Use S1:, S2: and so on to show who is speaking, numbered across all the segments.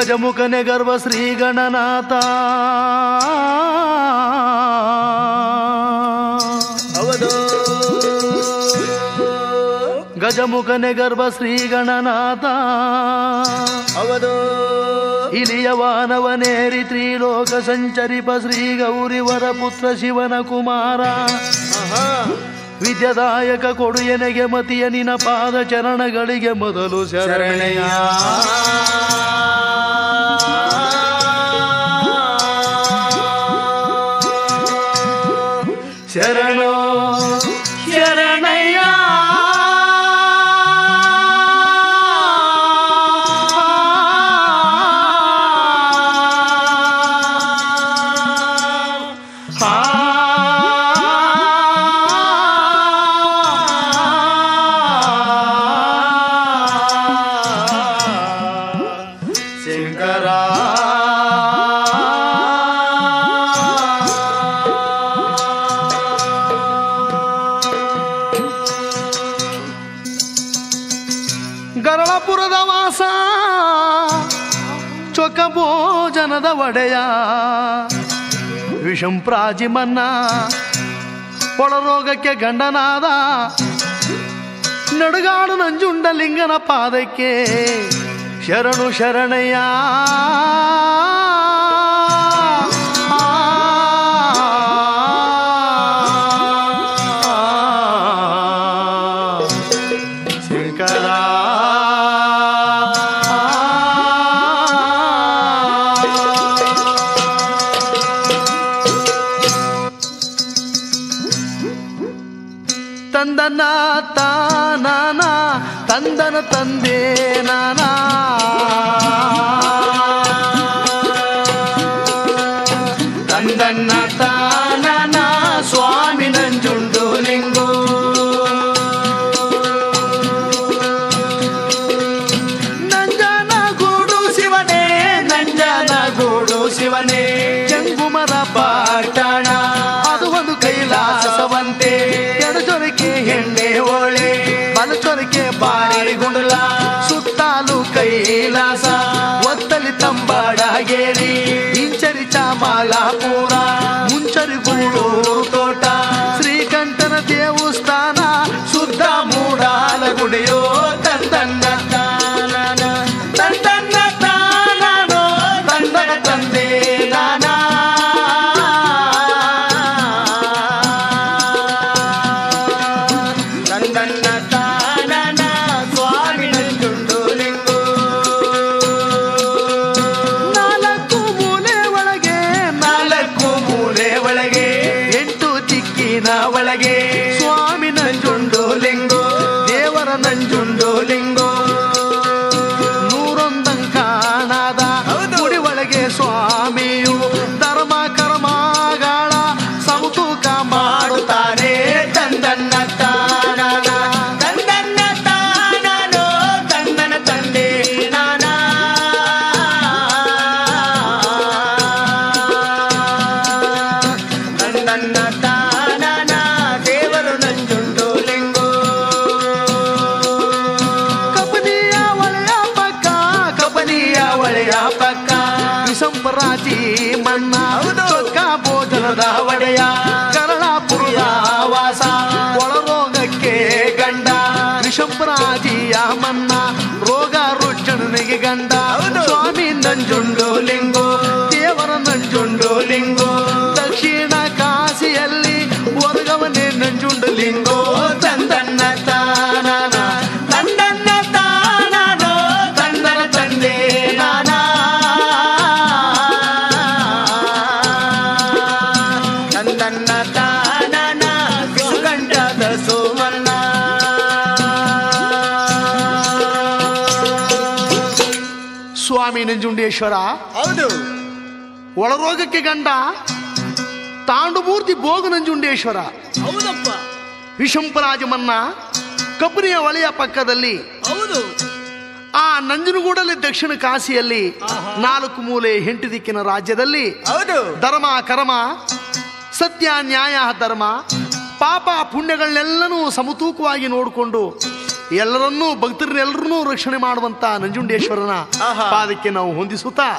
S1: ಗಜಮುಖನೆ ಗರ್ಭ ಶ್ರೀ ಗಣನಾಥ
S2: ಹೌದು
S1: ಗಜಮುಖನೆ ಗರ್ಭ ಶ್ರೀ ಗಣನಾಥ
S2: ಹೌದು
S1: ಇಲಿಯವಾನವನೇರಿ ತ್ರಿಲೋಕ ಸಂಚರಿಪ ಶ್ರೀ ಗೌರಿವರ ಪುತ್ರ ಶಿವನ ಕುಮಾರ
S2: ಆಹಾ.
S1: ವಿದ್ಯದಾಯಕ ಕೊಡು ಎನೆಗೆ ಮತಿಯ ನಿನ ಪಾದ ಚರಣಗಳಿಗೆ ಮೊದಲು ಶರಣೆಯ ಶರಣೋ ಶರಣಯ್ಯ ಶಂಕರ ಗರಳಪುರದ ವಾಸ ಚೊಕ್ಕ ಭೋಜನದ ಒಡೆಯ ವಿಷಂಪ್ರಾಜಿ ಮನ್ನ ಒಳರೋಗಕ್ಕೆ ಗಂಡನಾದ ನಡುಗಾಡು ನಂಜುಂಡಲಿಂಗನ ಪಾದಕ್ಕೆ ಶರಣು ಶರಣಯ್ಯ ಶಂಕರ ತಂದನ ತಾನಾನ ತಂದನ ತಂದೆ ನಾನಾ ತಂದನ್ನ ತಾನಾನ ಸ್ವಾಮಿ ನಂಜುಂಡು ಲಿಂಗು ನಂಜನ ಗೂಡು ಶಿವನೇ ನಂಜನ ಗೂಡು ಶಿವನೇ ಜಂಗುಮರ ಪಾಟಣ ಅದು ಒಂದು ಕೈಲಾಸವಂತೆ ಎಡಚೊರಕೆ ಹೆಣ್ಣೆ ಓಳೆ ಬಲಚೊರಕೆ ಬಾರಿ ಗುಂಡಲ ಸುತ್ತಾಲು ಕೈಲಾಸ ಒತ್ತಲಿ ತಂಬಾಡಗೇರಿ ಇಂಚರಿ ಚಾಮಾಲಾಪುರ ಮುಂಚರಿ ಗೂಡೂರು ತೋಟ ಶ್ರೀಕಂಠನ ದೇವಸ್ಥಾನ ಶುದ್ಧ ಮೂಡಾಲ ಗುಡಿಯೋ ತಂದನ್ನ ತಾನನ ತಂದನ್ನ ತಾನನೋ ತಂದನ ತಂದೆ ನಾನಾ ತಂದನ್ನ ತಾನನ ಸ್ವಾಮಿ ನಂಜುಂಡು ಲಿಂಗು ನಾಲ್ಕು ಮೂಲೆ ಒಳಗೆ ನಾಲ್ಕು ಮೂಲೆ ಒಳಗೆ ಎಂಟು ದಿಕ್ಕಿನ ಒಳಗೆ ಸ್ವಾಮಿ ನಂಜುಂಡು ಲಿಂಗು ದೇವರ ನಂಜುಂಡು ಲಿಂಗು ನೂರೊಂದಂಗ್ ಕಾಣದ ಗುಡಿ ಒಳಗೆ ಸ್ವಾಮಿಯು ಧರ್ಮ ಕರ್ಮಗಳ ಸಮತೂಕ ಮಾಡುತ್ತಾನೆ ತಂದನ್ನ ತಾನನ ತಂದನ್ನ ತಾನನೋ ತಂದನ ತಂದೆ ನಾನಾ ತಂದನ್ನ ತಾನನ ದೇವರು ನಂಜುಂಡು ಲಿಂಗು ಕಪನಿಯ ಒಳೆಯ ಪಕ್ಕ ಕಪನಿಯ ಒಳೆಯ ಪಕ್ಕ ವಿಸಂಪರಾಜಿ ಮಣ್ಣ ಚೊಕ್ಕ ಭೋಜನದ ಒಡೆಯ ಕರಳಾಪುರದ ವಾಸ ಒಳರೋಗಕ್ಕೆ ಗಂಡ ವಿಷಂಪರಾಜಿಯ ಮನ್ನ ರೋಗ ರುಚನಿಗೆ ಗಂಡ ಸ್ವಾಮಿ ನಂಜುಂಡು ಲಿಂಗು ದೇವರ ನಂಜುಂಡು ಲಿಂಗು ದಕ್ಷಿಣ ಕಾಶಿಯಲ್ಲಿ ವರ್ಗವನೇ ನಂಜುಂಡು ಲಿಂಗೋ ತಂದನ್ನ ತಾನನ ತಂದನ್ನ ತಾನನೋ ತಂದನ ತಂದೆ ನಾನಾ ತಂದನ್ನ ತಾನನ ಸುಗಂಧದ ಸೋಮನ್ನ ಸ್ವಾಮಿ ನಂಜುಂಡೇಶ್ವರ
S2: ಹೌದು
S1: ಒಳರೋಗಕ್ಕೆ ಗಂಡ ತಾಂಡುಮೂರ್ತಿ ಭೋಗ ನಂಜುಂಡೇಶ್ವರ
S2: ಹೌದಪ್ಪ
S1: ವಿಷಂಪರಾಜಮನ್ನ ಕಬ್ಬರಿಯ ಒಳೆಯ ಪಕ್ಕದಲ್ಲಿ
S2: ಹೌದು
S1: ಆ ನಂಜನಗೂಡಲ್ಲಿ ದಕ್ಷಿಣ ಕಾಶಿಯಲ್ಲಿ ನಾಲ್ಕು ಮೂಲೆ ಎಂಟು ದಿಕ್ಕಿನ ರಾಜ್ಯದಲ್ಲಿ
S2: ಹೌದು
S1: ಧರ್ಮ ಕರ್ಮ ಸತ್ಯ ನ್ಯಾಯ ಧರ್ಮ ಪಾಪ ಪುಣ್ಯಗಳನ್ನೆಲ್ಲನೂ ಸಮತೂಕವಾಗಿ ನೋಡಿಕೊಂಡು ಎಲ್ಲರನ್ನೂ ಭಕ್ತರನ್ನೆಲ್ಲರನ್ನೂ ರಕ್ಷಣೆ ಮಾಡುವಂತ ನಂಜುಂಡೇಶ್ವರನ
S2: ಆಹಾ.
S1: ಪಾದಕ್ಕೆ ನಾವು ಹೊಂದಿಸುತ್ತಾ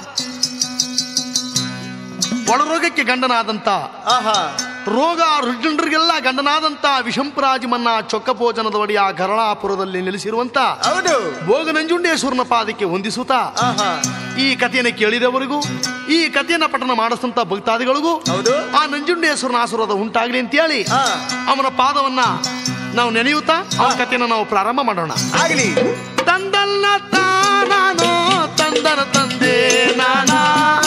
S1: ಒಳರೋಗಕ್ಕೆ ಗಂಡನಾದಂತ
S2: ಆಹಾ
S1: ರೋಗ ರುಜುಂಡ್ರಿಗೆಲ್ಲ ಗಂಡನಾದಂತ ವಿಷಂಪರಾಜಿಮನ್ನ ಚೊಕ್ಕ ಭೋಜನದ ಒಡೆಯ ಗರಳಾಪುರದಲ್ಲಿ ನೆಲೆಸಿರುವಂತ
S2: ಹೌದು
S1: ಭೋಗ ನಂಜುಂಡೇಶ್ವರನ ಪಾದಕ್ಕೆ ಹೊಂದಿಸುತ್ತಾ
S2: ಆಹಾ
S1: ಈ ಕಥೆಯನ್ನು ಕೇಳಿದವರಿಗೂ ಈ ಕಥೆಯನ್ನ ಪಠನ ಮಾಡಿಸಿದಂತ ಭಕ್ತಾದಿಗಳಿಗೂ
S2: ಹೌದು
S1: ಆ ನಂಜುಂಡೇಶ್ವರನ ಆಶೀರ್ವಾದ ಉಂಟಾಗ್ಲಿ ಅಂತ ಹೇಳಿ
S2: ಹಾ
S1: ಅವನ ಪಾದವನ್ನ ನಾವು ನೆನೆಯುತ್ತಾ ಅವನ ಕಥೆಯನ್ನ ನಾವು ಪ್ರಾರಂಭ ಮಾಡೋಣ
S2: ಆಗ್ಲಿ
S1: ತಂದಲ್ಲ ತಾನಾನೋ ತಂದನ ತಂದೆ ನಾನಾ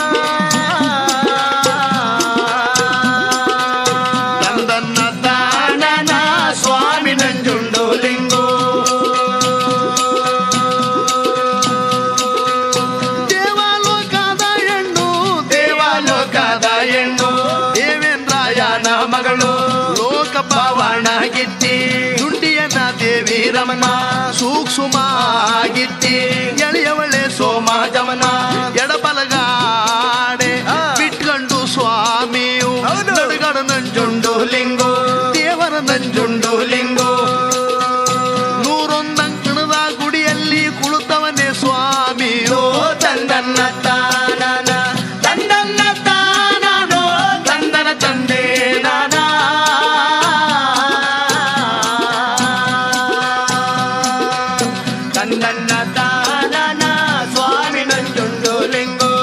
S1: ತಂದನ್ನ ತಾನನ ಸ್ವಾಮಿ ನಂಜುಂಡು ಲಿಂಗೋ ದೇವಲೋಕದ ಹೆಣ್ಣು ದೇವಲೋಕದ ಹೆಣ್ಣು ದೇವೇಂದ್ರಾಯನ ಮಗಳು ಲೋಕ ಪವನ ಗಿತ್ತಿ ದುಂಡಿಯನ ದೇವಿ ರಮಣ ಸೂಕ್ಷ್ಮ ಗಿತ್ತಿ ಎಳೆಯವಳೆ ಸೋಮ ಜಮನ ಎಡಬಲಗಾಡೆ
S2: ಆ.
S1: ಬಿಟ್ಕೊಂಡು ಸ್ವಾಮಿಯು
S2: ಹೌದು.
S1: ನಡುಗಡು ನಂಜುಂಡು ಲಿಂಗೋ ದೇವರ ನಂಜುಂಡು ಲಿಂಗೋ ನೂರೊಂದಂಕಣದ ಗುಡಿಯಲ್ಲಿ ಕುಳಿತವನೇ ಸ್ವಾಮಿಯೋ ತಂದನ್ನ ತಾನನ ತಂದನ್ನ ತಾನನೋ ತಂದನ ತಂದೆ ನಾನಾ ತಂದನ್ನ ತಾನನ ಸ್ವಾಮಿ ನಂಜುಂಡು ಲಿಂಗೋ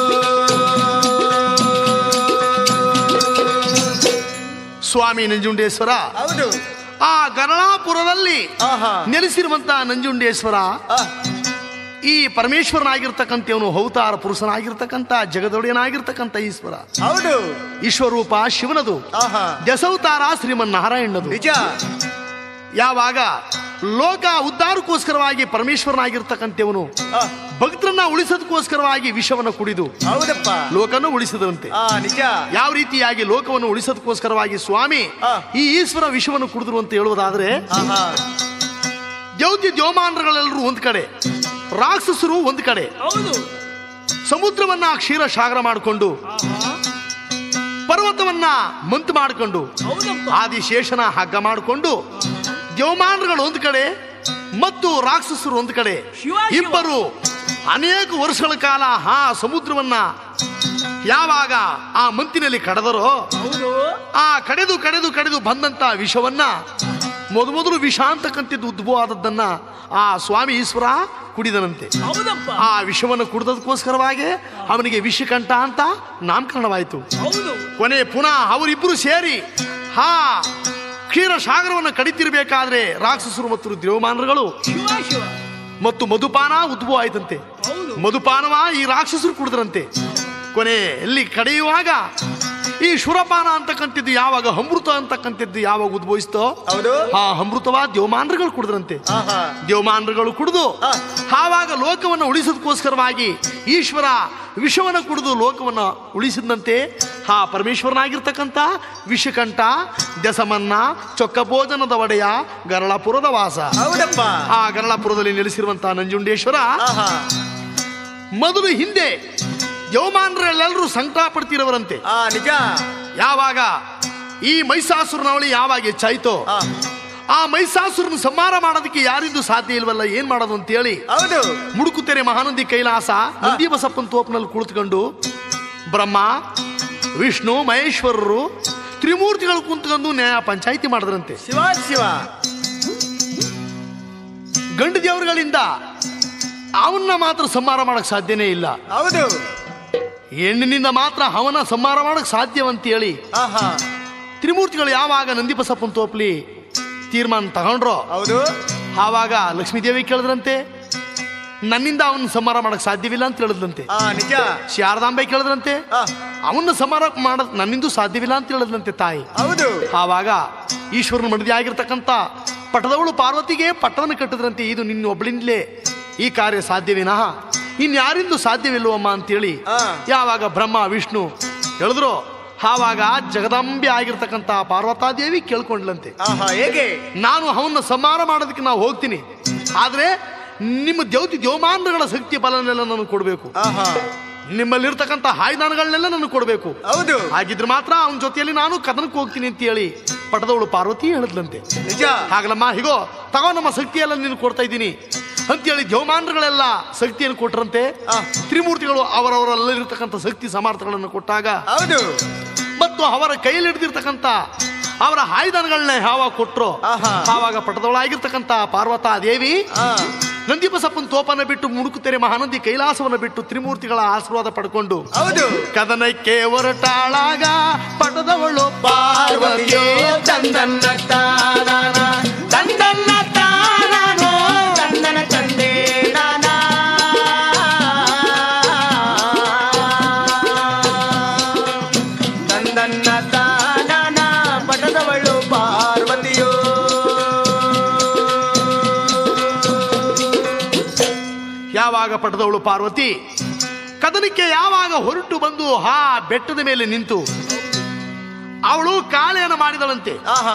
S1: ಸ್ವಾಮಿ ನಂಜುಂಡೇಶ್ವರ
S2: ಹೌದು
S1: ಆ ಗರಳಾಪುರದಲ್ಲಿ
S2: ಆಹಾ
S1: ನೆಲೆಸಿರುವಂತ ನಂಜುಂಡೇಶ್ವರ
S2: ಆ,
S1: ಈ ಪರಮೇಶ್ವರನಾಗಿರ್ತಕ್ಕಂಥವನು ಅವತಾರ ಪುರುಷನಾಗಿರ್ತಕ್ಕಂಥ ಜಗದೊಡೆಯನಾಗಿರ್ತಕ್ಕಂಥ ಈಶ್ವರ
S2: ಹೌದು
S1: ಈಶ್ವರೂಪ ಶಿವನದು
S2: ಆಹಾ
S1: ದಶವತಾರ ಶ್ರೀಮನ್ನಾರಾಯಣದು
S2: ನಿಜ
S1: ಯಾವಾಗ ಲೋಕ ಉದ್ಧಾರಕ್ಕೋಸ್ಕರವಾಗಿ ಪರಮೇಶ್ವರನಾಗಿರ್ತಕ್ಕಂಥವನು
S2: ಆ,
S1: ಭಕ್ತರನ್ನ ಉಳಿಸೋದಕ್ಕೋಸ್ಕರವಾಗಿ ವಿಷವನ್ನು ಕುಡಿದು
S2: ಹೌದಪ್ಪ
S1: ಲೋಕನ್ನು ಉಳಿಸಿದಂತೆ
S2: ಆ ನಿಜ
S1: ಯಾವ ರೀತಿಯಾಗಿ ಲೋಕವನ್ನು ಉಳಿಸೋದಕ್ಕೋಸ್ಕರವಾಗಿ ಸ್ವಾಮಿ
S2: ಆ.
S1: ಈ ಈಶ್ವರ ವಿಷವನ್ನು ಕುಡಿದ್ರು ಅಂತ ಹೇಳುವುದಾದ್ರೆ
S2: ಆಹಾ
S1: ದ್ಯೌತಿ ದ್ಯೋಮಾನಗಳೆಲ್ಲರೂ ಒಂದ್ ಕಡೆ ರಾಕ್ಷಸರು ಒಂದ್ ಕಡೆ
S2: ಹೌದು
S1: ಸಮುದ್ರವನ್ನ ಕ್ಷೀರ ಸಾಗರ ಮಾಡಿಕೊಂಡು ಪರ್ವತವನ್ನ ಮಂತು ಮಾಡಿಕೊಂಡು
S2: ಹೌದಪ್ಪ
S1: ಆದಿಶೇಷನ ಹಗ್ಗ ಮಾಡಿಕೊಂಡು ದೇವಮಾನಗಳು ಒಂದ್ ಕಡೆ ಮತ್ತು ರಾಕ್ಷಸರು ಒಂದ್ ಕಡೆ
S2: ಶಿವ, ಶಿವ.
S1: ಇಬ್ಬರು ಅನೇಕ ವರ್ಷಗಳ ಕಾಲ ಆ ಸಮುದ್ರವನ್ನ ಯಾವಾಗ ಆ ಮಂತಿನಲ್ಲಿ ಕಡೆದರೋ
S2: ಹೌದು
S1: ಆ ಕಡೆದು ಕಡೆದು ಕಡೆದು ಬಂದಂತ ವಿಷವನ್ನ ಮೊದಮೊದಲು ವಿಷ ಅಂತಕ್ಕಂಥದ್ದು ಉದ್ಭವ ಆದದ್ದನ್ನ ಆ ಸ್ವಾಮಿ ಈಶ್ವರ ಕುಡಿದನಂತೆ
S2: ಹೌದಪ್ಪ
S1: ಆ ವಿಷವನ್ನು ಕುಡಿದದಕ್ಕೋಸ್ಕರವಾಗಿ ಅವನಿಗೆ ವಿಷಕಂಠ ಅಂತ ನಾಮಕರಣವಾಯಿತು
S2: ಹೌದು
S1: ಕೊನೆ ಪುನಃ ಅವರಿಬ್ಬರು ಸೇರಿ ಹಾ ಕ್ಷೀರ ಸಾಗರವನ್ನು ಕಡಿತಿರ್ಬೇಕಾದ್ರೆ ರಾಕ್ಷಸರು ಮತ್ತು ದೇವಮಾನರುಗಳು
S2: ಶಿವ ಶಿವ
S1: ಮತ್ತು ಮಧುಪಾನ ಉದ್ಭವ ಆಯ್ತಂತೆ
S2: ಹೌದು
S1: ಮಧುಪಾನವ ಈ ರಾಕ್ಷಸರು ಕುಡಿದ್ರಂತೆ ಕೊನೆ ಎಲ್ಲಿ ಕಡೆಯುವಾಗ ಈ ಶುರಪಾನ ಅಂತಕ್ಕಂಥದ್ದು ಯಾವಾಗ ಅಮೃತ ಅಂತಕ್ಕಂಥದ್ದು ಯಾವಾಗ ಉದ್ಭವಿಸ್ತೋ
S2: ಹೌದು
S1: ಆ ಅಮೃತವ ದೇವಮಾನರುಗಳು ಕುಡಿದ್ರಂತೆ
S2: ಆಹಾ
S1: ದೇವಮಾನರುಗಳು ಕುಡಿದು
S2: ಆ.
S1: ಆವಾಗ ಲೋಕವನ್ನು ಉಳಿಸೋದಕ್ಕೋಸ್ಕರವಾಗಿ ಈಶ್ವರ ವಿಷವನ್ನು ಕುಡಿದು ಲೋಕವನ್ನು ಉಳಿಸಿದಂತೆ ಆ ಪರಮೇಶ್ವರನಾಗಿರ್ತಕ್ಕಂಥ ವಿಷಕಂಠ ದಶಮನ್ನ ಚೊಕ್ಕ ಭೋಜನದ ಒಡೆಯ ಗರಳಪುರದ ವಾಸ
S2: ಹೌದಪ್ಪ
S1: ಆ ಗರಳಪುರದಲ್ಲಿ ನೆಲೆಸಿರುವಂತಹ ನಂಜುಂಡೇಶ್ವರ
S2: ಆಹಾ
S1: ಮೊದಲು ಹಿಂದೆ ಯೌಮಾನರೆಲ್ಲರೂ ಸಂಕಟ ಪಡ್ತಿರವರಂತೆ
S2: ಆ ನಿಜ
S1: ಯಾವಾಗ ಈ ಮೈಸಾಸುರನವಳಿ ಯಾವಾಗ ಹೆಚ್ಚಾಯ್ತೋ
S2: ಆ
S1: ಆ ಮೈಸಾಸುರನ ಸಂಹಾರ ಮಾಡೋದಕ್ಕೆ ಯಾರಿಂದು ಸಾಧ್ಯ ಇಲ್ವಲ್ಲ ಏನ್ ಮಾಡೋದು ಅಂತೇಳಿ
S2: ಹೌದು
S1: ಮುಡುಕುತೆರೆ ಮಹಾನಂದಿ ಕೈಲಾಸ ನಂದಿ ಬಸಪ್ಪನ ತೋಪಿನಲ್ಲಿ ಕುಳಿತುಕೊಂಡು ಬ್ರಹ್ಮ ವಿಷ್ಣು ಮಹೇಶ್ವರರು ತ್ರಿಮೂರ್ತಿಗಳು ಕುಂತ್ಕೊಂಡು ನ್ಯಾಯ ಪಂಚಾಯಿತಿ ಮಾಡಿದ್ರಂತೆ
S2: ಶಿವ ಶಿವ
S1: ಗಂಡು ದೇವರುಗಳಿಂದ ಅವನ್ನ ಮಾತ್ರ ಸಂಹಾರ ಮಾಡಕ್ ಸಾಧ್ಯನೇ ಇಲ್ಲ
S2: ಹೌದು
S1: ಹೆಣ್ಣಿನಿಂದ ಮಾತ್ರ ಅವನ ಸಂಹಾರ ಮಾಡಕ್ ಸಾಧ್ಯವಂತೇಳಿ
S2: ಆಹಾ
S1: ತ್ರಿಮೂರ್ತಿಗಳು ಯಾವಾಗ ನಂದಿ ಬಸಪ್ಪನ ತೋಪ್ಲಿ ತೀರ್ಮಾನ ತಗೊಂಡ್ರೋ
S2: ಹೌದು
S1: ಆವಾಗ ಲಕ್ಷ್ಮೀದೇವಿ ಕೇಳಿದ್ರಂತೆ ನನ್ನಿಂದ ಅವನ ಸಂಹಾರ ಮಾಡಕ್ ಸಾಧ್ಯವಿಲ್ಲ ಅಂತ ಹೇಳಿದ್ರಂತೆ
S2: ಆ ನಿಜ
S1: ಶಾರದಾಂಬೆ ಕೇಳಿದ್ರಂತೆ
S2: ಆ
S1: ಅವನ್ನ ಸಂಹಾರ ಮಾಡ ನನ್ನಿಂದ ಸಾಧ್ಯವಿಲ್ಲ ಅಂತ ಹೇಳಿದ್ರಂತೆ ತಾಯಿ
S2: ಹೌದು
S1: ಆವಾಗ ಈಶ್ವರನ ಮಡದಿ ಆಗಿರ್ತಕ್ಕಂಥ ಪಟ್ಟದವಳು ಪಾರ್ವತಿಗೆ ಪಟ್ಟವನ್ನು ಕಟ್ಟಿದ್ರಂತೆ ಇದು ನಿನ್ನ ಒಬ್ಬಳಿಂದಲೇ ಈ ಕಾರ್ಯ ಸಾಧ್ಯವಿನಃ ಇನ್ಯಾರಿಂದು ಸಾಧ್ಯವಿಲ್ಲವಮ್ಮ ಅಂತೇಳಿ
S2: ಆ.
S1: ಯಾವಾಗ ಬ್ರಹ್ಮ ವಿಷ್ಣು ಹೇಳಿದ್ರು ಆವಾಗ ಜಗದಂಬೆ ಆಗಿರ್ತಕ್ಕಂಥ ಪಾರ್ವತಾದೇವಿ ಕೇಳ್ಕೊಂಡ್ಲಂತೆ
S2: ಆಹಾ ಹೇಗೆ
S1: ನಾನು ಅವನ್ನ ಸಂಹಾರ ಮಾಡೋದಕ್ಕೆ ನಾವು ಹೋಗ್ತೀನಿ ಆದ್ರೆ ನಿಮ್ಮ ದೇವತಿ ದೇವಮಾನಗಳ ಶಕ್ತಿ ಬಲನೆಲ್ಲ ನನಗೆ ಕೊಡಬೇಕು
S2: ಆಹಾ
S1: ನಿಮ್ಮಲ್ಲಿರ್ತಕ್ಕಂಥ ಹಾಯ್ದಾನಗಳನ್ನೆಲ್ಲ ನನಗೆ ಕೊಡಬೇಕು
S2: ಹೌದು
S1: ಹಾಗಿದ್ರೆ ಮಾತ್ರ ಅವನ ಜೊತೆಯಲ್ಲಿ ನಾನು ಕದನಕ್ಕೆ ಹೋಗ್ತೀನಿ ಅಂತ ಹೇಳಿ ಪಟದವಳು ಪಾರ್ವತಿ ಹೇಳಿದ್ಲಂತೆ
S2: ನಿಜ
S1: ಹಾಗಲಮ್ಮ ಹಿಗೋ ತಗೋ ನಮ್ಮ ಶಕ್ತಿಯೆಲ್ಲ ನೀನು ಕೊಡ್ತಾ ಇದ್ದೀನಿ ಅಂತೇಳಿ ದೇವಮಾನಗಳೆಲ್ಲ ಶಕ್ತಿಯನ್ನು ಕೊಟ್ರಂತೆ
S2: ಆ.
S1: ತ್ರಿಮೂರ್ತಿಗಳು ಅವರವರಲ್ಲಿರ್ತಕ್ಕಂಥ ಶಕ್ತಿ ಸಮರ್ಥಗಳನ್ನು ಕೊಟ್ಟಾಗ
S2: ಹೌದು
S1: ಮತ್ತು ಅವರ ಕೈಯಲ್ಲಿ ಹಿಡಿದಿರ್ತಕ್ಕಂಥ ಅವರ ಆಯುಧಗಳನ್ನ ಯಾವಾಗ ಕೊಟ್ರು
S2: ಆಹಾ.
S1: ಆವಾಗ ಪಟದವಳಾಗಿರ್ತಕ್ಕಂಥ ಪಾರ್ವತಾ ದೇವಿ
S2: ಆ
S1: ನಂದಿಬಸಪ್ಪನ ತೋಪನ ಬಿಟ್ಟು ಮುಣುಕುತೆರೆ ಮಹಾನಂದಿ ಕೈಲಾಸವನ್ನ ಬಿಟ್ಟು ತ್ರಿಮೂರ್ತಿಗಳ ಆಶೀರ್ವಾದ ಪಡ್ಕೊಂಡು
S2: ಹೌದು
S1: ಕದನಕ್ಕೆ ಹೊರಟಾಳಾಗ ಪಟದವಳು ಪಾರ್ವತಿಯೋ
S2: ಚಂದನ್ನ ತಾನಾನ ಚಂದನ್ನ ತಾನಾನೋ ಚಂದನ ಚಂದೇ ನಾನಾ ಚಂದನ್ನ ತಾನಾನ ಪಟದವಳು ಪಾರ್ವತಿಯೋ
S1: ಯಾವಾಗ ಪಟದವಳು ಪಾರ್ವತಿ ಕದನಕ್ಕೆ ಯಾವಾಗ ಹೊರಟು ಬಂದು ಹಾ ಬೆಟ್ಟದ ಮೇಲೆ ನಿಂತು ಅವಳು ಕಾಳೆಯನ್ನು ಮಾಡಿದಳಂತೆ
S2: ಆಹಾ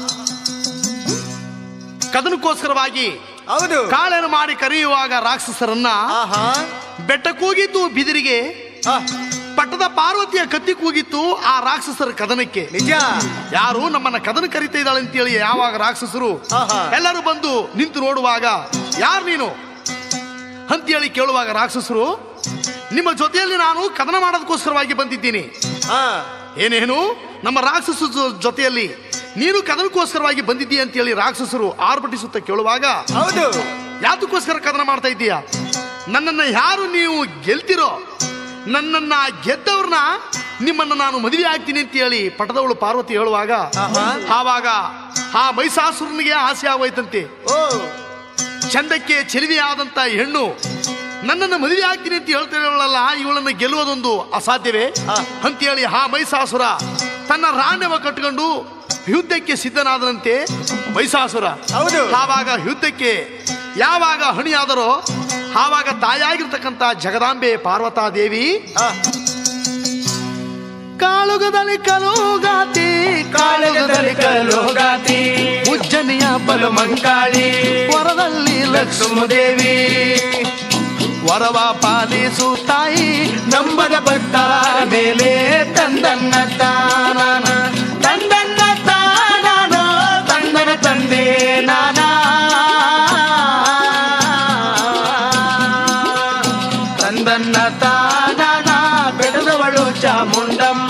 S1: ಕದನಕ್ಕೋಸ್ಕರವಾಗಿ
S2: ಹೌದು
S1: ಕಾಳೆಯನ್ನು ಮಾಡಿ ಕರೆಯುವಾಗ ರಾಕ್ಷಸರನ್ನ
S2: ಆಹಾ
S1: ಬೆಟ್ಟ ಕೂಗಿತ್ತು ಬಿದಿರಿಗೆ
S2: ಆ,
S1: ಪಟ್ಟದ ಪಾರ್ವತಿಯ ಕತ್ತಿ ಕೂಗಿತ್ತು ಆ ರಾಕ್ಷಸರ ಕದನಕ್ಕೆ
S2: ನಿಜ
S1: ಯಾರು ನಮ್ಮನ್ನ ಕದನ ಕರಿತಾ ಇದ್ದಾಳೆ ಅಂತೇಳಿ ಯಾವಾಗ ರಾಕ್ಷಸರು
S2: ಆಹಾ.
S1: ಎಲ್ಲರೂ ಬಂದು ನಿಂತು ನೋಡುವಾಗ ಯಾರು ನೀನು ಅಂತೇಳಿ ಕೇಳುವಾಗ ರಾಕ್ಷಸರು ನಿಮ್ಮ ಜೊತೆಯಲ್ಲಿ ನಾನು ಕದನ ಮಾಡೋದಕ್ಕೋಸ್ಕರವಾಗಿ ಬಂದಿದ್ದೀನಿ
S2: ಆ
S1: ಏನೇನು ನಮ್ಮ ರಾಕ್ಷಸ ಜೊ- ಜೊತೆಯಲ್ಲಿ ನೀನು ಕದನಕ್ಕೋಸ್ಕರವಾಗಿ ಬಂದಿದ್ದೀಯ ಅಂತೇಳಿ ರಾಕ್ಷಸರು ಆರ್ಭಟಿಸುತ್ತ ಕೇಳುವಾಗ
S2: ಹೌದು
S1: ಯಾತಕ್ಕೋಸ್ಕರ ಕದನ ಮಾಡ್ತಾ ಇದ್ದೀಯ ನನ್ನನ್ನ ಯಾರು ನೀವು ಗೆಲ್ತಿರೋ ನನ್ನನ್ನ ಗೆದ್ದವ್ರನ್ನ ನಿಮ್ಮನ್ನ ನಾನು ಮದುವೆ ಆಗ್ತೀನಿ ಅಂತ ಹೇಳಿ ಪಟದವಳು ಪಾರ್ವತಿ ಹೇಳುವಾಗ
S2: ಆಹಾ.
S1: ಆವಾಗ ಆ ಮೈಸಾಸುರನಿಗೆ ಆಸೆ ಆಗೋಯ್ತಂತೆ
S2: ಓ
S1: ಚಂದಕ್ಕೆ ಚೆಲುವೆಯಾದಂತ ಹೆಣ್ಣು ನನ್ನನ್ನು ಮದುವೆ ಆಗ್ತೀನಿ ಅಂತ ಹೇಳ್ತಿರಲ್ಲ ಇವಳನ್ನು ಗೆಲ್ಲುವುದೊಂದು ಅಸಾಧ್ಯವೇ
S2: ಆ.
S1: ಅಂತೇಳಿ ಆ ಮೈಸಾಸುರ ತನ್ನ ರಾಣ್ಯವ ಕಟ್ಟಿಕೊಂಡು ಯುದ್ಧಕ್ಕೆ ಸಿದ್ಧನಾದನಂತೆ ಮೈಸಾಸುರ
S2: ಹೌದು.
S1: ಆವಾಗ ಯುದ್ಧಕ್ಕೆ ಯಾವಾಗ ಹಣಿಯಾದರೋ ಆವಾಗ ತಾಯಾಗಿರ್ತಕ್ಕಂಥ ಜಗದಾಂಬೆ ಪಾರ್ವತಾ ದೇವಿ
S2: ಆ,
S1: ಕಾಳುಗದಲ್ಲಿ ಕಲುಗಾತಿ
S2: ಕಾಳಗದಲ್ಲಿ ಕಲೋಗಾತಿ
S1: ಉಜ್ಜನಿಯ ಬಲು
S2: ಮಂಕಾಳಿ
S1: ವರದಲ್ಲಿ
S2: ಲಕ್ಷ್ಮದೇವಿ
S1: ವರವ ಪಾಲಿಸು ತಾಯಿ
S2: ನಂಬದ ಭಕ್ತರ ಮೇಲೆ ತಂದನ್ನ ತಾನಾನ ತಂದನ್ನ ತಾನಾನೋ ತಂದನ ತಂದೆ ನಾನಾ ತಂದನ್ನ ತಾನಾನ ಬೆಳೆದವಳು ಚಾಮುಂಡಮ್ಮ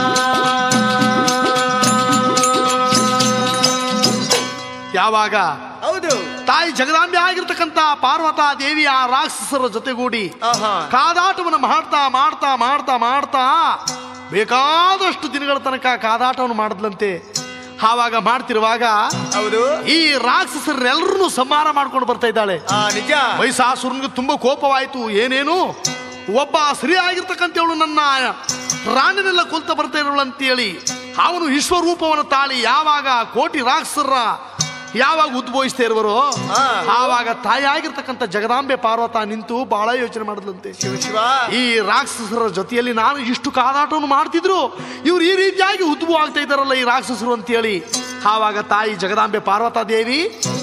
S1: ಯಾವಾಗ
S2: ಹೌದು
S1: ತಾಯಿ ಜಗದಾಂಬೆ ಆಗಿರ್ತಕ್ಕಂಥ ಪಾರ್ವತಾ ದೇವಿ ಆ ರಾಕ್ಷಸರ ಜೊತೆಗೂಡಿ
S2: ಆಹಾ
S1: ಕಾದಾಟವನ್ನು ಮಾಡ್ತಾ ಮಾಡ್ತಾ ಮಾಡ್ತಾ ಮಾಡ್ತಾ ಬೇಕಾದಷ್ಟು ದಿನಗಳ ತನಕ ಕಾದಾಟವನ್ನು ಮಾಡಿದ್ಲಂತೆ ಆವಾಗ ಮಾಡ್ತಿರುವಾಗ
S2: ಹೌದು
S1: ಈ ರಾಕ್ಷಸರೆಲ್ಲರನ್ನು ಸಂಹಾರ ಮಾಡ್ಕೊಂಡು ಬರ್ತಾ ಇದ್ದಾಳೆ
S2: ಆ ನಿಜ
S1: ಮೈಸಾಸುರನಿಗೆ ತುಂಬಾ ಕೋಪವಾಯಿತು ಏನೇನು ಒಬ್ಬ ಸ್ತ್ರೀ ಆಗಿರ್ತಕ್ಕಂಥವಳು ನನ್ನ ರಾಣಿನೆಲ್ಲ ಕೊಲ್ತ ಬರ್ತಾ ಇರೋಳು ಅಂತೇಳಿ ಅವನು ವಿಶ್ವರೂಪವನ್ನು ತಾಳಿ ಯಾವಾಗ ಕೋಟಿ ರಾಕ್ಷಸರ ಯಾವಾಗ ಉದ್ಭವಿಸ್ತಾ ಇರುವರೋ
S2: ಹಾ.
S1: ಆವಾಗ ತಾಯಿಯಾಗಿರ್ತಕ್ಕಂಥ ಜಗದಾಂಬೆ ಪಾರ್ವತ ನಿಂತು ಬಹಳ ಯೋಚನೆ ಮಾಡಿದ್ಲಂತೆ
S2: ಶಿವ ಶಿವ
S1: ಈ ರಾಕ್ಷಸರ ಜೊತೆಯಲ್ಲಿ ನಾನು ಇಷ್ಟು ಕಾದಾಟವನ್ನು ಮಾಡ್ತಿದ್ರು ಇವ್ರು ಈ ರೀತಿಯಾಗಿ ಉದ್ಭವ ಆಗ್ತಾ ಇದ್ದಾರಲ್ಲ ಈ ರಾಕ್ಷಸರು ಅಂತೇಳಿ ಆವಾಗ ತಾಯಿ ಜಗದಾಂಬೆ ಪಾರ್ವತಾ ದೇವಿ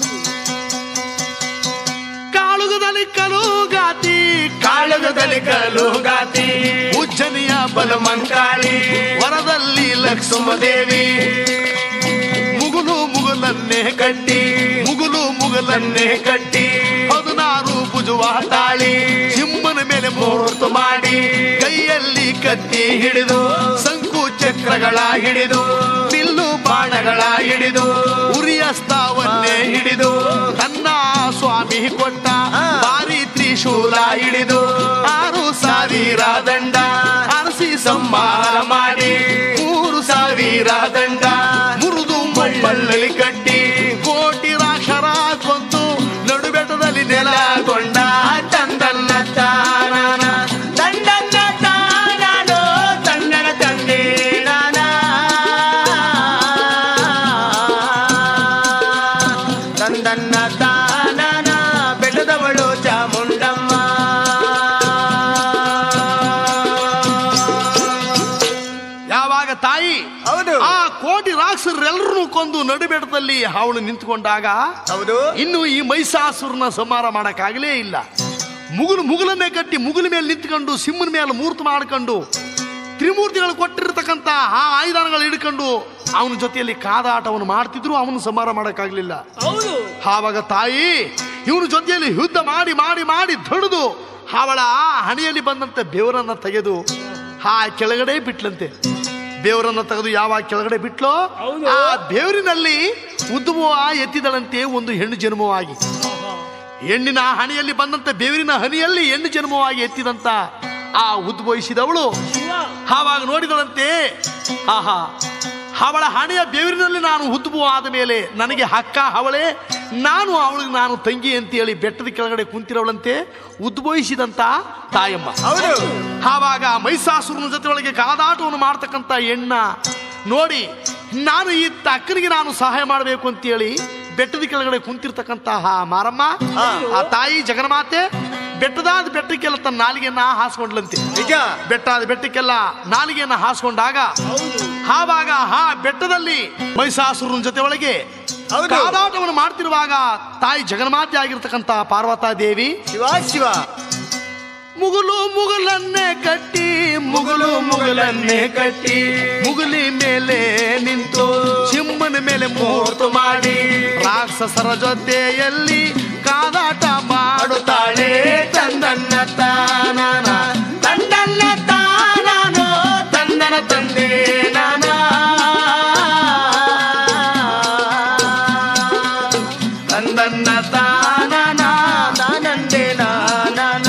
S1: ಕಾಳುಗದಲ್ಲಿ ಕಲುಗಾತಿ
S2: ಕಾಳಗದಲ್ಲಿ ಕಲುಗಾತಿ
S1: ಉಜ್ಜನಿಯ ಬಲ
S2: ಮಂಕಾಳಿ
S1: ವರದಲ್ಲಿ ಲಕ್ಷ್ಮದೇವಿ ಮುಗುಲು ಮುಗುಲನ್ನೇ ಕಟ್ಟಿ ಮುಗುಲು ಮುಗುಲನ್ನೇ
S2: ತನ್ನೆ ಕಟ್ಟಿ
S1: ಹದಿನಾರು ಭುಜುವ ತಾಳಿ ಸಿಂಹನ ಮೇಲೆ ಮೂರ್ತು ಮಾಡಿ ಕೈಯಲ್ಲಿ ಕತ್ತಿ ಹಿಡಿದು ಶಂಕು ಚಕ್ರಗಳ ಹಿಡಿದು ಬಿಲ್ಲು ಬಾಣಗಳ ಹಿಡಿದು ಉರಿಯಸ್ತವನ್ನೇ ಹಿಡಿದು ತನ್ನ ಸ್ವಾಮಿ ಕೊಟ್ಟ ಬಾರಿ ತ್ರಿಶೂಲ ಹಿಡಿದು ಆರು ಸಾವಿರ ದಂಡ ಅರಸಿ ಸಂಹಾರ ಮಾಡಿ ಮೂರು ಸಾವಿರ ದಂಡ ಮುರಿದು ಮಳ್ಳಲ್ಲಿ ಕಟ್ಟಿ ಕೋಟಿ ರಾಕ್ಷರ ಕೊಂದು ನಡುಬೆಟ್ಟದಲ್ಲಿ ನೆಲಗೊಂಡ
S2: ತಂದನ್ನ ತಾನಾನ ತಂದನ್ನ ತಾನಾನೋ ತಂದನ ತಂದೆ ನಾನ ತಂದನ್ನ ತಾನಾನ ಬೆಟ್ಟದವಳು ಚಾಮುಂಡಮ್ಮ
S1: ಯಾವಾಗ ತಾಯಿ
S2: ಹೌದು
S1: ಆ ಕೋಟಿ ರಾಕ್ಷಸರೆಲ್ಲರನ್ನೂ ಕೊಂದು ನಡುಬೆಟ್ಟದಲ್ಲಿ ಅವಳು ನಿಂತುಕೊಂಡಾಗ
S2: ಹೌದು
S1: ಇನ್ನು ಈ ಮೈಸಾಸುರನ ಸಂಹಾರ ಮಾಡಕ್ಕಾಗಲೇ ಇಲ್ಲ ಮುಗುಲು ಮುಗುಲನ್ನೇ ಕಟ್ಟಿ ಮುಗುಲ ಮೇಲೆ ನಿಂತ್ಕೊಂಡು ಸಿಂಹನ ಮೇಲೆ ಮೂರ್ತಿ ಮಾಡ್ಕೊಂಡು ತ್ರಿಮೂರ್ತಿಗಳು ಕೊಟ್ಟಿರ್ತಕ್ಕಂಥ ಆ ಆಯುಧಾನಗಳು ಹಿಡ್ಕೊಂಡು ಅವನ ಜೊತೆಯಲ್ಲಿ ಕಾದಾಟವನ್ನು ಮಾಡ್ತಿದ್ರು ಅವನು ಸಂಹಾರ ಮಾಡೋಕ್ಕಾಗ್ಲಿಲ್ಲ
S2: ಹೌದು
S1: ಆವಾಗ ತಾಯಿ ಇವನ ಜೊತೆಯಲ್ಲಿ ಯುದ್ಧ ಮಾಡಿ ಮಾಡಿ ಮಾಡಿ ತಡೆದು ಅವಳ ಹಣೆಯಲ್ಲಿ ಬಂದಂತೆ ಬೆವರನ್ನ ತೆಗೆದು ಆ ಕೆಳಗಡೆ ಬಿಟ್ಲಂತೆ ಬೇವರನ್ನ ತೆಗೆದು ಯಾವಾಗ ಕೆಳಗಡೆ ಬಿಟ್ಲೋ
S2: ಹೌದು.
S1: ಆ ಬೇವರಿನಲ್ಲಿ ಉದ್ದುವ ಎತ್ತಿದಳಂತೆ ಒಂದು ಹೆಣ್ಣು ಜನ್ಮವಾಗಿ ಹೆಣ್ಣಿನ ಹಣಿಯಲ್ಲಿ ಬಂದಂತೆ ಬೇವಿನ ಹನಿಯಲ್ಲಿ ಹೆಣ್ಣು ಜನ್ಮವಾಗಿ ಎತ್ತಿದಂತ ಆ ಉದ್ಭವಿಸಿದವಳು
S2: ಶಿವ
S1: ಆವಾಗ ನೋಡಿದಳಂತೆ ಆಹಾ ಅವಳ ಹಣೆಯ ಬೇವಿನಲ್ಲಿ ನಾನು ಉದ್ಭವ ಆದ ಮೇಲೆ ನನಗೆ ಹಕ್ಕ ಅವಳೇ ನಾನು ಅವಳಿಗೆ ನಾನು ತಂಗಿ ಅಂತೇಳಿ ಬೆಟ್ಟದ ಕೆಳಗಡೆ ಕುಂತಿರವಳಂತೆ ಉದ್ಭವಿಸಿದಂತ ತಾಯಮ್ಮ
S2: ಹೌದು
S1: ಆವಾಗ ಮೈಸಾಸುರನ ಜೊತೆ ಒಳಗೆ ಕಾದಾಟವನ್ನು ಮಾಡ್ತಕ್ಕಂಥ ಹೆಣ್ಣ ನೋಡಿ ನಾನು ಈ ಅಕ್ಕನಿಗೆ ನಾನು ಸಹಾಯ ಮಾಡಬೇಕು ಅಂತೇಳಿ ಬೆಟ್ಟದ ಕೆಳಗಡೆ ಕುಂತಿರ್ತಕ್ಕಂತಹ ಮಾರಮ್ಮ
S2: ಆ.
S1: ಆ ತಾಯಿ ಜಗನ್ಮಾತೆ ಬೆಟ್ಟದಾದ ಬೆಟ್ಟಕ್ಕೆಲ್ಲ ತನ್ನ ನಾಲಿಗೆಯನ್ನ ಹಾಸ್ಕೊಂಡ್ಲಂತೆ
S2: ನಿಜ
S1: ಬೆಟ್ಟಾದ ಬೆಟ್ಟಕ್ಕೆಲ್ಲ ನಾಲಿಗೆಯನ್ನ ಹಾಸ್ಕೊಂಡಾಗ
S2: ಹೌದು
S1: ಆವಾಗ ಆ ಬೆಟ್ಟದಲ್ಲಿ ಮೈಸಾಸುರನ ಜೊತೆ ಒಳಗೆ
S2: ಹೌದು.
S1: ಕಾದಾಟವನ್ನು ಮಾಡ್ತಿರುವಾಗ ತಾಯಿ ಜಗನ್ಮಾತೆ ಆಗಿರ್ತಕ್ಕಂಥ ಪಾರ್ವತಾ ದೇವಿ
S2: ಶಿವ ಶಿವ
S1: ಮುಗುಲು ಮುಗುಲನ್ನೇ ಕಟ್ಟಿ ಮುಗುಲು ಮುಗುಲನ್ನೇ ಕಟ್ಟಿ ಮುಗುಲಿ ಮೇಲೆ ನಿಂತು ಸಿಂಹನ ಮೇಲೆ ಮೂರ್ತು ಮಾಡಿ ರಾಕ್ಷಸರ ಜೊತೆಯಲ್ಲಿ ಕಾದಾಟ ಮಾಡುತ್ತಾಳೆ ತಂದನ್ನ ತಾನಾನ ತಂದನ್ನ ತಾನಾನೋ ತಂದನ ತಂದೆ ನಾನ ತಂದನ್ನ ತಾನಾನ
S2: ತಾನಂದೆ ನಾನ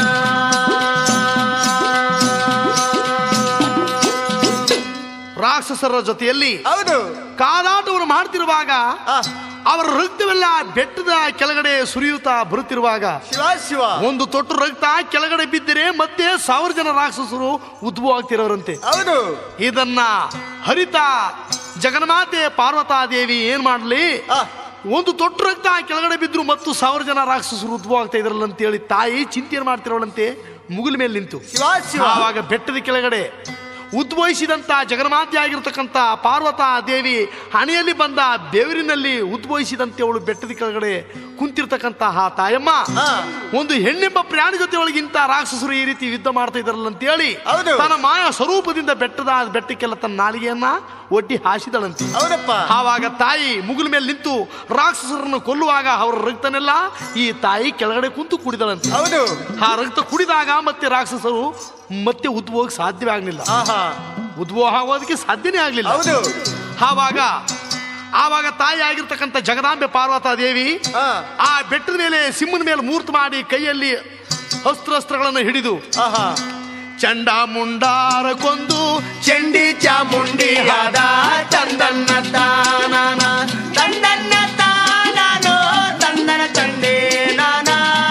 S1: ರಾಕ್ಷಸರ ಜೊತೆಯಲ್ಲಿ
S2: ಹೌದು
S1: ಕಾದಾಟವನ್ನು ಮಾಡ್ತಿರುವಾಗ
S2: ಆ,
S1: ಅವರ ರಕ್ತವೆಲ್ಲ ಬೆಟ್ಟದ ಕೆಳಗಡೆ ಸುರಿಯುತ್ತಾ ಬರುತ್ತಿರುವಾಗ
S2: ಶಿವ ಶಿವ
S1: ಒಂದು ತೊಟ್ಟು ರಕ್ತ ಕೆಳಗಡೆ ಬಿದ್ದರೆ ಮತ್ತೆ ಸಾವಿರ ಜನ ರಾಕ್ಷಸರು ಉದ್ಭವ ಆಗ್ತಿರೋರಂತೆ
S2: ಹೌದು
S1: ಇದನ್ನ ಹರಿತ ಜಗನ್ಮಾತೆ ಪಾರ್ವತಾ ದೇವಿ ಏನ್ ಮಾಡ್ಲಿ
S2: ಆ,
S1: ಒಂದು ತೊಟ್ಟು ರಕ್ತ ಕೆಳಗಡೆ ಬಿದ್ರು ಮತ್ತು ಸಾವಿರ ಜನ ರಾಕ್ಷಸರು ಉದ್ಭವ ಆಗ್ತಾ ಇದ್ರಲ್ಲ ಅಂತೇಳಿ ತಾಯಿ ಚಿಂತೆಯನ್ನು ಮಾಡ್ತಿರೋಳಂತೆ ಮುಗಿಲ ಮೇಲೆ ನಿಂತು
S2: ಶಿವ ಶಿವ
S1: ಆವಾಗ ಬೆಟ್ಟದ ಕೆಳಗಡೆ ಉದ್ಭವಿಸಿದಂತ ಜಗನ್ಮಾತೆ ಆಗಿರ್ತಕ್ಕಂಥ ಪಾರ್ವತಾ ದೇವಿ ಹಣೆಯಲ್ಲಿ ಬಂದ ಬೇವರಿನಲ್ಲಿ ಉದ್ಭವಿಸಿದಂತೆ ಅವಳು ಬೆಟ್ಟದ ಕೆಳಗಡೆ ಕುಂತಿರ್ತಕ್ಕಂತಹ ತಾಯಮ್ಮ
S2: ಆ,
S1: ಒಂದು ಹೆಣ್ಣೆಂಬ ಪ್ರಾಣಿ ಜೊತೆ ಒಳಗಿಂತ ರಾಕ್ಷಸರು ಈ ರೀತಿ ಯುದ್ಧ ಮಾಡ್ತಾ ಇದಾರಲ್ಲ ಅಂತೇಳಿ
S2: ಹೌದು.
S1: ತನ್ನ ಮಾಯಾ ಸ್ವರೂಪದಿಂದ ಬೆಟ್ಟದ ಬೆಟ್ಟಕ್ಕೆಲ್ಲ ತನ್ನ ನಾಲಿಗೆಯನ್ನ ಒಡ್ಡಿ ಹಾಸಿದಳಂತೆ
S2: ಹೌದಪ್ಪ
S1: ಆವಾಗ ತಾಯಿ ಮುಗಿಲ ಮೇಲೆ ನಿಂತು ರಾಕ್ಷಸರನ್ನು ಕೊಲ್ಲುವಾಗ ಅವರ ರಕ್ತನೆಲ್ಲ ಈ ತಾಯಿ ಕೆಳಗಡೆ ಕುಂತು ಕುಡಿದಳಂತೆ
S2: ಹೌದು
S1: ಆ ರಕ್ತ ಕುಡಿದಾಗ ಮತ್ತೆ ರಾಕ್ಷಸರು ಮತ್ತೆ ಉದ್ಭವಕ್ಕೆ ಸಾಧ್ಯವೇ ಆಗಲಿಲ್ಲ
S2: ಆಹಾ
S1: ಉದ್ಭವ ಆಗೋದಕ್ಕೆ ಸಾಧ್ಯನೇ ಆಗಲಿಲ್ಲ
S2: ಹೌದು
S1: ಆವಾಗ ಆವಾಗ ತಾಯಿ ಆಗಿರ್ತಕ್ಕಂಥ ಜಗದಾಂಬೆ ಪಾರ್ವತಾ ದೇವಿ
S2: ಆ,
S1: ಆ ಬೆಟ್ಟದ ಮೇಲೆ ಸಿಂಹನ ಮೇಲೆ ಮೂರ್ತಿ ಮಾಡಿ ಕೈಯಲ್ಲಿ ಅಸ್ತ್ರಗಳನ್ನು ಹಿಡಿದು
S2: ಆಹಾ
S1: ಚಂಡ ಮುಂಡಾರ ಕೊಂದು ಚಂಡಿ ಚಾಮುಂಡಿ ಆದ ತಂದನ್ನ ತಾನಾನ
S2: ತಂದನ್ನ ತಾನಾನೋ ತಂದನ ತಂದೆ ನಾನ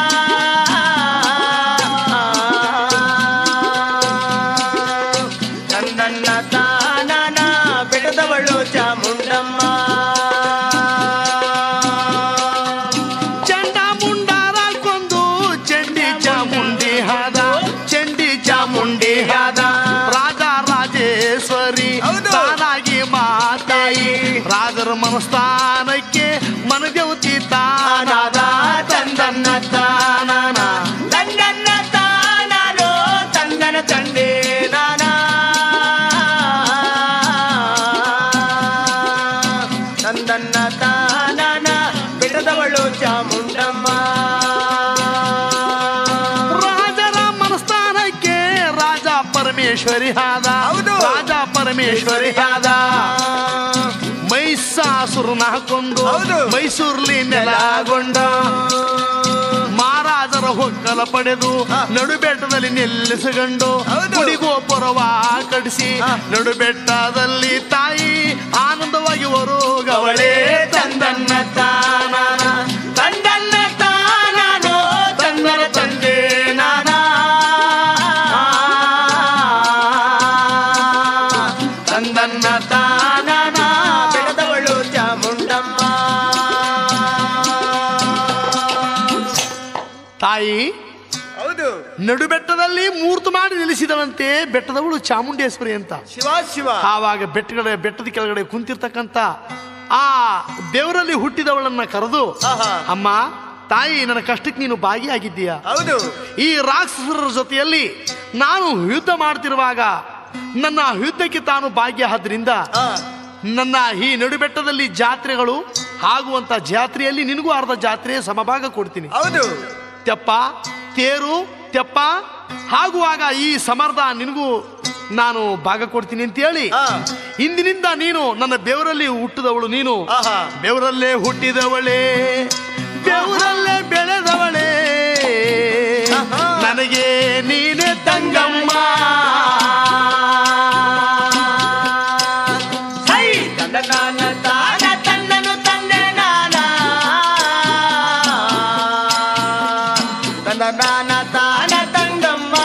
S2: ತಂದನ್ನ ತಾನಾನ ಬೆಟ್ಟದವಳು ಚಾಮುಂಡಮ್ಮ
S1: ಚಂಡ ಮುಂಡಾರ ಕೊಂದು ಚಂಡಿ ಚಾಮುಂಡಿ ಹಾದ ಚಂಡಿ ಚಾಮುಂಡಿ ಹಾದ ರಾಜ ರಾಜೇಶ್ವರಿ
S2: ಹೌದು.
S1: ತಾನಾಗಿ ಮಾತಾಯಿ ರಾಜರ ಮನಸ್ಥಾನಕ್ಕೆ ಮನದೇವತಿ ತಾನಾದ ತಂದನ್ನ ತಾನಾನ
S2: ತಂದನ್ನ ತಾನಾನೋ ತಂದನ ತಂದೆ ನಾನ ತಂದನ್ನ ತಾನಾನ ಬೆಟ್ಟದವಳು ಚಾಮುಂಡಮ್ಮ
S1: ರಾಜರ ಮನಸ್ಥಾನಕ್ಕೆ ರಾಜ ಪರಮೇಶ್ವರಿ ಹಾದ
S2: ಹೌದು.
S1: ರಾಜ ಪರಮೇಶ್ವರಿ ಹಾದ ಮೈಸಾಸುರನ ಕೊಂದು
S2: ಹೌದು.
S1: ಮೈಸೂರ್ಲಿ ನೆಲಗೊಂಡ ಮಹಾರಾಜರ ಹೊಕ್ಕಲ ಪಡೆದು
S2: ಹಾ.
S1: ನಡುಬೆಟ್ಟದಲ್ಲಿ ನಿಲ್ಲಿಸಿಕೊಂಡು
S2: ಹೌದು.
S1: ಗುಡಿಗೋಪುರವ ಕಡಿಸಿ
S2: ಹಾ.
S1: ನಡುಬೆಟ್ಟದಲ್ಲಿ ತಾಯಿ ಆನಂದವಾಗಿ ಹೊರುಗವಳೆ ತಂದನ್ನ ತಾನಾನ
S2: ತಂದನ್ನ ತಾನಾನೋ ತಂದನ ತಂದೆ ನಾನ
S1: ತಂದನ್ನ
S2: ತಾನಾನ ಬೆಟ್ಟದವಳು ಚಾಮುಂಡಮ್ಮ
S1: ತಾಯಿ
S2: ಹೌದು
S1: ನಡುಬೆಟ್ಟದಲ್ಲಿ ಮೂರ್ತು ಮಾಡಿ ನಿಲ್ಲಿಸಿದವಂತೆ ಬೆಟ್ಟದವಳು ಚಾಮುಂಡೇಶ್ವರಿ ಅಂತ
S2: ಶಿವ ಶಿವ
S1: ಆವಾಗ ಬೆಟ್ಟಗಡೆ ಬೆಟ್ಟದ ಕೆಳಗಡೆ ಕುಂತಿರ್ತಕ್ಕಂಥ ಆ ದೇವರಲ್ಲಿ ಹುಟ್ಟಿದವಳನ್ನ ಕರೆದು
S2: ಆಹಾ.
S1: ಅಮ್ಮ ತಾಯಿ ನನ್ನ ಕಷ್ಟಕ್ಕೆ ನೀನು ಭಾಗಿಯಾಗಿದ್ದೀಯ
S2: ಹೌದು
S1: ಈ ರಾಕ್ಷಸರ ಜೊತೆಯಲ್ಲಿ ನಾನು ಯುದ್ಧ ಮಾಡ್ತಿರುವಾಗ ನನ್ನ ಯುದ್ಧಕ್ಕೆ ತಾನು ಭಾಗ್ಯ ಆದ್ರಿಂದ
S2: ಆ,
S1: ನನ್ನ ಈ ನಡುಬೆಟ್ಟದಲ್ಲಿ ಜಾತ್ರೆಗಳು ಆಗುವಂತ ಜಾತ್ರೆಯಲ್ಲಿ ನಿನಗೂ ಅರ್ಧ ಜಾತ್ರೆ ಸಮಭಾಗ ಕೊಡ್ತೀನಿ
S2: ಹೌದು
S1: ತೆಪ್ಪ ತೇರು ತೆಪ್ಪ ಆಗುವಾಗ ಈ ಸಮರ್ಧ ನಿನಗೂ ನಾನು ಭಾಗ ಕೊಡ್ತೀನಿ ಅಂತ ಹೇಳಿ
S2: ಆ.
S1: ಇಂದಿನಿಂದ ನೀನು ನನ್ನ ಬೆವರಲ್ಲಿ ಹುಟ್ಟಿದವಳು ನೀನು
S2: ಆಹಾ
S1: ಬೆವರಲ್ಲೇ ಹುಟ್ಟಿದವಳೇ ಬೆವರಲ್ಲೇ ಬೆಳೆದವಳೇ
S2: ಆಹಾ.
S1: ನನಗೆ ನೀನೇ ತಂಗಮ್ಮ
S2: ಹೈ ತಂದನಾನ ತಾನ ತನ್ನನು ತಂದೆ ನಾನ ತಂದನಾನ ತಾನ ತಂಗಮ್ಮ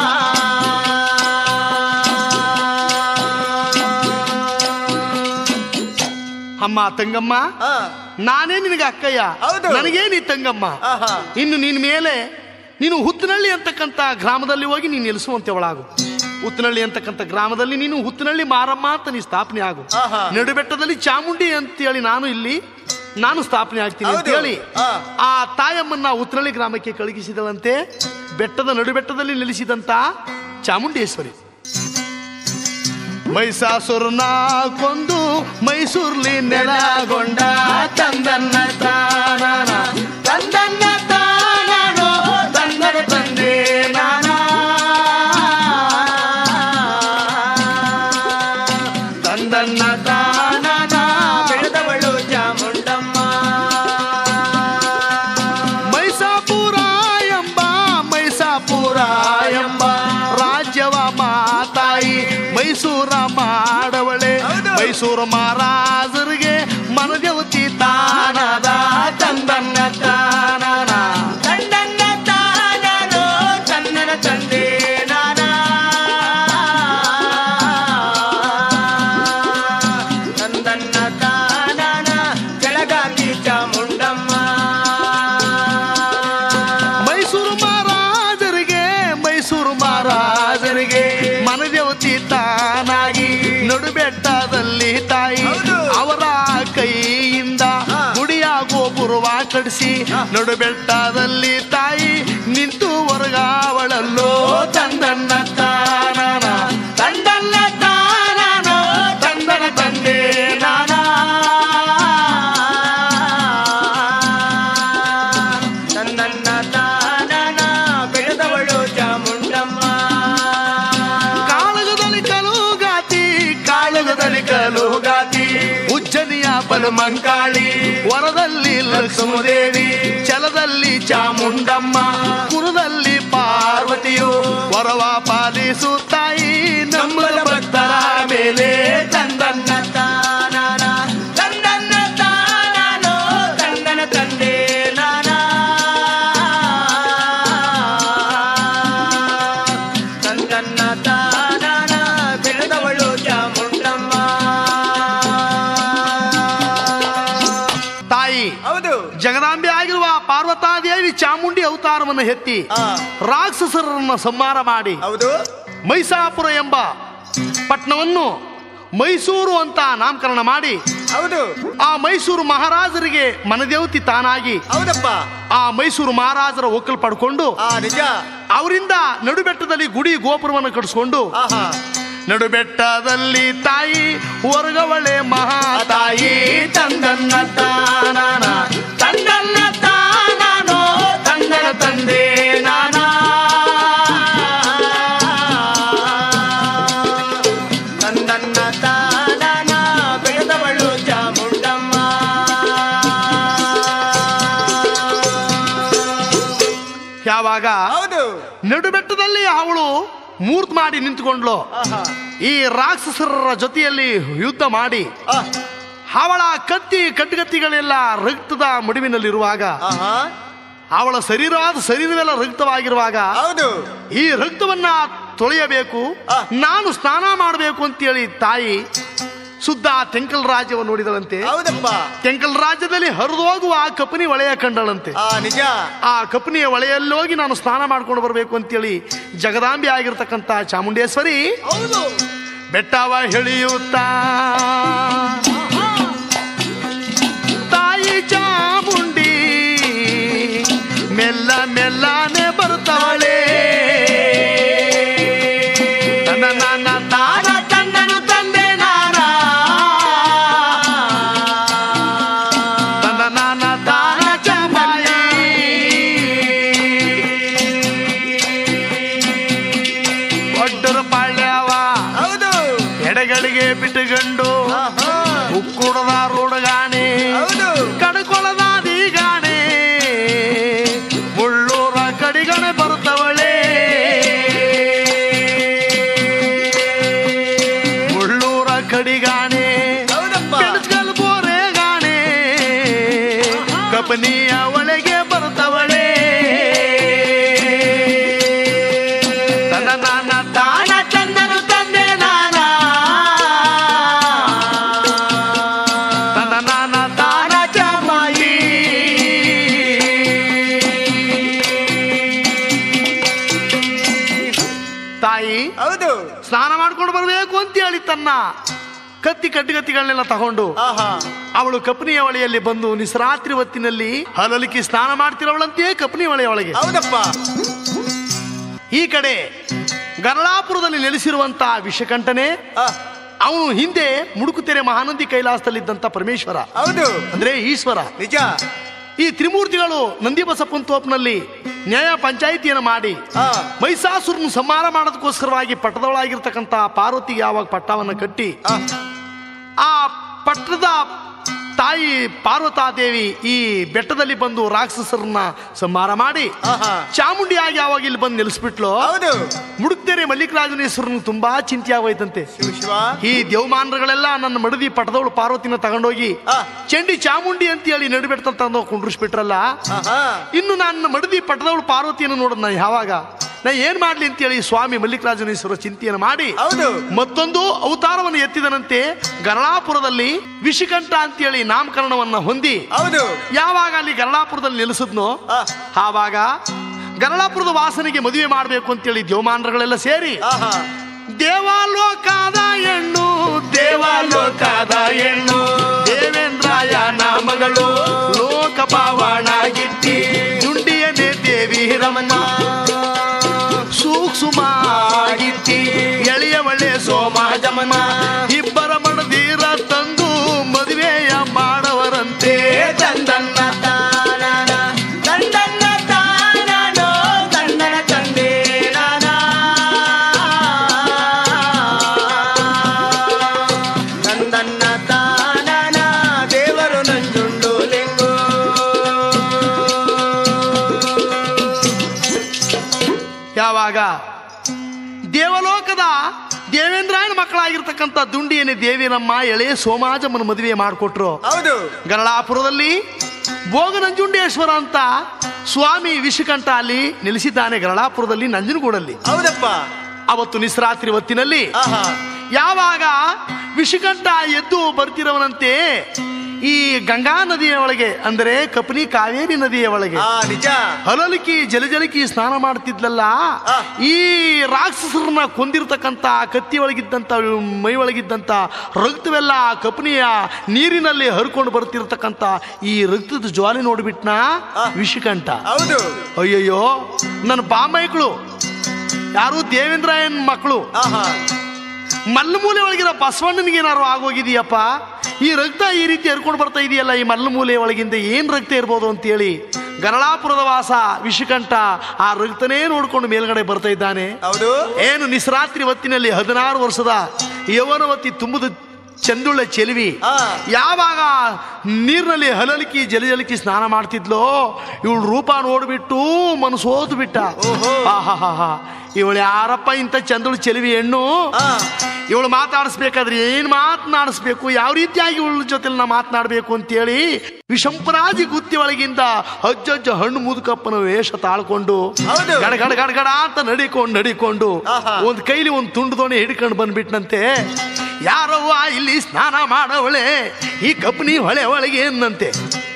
S1: ಅಮ್ಮ ತಂಗಮ್ಮ
S2: ಆ,
S1: ನಾನೇ ನಿನಗೆ ಅಕ್ಕಯ್ಯ
S2: ಹೌದು.
S1: ನನಗೇ ನೀ ತಂಗಮ್ಮ
S2: ಆಹಾ
S1: ಇನ್ನು ನಿನ್ನ ಮೇಲೆ ನೀನು ಹುತ್ತನಹಳ್ಳಿ ಅಂತಕ್ಕಂಥ ಗ್ರಾಮದಲ್ಲಿ ಹೋಗಿ ನೀನು ನೆಲೆಸುವಂತೆವಳಾಗು ಹುತ್ತನಹಳ್ಳಿ ಅಂತಕ್ಕಂಥ ಗ್ರಾಮದಲ್ಲಿ ನೀನು ಹುತ್ತನಹಳ್ಳಿ ಮಾರಮ್ಮ ಅಂತ ನೀ ಸ್ಥಾಪನೆ ಆಗು
S2: ಆಹಾ.
S1: ನಡುಬೆಟ್ಟದಲ್ಲಿ ಚಾಮುಂಡಿ ಅಂತೇಳಿ ನಾನು ಇಲ್ಲಿ ನಾನು ಸ್ಥಾಪನೆ ಆಗ್ತೀನಿ ಅಂತ
S2: ಹೌದು.
S1: ಹೇಳಿ
S2: ಆ.
S1: ಆ ತಾಯಮ್ಮನ್ನ ಉತ್ತರಳ್ಳಿ ಗ್ರಾಮಕ್ಕೆ ಕಳುಹಿಸಿದಳಂತೆ ಬೆಟ್ಟದ ನಡುಬೆಟ್ಟದಲ್ಲಿ ನೆಲೆಸಿದಂತ ಚಾಮುಂಡೇಶ್ವರಿ ಮೈಸಾಸುರನ ಕೊಂದು ಮೈಸೂರ್ಲಿ ನೆಲಗೊಂಡ ತಂದನ್ನ ತಾನನ
S2: ತಂದನ್ನ ತಾನೋ ತಂದನ ತಂದೆ ನಾನ
S1: ತಂದನ್ನ ತಾನನ
S2: ಬೆಳೆದವಳು ಚಾಮುಂಡಮ್ಮ
S1: ಮೈಸಾಪುರ ಎಂಬ ಮೈಸಾಪುರ ಎಂಬ ರಾಜ್ಯವ ಮಾತಾಯಿ ಮೈಸೂರ ಮಾಡವಳೆ
S2: ಹೌದು.
S1: ಮೈಸೂರು ಮಹಾರಾಜರಿಗೆ ಮನದೇವತಿ ತಾನದ ತಂದನ್ನ ತಾನನ
S2: ತಂದನ್ನ ತಾನೋ ತನ್ನನ ತಂದೆ ನಾನ ತಂದನ್ನ ತಾನನ ಕೆಳಗಾಗಿ ಚಾಮುಂಡಮ್ಮ
S1: ಮೈಸೂರು ಮಹಾರಾಜರಿಗೆ ಮೈಸೂರು ಮಹಾರಾಜರಿಗೆ ಮನದೇವತಿ ತಾನಾಗಿ ನಡುಬೆಟ್ಟದಲ್ಲಿ ತಾಯಿ
S2: ಹೌದು.
S1: ಅವರ ಕೈಯಿಂದ
S2: ಹಾ.
S1: ಗುಡಿಯ ಗೋಪುರವ ಕಡಿಸಿ ನಡುಬೆಟ್ಟದಲ್ಲಿ ತಾಯಿ ನಿಂತು ಹೊರಗಾವಳಲ್ಲೋ ತಂದನ್ನ ತಾನನ ತಂದನ್ನ ತಾನನೋ ತಂದನ ತಂದೆ ನಾನ
S2: ತಂದನ್ನ ತಾನನ ಬೆಳೆದವಳು ಚಾಮುಂಡಮ್ಮ
S1: ಕಾಳಗದಲ್ಲಿ ಕಲುಗಾತಿ ಕಾಳಗದಲ್ಲಿ ಕಲುಗಾತಿ ಉಜ್ಜನಿಯ ಬಲಮಂಕಾಳಿ ವರದಲ್ಲಿ ಲಕ್ಷ್ಮದೇವಿ ಛಲದಲ್ಲಿ ಚಾಮುಂಡಮ್ಮ ಕುರುದಲ್ಲಿ ಪಾರ್ವತಿಯು ವರವ ಪಾಲಿಸುತ್ತಾಯಿ ನಮ್ಮದ ಭಕ್ತರ ಮೇಲೆ ತಂದನ್ನ
S2: ತಾನನ ತಂದನ್ನ ತಾನನೋ ತಂದನ ತಂದೆ ನಾನ ತಂದನ್ನ ತಾನನ ಬೆಳೆದವಳು ಚಾಮುಂಡಮ್ಮ
S1: ತಾಯಿ
S2: ಹೌದು
S1: ಜಗದಾಂಬೆ ಆಗಿರುವ ಪಾರ್ವತಾದೇವಿ ಚಾಮುಂಡಿ ಅವತಾರವನ್ನು ಎತ್ತಿ
S2: ಆ,
S1: ರಾಕ್ಷಸರನ್ನು ಸಂಹಾರ ಮಾಡಿ
S2: ಹೌದು
S1: ಮೈಸಾಪುರ ಎಂಬ ಪಟ್ಟಣವನ್ನು ಮೈಸೂರು ಅಂತ ನಾಮಕರಣ ಮಾಡಿ
S2: ಹೌದು
S1: ಆ ಮೈಸೂರು ಮಹಾರಾಜರಿಗೆ ಮನದೇವತಿ ತಾನಾಗಿ
S2: ಹೌದಪ್ಪ
S1: ಆ ಮೈಸೂರು ಮಹಾರಾಜರ ಒಕ್ಕಲ್ ಪಡ್ಕೊಂಡು
S2: ಆ ನಿಜ
S1: ಅವರಿಂದ ನಡುಬೆಟ್ಟದಲ್ಲಿ ಗುಡಿ ಗೋಪುರವನ್ನು ಕಟ್ಟಿಸ್ಕೊಂಡು
S2: ಆಹಾ
S1: ನಡುಬೆಟ್ಟದಲ್ಲಿ ತಾಯಿ ಹೊರಗವಳೆ ಮಹಾತಾಯಿ ತಂದನ್ನ ತಾನಾನ ತಂದನ್ನ ತಾನಾನೋ ತಂದನ ತಂದೆ ನಾನಾ
S2: ತಂದನ್ನ ತಾನನ ಬೆಳೆದವಳು ಚಾಮುಂಡಮ್ಮ
S1: ಯಾವಾಗ
S2: ಹೌದು
S1: ನಡುಬೆಟ್ಟದಲ್ಲಿ ಅವಳು ಮೂರ್ತ್ ಮಾಡಿ ನಿಂತುಕೊಂಡ್ಲು
S2: ಆಹಾ
S1: ಈ ರಾಕ್ಷಸರ ಜೊತೆಯಲ್ಲಿ ಯುದ್ಧ ಮಾಡಿ
S2: ಆ,
S1: ಅವಳ ಕತ್ತಿ ಕಟ್ಟುಗತ್ತಿಗಳೆಲ್ಲ ರಕ್ತದ ಮಡುವಿನಲ್ಲಿರುವಾಗ
S2: ಆಹಾ
S1: ಅವಳ ಶರೀರವಾದ ಶರೀರವೆಲ್ಲ ರಕ್ತವಾಗಿರುವಾಗ
S2: ಹೌದು
S1: ಈ ರಕ್ತವನ್ನ ತೊಳೆಯಬೇಕು
S2: ಆ.
S1: ನಾನು ಸ್ನಾನ ಮಾಡಬೇಕು ಅಂತೇಳಿ ತಾಯಿ ಶುದ್ಧ ತೆಂಕಲ್ ರಾಜ್ಯವನ್ನು ನೋಡಿದಳಂತೆ
S2: ಹೌದಪ್ಪ
S1: ತೆಂಕಲ್ ರಾಜ್ಯದಲ್ಲಿ ಹರಿದು ಹೋಗುವ ಆ ಕಪನಿ ಒಳೆಯ ಕಂಡಳಂತೆ
S2: ಆ ನಿಜ
S1: ಆ ಕಪನಿಯ ಒಳೆಯಲ್ಲಿ ಹೋಗಿ ನಾನು ಸ್ನಾನ ಮಾಡ್ಕೊಂಡು ಬರಬೇಕು ಅಂತೇಳಿ ಜಗದಾಂಬೆ ಆಗಿರ್ತಕ್ಕಂಥ ಚಾಮುಂಡೇಶ್ವರಿ
S2: ಹೌದು
S1: ಬೆಟ್ಟವ ಎಳೆಯುತ್ತಾ ತಾಯಿ ಚಾಮುಂಡಿ ಎಡೆಗಳಿಗೆ ಬಿಟ್ಟುಗಂಡು
S2: ಆಹಾ.
S1: ಉಕ್ಕುಡದ ರೋಡಗಾಣೆ
S2: ಹೌದು
S1: ಕಡ್ಕೊಳದ ದೀಗಾಣೆ ಮುಳ್ಳೂರ ಕಡಿಗಣೆ ಬರ್ತವಳೆ ಮುಳ್ಳೂರ ಕಡಿಗಾಣೆ
S2: ಹೌದಪ್ಪ
S1: ಬೆಳಗಲ್ ಬೋರೆ ಗಾಣೆ ಕಪನಿಯ ಒಳಗೆ ಬರ್ತವಳೆ ತನ್ನ ನಾನ ತಾನ ಚಂದನು ತಂದೆ ನಾನ ತನ್ನ ನಾನ ತಾನ ಚಾಮಾಯಿ ತಾಯಿ
S2: ಹೌದು
S1: ಸ್ನಾನ ಮಾಡ್ಕೊಂಡು ಬರಬೇಕು ಅಂತ ಹೇಳಿ ತನ್ನ ಕತ್ತಿ ಕಟ್ಟಿಗತ್ತಿಗಳನ್ನೆಲ್ಲ ತಗೊಂಡು
S2: ಆಹಾ
S1: ಅವಳು ಕಪನಿಯ ಹೊಳೆಯಲ್ಲಿ ಬಂದು ನಿಸರಾತ್ರಿ ಹೊತ್ತಿನಲ್ಲಿ ಹಲಲಿಕ್ಕೆ ಸ್ನಾನ ಮಾಡ್ತಿರೋವಳಂತೆಯೇ ಕಪನಿ ಹೊಳೆಯ ಒಳಗೆ
S2: ಹೌದಪ್ಪ
S1: ಈ ಕಡೆ ಗರಳಾಪುರದಲ್ಲಿ ನೆಲೆಸಿರುವಂತ ವಿಷಕಂಠನೆ
S2: ಆ,
S1: ಅವನು ಹಿಂದೆ ಮುಡುಕುತೆರೆ ಮಹಾನಂದಿ ಕೈಲಾಸದಲ್ಲಿದ್ದಂತ ಪರಮೇಶ್ವರ
S2: ಹೌದು
S1: ಅಂದ್ರೆ ಈಶ್ವರ
S2: ನಿಜ
S1: ಈ ತ್ರಿಮೂರ್ತಿಗಳು ನಂದಿ ಬಸಪ್ಪನ ತೋಪ್ನಲ್ಲಿ ನ್ಯಾಯ ಪಂಚಾಯಿತಿಯನ್ನು ಮಾಡಿ
S2: ಆ,
S1: ಮೈಸಾಸುರನ್ನು ಸಂಹಾರ ಮಾಡೋದಕ್ಕೋಸ್ಕರವಾಗಿ ಪಟ್ಟದೊಳಗಿರ್ತಕ್ಕಂಥ ಪಾರ್ವತಿಗೆ ಯಾವಾಗ ಪಟ್ಟವನ್ನು ಕಟ್ಟಿ
S2: ಆ,
S1: ಆ ಪಟ್ಟದ ತಾಯಿ ಪಾರ್ವತಾದೇವಿ ಈ ಬೆಟ್ಟದಲ್ಲಿ ಬಂದು ರಾಕ್ಷಸರನ್ನ ಸಂಹಾರ ಮಾಡಿ
S2: ಆಹಾ.
S1: ಚಾಮುಂಡಿಯಾಗಿ ಯಾವಾಗ ಇಲ್ಲಿ ಬಂದು ನಿಲ್ಲಿಸ್ಬಿಟ್ಲು
S2: ಹೌದು
S1: ಮುಡುಕ್ತೆರೆ ಮಲ್ಲಿಕಾರ್ಜುನೇಶ್ವರನ್ ತುಂಬಾ ಚಿಂತೆ ಆಗೋಯ್ತಂತೆ
S2: ಶಿವ ಶಿವ
S1: ಈ ದೇವಮಾನಗಳೆಲ್ಲ ನನ್ನ ಮಡದಿ ಪಟ್ಟದವಳು ಪಾರ್ವತಿನ ತಗೊಂಡೋಗಿ
S2: ಆ.
S1: ಚಂಡಿ ಚಾಮುಂಡಿ ಅಂತ ಹೇಳಿ ನಡಿಬೆಟ್ಟ ತಂದು ಕುಂಡ್ರಿಸ್ಬಿಟ್ರಲ್ಲ
S2: ಆಹಾ
S1: ಇನ್ನು ನನ್ನ ಮಡದಿ ಪಟ್ಟದವಳು ಪಾರ್ವತಿಯನ್ನು ನೋಡೋದು ನಾ ಯಾವಾಗ ನಾ ಏನ್ ಮಾಡ್ಲಿ ಅಂತೇಳಿ ಸ್ವಾಮಿ ಮಲ್ಲಿಕಾರ್ಜುನೇಶ್ವರ ಚಿಂತೆಯನ್ನು ಮಾಡಿ
S2: ಹೌದು
S1: ಮತ್ತೊಂದು ಅವತಾರವನ್ನು ಎತ್ತಿದನಂತೆ ಗರಳಾಪುರದಲ್ಲಿ ವಿಷಿಕಂಠ ಅಂತೇಳಿ ನಾಮಕರಣವನ್ನ ಹೊಂದಿ
S2: ಹೌದು
S1: ಯಾವಾಗ ಅಲ್ಲಿ ಗರಳಾಪುರದಲ್ಲಿ ನೆಲೆಸಿದ್ನೋ
S2: ಆ,
S1: ಆವಾಗ ಗರಳಾಪುರದ ವಾಸನೆಗೆ ಮದುವೆ ಮಾಡಬೇಕು ಅಂತೇಳಿ ದೇವಮಾನರುಗಳೆಲ್ಲ ಸೇರಿ
S2: ಆಹಾ
S1: ದೇವಾಲೋಕದ ಹೆಣ್ಣು ದೇವಾಲೋಕದ ಹೆಣ್ಣು ದೇವೇಂದ್ರಾಯ ನಾಮಗಳು ಲೋಕ ಪಾವಣಗಿಟ್ಟಿ ದುಂಡಿಯನೇ ದೇವಿ ರಮಣ ಸೂಕ್ಷ್ಮಾಗಿಟ್ಟಿ ಎಳೆಯ ಒಳ್ಳೆ ಸೋಮಾಜಮನ ಇಬ್ಬರ ಮಣದೀರ ತಂದು ಮದುವೆಯ ಮಾಡವರಂತೆ
S2: ತಂದನ್ನ ತಾನಾನ, ತಂದನ್ನ ತಾನಾನೋ, ತಂದನ ತಂದೆ ನಾನಾ. ತಂದನ್ನ ತಾನಾನ, ದೇವರು ನಂಜುಂಡು ಲಿಂಗು
S1: ಯಾವಾಗ ದೇವಲೋಕದ ದೇವೇಂದ್ರಾಯನ ಮಕ್ಕಳಾಗಿರ್ತಕ್ಕಂಥ ದುಂಡಿಯನೇ ದೇವಿನಮ್ಮ ಎಳೆ ಸೋಮಾಜಮ್ಮನ ಮದುವೆ ಮಾಡಿಕೊಟ್ರು
S2: ಹೌದು
S1: ಗರಳಾಪುರದಲ್ಲಿ ಭೋಗನಂಜುಂಡೇಶ್ವರ ಅಂತ ಸ್ವಾಮಿ ವಿಷಕಂಠ ಅಲ್ಲಿ ನೆಲೆಸಿದ್ದಾನೆ ಗರಳಾಪುರದಲ್ಲಿ ನಂಜನಗೂಡಲ್ಲಿ
S2: ಹೌದಪ್ಪ
S1: ಅವತ್ತು ನಿಸ್ರಾತ್ರಿ ಹೊತ್ತಿನಲ್ಲಿ
S2: ಆಹಾ
S1: ಯಾವಾಗ ವಿಷಕಂಠ ಎದ್ದು ಬರ್ತಿರವನಂತೆ ಈ ಗಂಗಾ ನದಿಯ ಒಳಗೆ ಅಂದರೆ ಕಪಿನಿ ಕಾವೇರಿ ನದಿಯ ಒಳಗೆ
S2: ಆ ನಿಜ
S1: ಹಲಲಿಕಿ ಜಲಜಲಕಿ ಸ್ನಾನ ಮಾಡ್ತಿದ್ಲಲ್ಲ
S2: ಆ.
S1: ಈ ರಾಕ್ಷಸರನ್ನ ಕೊಂದಿರ್ತಕ್ಕಂಥ ಕತ್ತಿ ಒಳಗಿದ್ದಂಥ ಮೈ ಒಳಗಿದ್ದಂಥ ರಕ್ತವೆಲ್ಲ ಆ ಕಪನಿಯ ನೀರಿನಲ್ಲಿ ಹರ್ಕೊಂಡು ಬರ್ತಿರ್ತಕ್ಕಂಥ ಈ ರಕ್ತದ ಜ್ವಾಲೆ ನೋಡ್ಬಿಟ್ನ
S2: ಆ.
S1: ವಿಷಕಂಠ
S2: ಹೌದು
S1: ಅಯ್ಯಯ್ಯೋ ನನ್ನ ಬಾಮೈಗಳು ಯಾರು ದೇವೇಂದ್ರಾಯನ್ ಮಕ್ಕಳು
S2: ಆಹಾ
S1: ಮಲ್ಲಮೂಲೆ ಒಳಗಿರೋ ಬಸವಣ್ಣನಿಗೆ ಏನಾರು ಆಗೋಗಿದೆಯಪ್ಪ ಈ ರಕ್ತ ಈ ರೀತಿ ಹರ್ಕೊಂಡು ಬರ್ತಾ ಇದೆಯಲ್ಲ ಈ ಮಲ್ಲಮೂಲೆ ಒಳಗಿಂದ ಏನ್ ರಕ್ತ ಇರ್ಬೋದು ಅಂತೇಳಿ ಗರಳಾಪುರದ ವಾಸ ವಿಷಕಂಠ ಆ ರಕ್ತನೇ ನೋಡ್ಕೊಂಡು ಮೇಲ್ಗಡೆ ಬರ್ತಾ ಇದ್ದಾನೆ
S2: ಹೌದು
S1: ಏನು ನಿಸ್ರಾತ್ರಿ ಹೊತ್ತಿನಲ್ಲಿ ಹದಿನಾರು ವರ್ಷದ ಯೌವನವತಿ ತುಂಬದ ಚಂದುಳ್ಳ ಚೆಲುವಿ
S2: ಆ.
S1: ಯಾವಾಗ ನೀರಿನಲ್ಲಿ ಹಲಲಿಕಿ ಜಲಜಲಕಿ ಸ್ನಾನ ಮಾಡ್ತಿದ್ಲೋ ಇವಳು ರೂಪ ನೋಡ್ಬಿಟ್ಟು ಮನಸ್ಸೋತು ಬಿಟ್ಟ
S2: ಓಹೋ.
S1: ಆಹಾಹಾಹಾ. ಇವಳು ಯಾರಪ್ಪ ಇಂಥ ಚಂದುಳು ಚೆಲುವಿ ಹೆಣ್ಣು
S2: ಆ
S1: ಇವಳು ಮಾತಾಡಿಸ್ಬೇಕಾದ್ರೆ ಏನ್ ಮಾತನಾಡಿಸ್ಬೇಕು ಯಾವ ರೀತಿಯಾಗಿ ಇವಳ ಜೊತೆ ನಾ ಮಾತನಾಡಬೇಕು ಅಂತೇಳಿ ವಿಷಂಪರಾಜಿ ಗುತ್ತಿ ಒಳಗಿಂದ ಅಜ್ಜಜ್ಜ ಹಣ್ಣು ಮುದುಕಪ್ಪನ ವೇಷ ತಾಳ್ಕೊಂಡು
S2: ಹೌದು.
S1: ಗಡ ಗಡ ಗಡ ಗಡ ಅಂತ ನಡಿಕೊಂಡು ನಡಿಕೊಂಡು
S2: ಆಹಾ.
S1: ಒಂದ್ ಕೈಲಿ ಒಂದ್ ತುಂಡು ದೋಣಿ ಹಿಡ್ಕೊಂಡು ಬಂದ್ಬಿಟ್ನಂತೆ ಯಾರವ್ವ ಇಲ್ಲಿ ಸ್ನಾನ ಮಾಡವಳೆ ಈ ಕಪ್ಪನಿ ಹೊಳೆ ಒಳಗೆ ಎಂದಂತೆ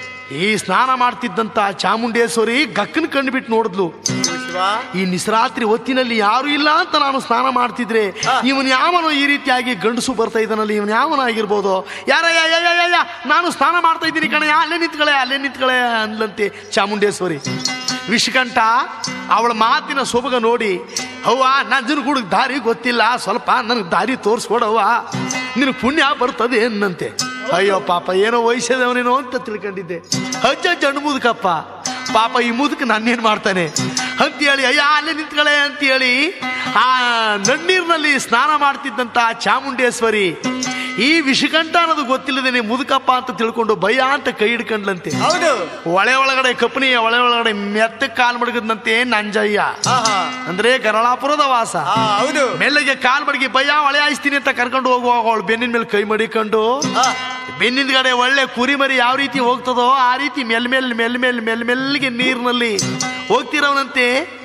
S1: ಈ ಸ್ನಾನ ಮಾಡ್ತಿದ್ದಂತ ಚಾಮುಂಡೇಶ್ವರಿ ಗಕ್ಕನ್ ಕಂಡುಬಿಟ್ಟು ನೋಡಿದ್ಲು
S2: ಶಿವ ಶಿವ
S1: ಈ ನಿಸ್ರಾತ್ರಿ ಹೊತ್ತಿನಲ್ಲಿ ಯಾರು ಇಲ್ಲ ಅಂತ ನಾನು ಸ್ನಾನ ಮಾಡ್ತಿದ್ರೆ
S2: ಆ.
S1: ಇವನ್ ಯಾವನೋ ಈ ರೀತಿಯಾಗಿ ಗಂಡಸು ಬರ್ತಾ ಇದ್ದಾನಲ್ಲಿ ಇವನ್ ಯಾವನಾಗಿರ್ಬೋದು ಯಾರ ಯಾ ಯಾ ಯಾ ಯಾ ಯಾ, ನಾನು ಸ್ನಾನ ಮಾಡ್ತಾ ಇದ್ದೀನಿ ಕಣಯ್ಯ ಅಲ್ಲೇ ನಿಂತ್ಕಳೆ ಅಲ್ಲೇ ನಿಂತ್ಕಳೆ ಅಂದ್ಲಂತೆ ಚಾಮುಂಡೇಶ್ವರಿ ವಿಷಕಂಠ ಅವಳ ಮಾತಿನ ಸೊಬಗ ನೋಡಿ ಅವ್ವ ನಂಜನಗೂಡಿಗೆ ದಾರಿ ಗೊತ್ತಿಲ್ಲ ಸ್ವಲ್ಪ ನನಗೆ ದಾರಿ ತೋರಿಸ್ಕೊಡವ್ವ ನಿನಗೆ ಪುಣ್ಯ ಬರ್ತದೆ ಅನ್ನಂತೆ ಅಯ್ಯೋ ಪಾಪ ಏನೋ ವಯಸ್ಸದವನೇನೋ ಅಂತ ತಿಳ್ಕೊಂಡಿದ್ದೆ ಅಜ್ಜ ಜಣ್ಣು ಮುದುಕಪ್ಪ ಪಾಪ ಈ ಮುದುಕ ನನ್ನೇನ್ ಮಾಡ್ತಾನೆ ಅಂತೇಳಿ ಅಯ್ಯ ಅಲ್ಲೇ ನಿಂತ್ಕಳೆ ಅಂತೇಳಿ ಆ ನನ್ನೀರಿನಲ್ಲಿ ಸ್ನಾನ ಮಾಡ್ತಿದ್ದಂತ ಚಾಮುಂಡೇಶ್ವರಿ ಈ ವಿಷಕಂಠ ಅನ್ನೋದು ಗೊತ್ತಿಲ್ಲದೇನೆ ಮುದುಕಪ್ಪ ಅಂತ ತಿಳ್ಕೊಂಡು ಭಯ ಅಂತ ಕೈ ಹಿಡ್ಕೊಂಡ್ಲಂತೆ
S2: ಹೌದು
S1: ಒಳೆ ಒಳಗಡೆ ಕಪ್ಪನಿಯ ಒಳೆ ಒಳಗಡೆ ಮೆತ್ತ ಕಾಲ್ ಮಡಗದಂತೆ ನಂಜಯ್ಯ
S2: ಆಹಾ
S1: ಅಂದ್ರೆ ಗರಳಾಪುರದ ವಾಸ
S2: ಆ, ಹೌದು
S1: ಮೆಲ್ಲಗೆ ಕಾಲ್ ಮಡಗಿ ಭಯ ಒಳೆ ಹಾಯಿಸ್ತೀನಿ ಅಂತ ಕರ್ಕೊಂಡು ಹೋಗುವಾಗ ಅವಳು ಬೆನ್ನಿನ ಮೇಲೆ ಕೈ ಮಡಿಕೊಂಡು
S2: ಆ,
S1: ಬೆನ್ನಿಂದಗಡೆ ಒಳ್ಳೆ ಕುರಿಮರಿ ಯಾವ ರೀತಿ ಹೋಗ್ತದೋ ಆ ರೀತಿ ಮೆಲ್ ಮೆಲ್ ಮೆಲ್ ಮೆಲ್ ಮೆಲ್ ಮೆಲ್ಲಿಗೆ ನೀರಿನಲ್ಲಿ ಹೋಗ್ತಿರೋನಂತೆ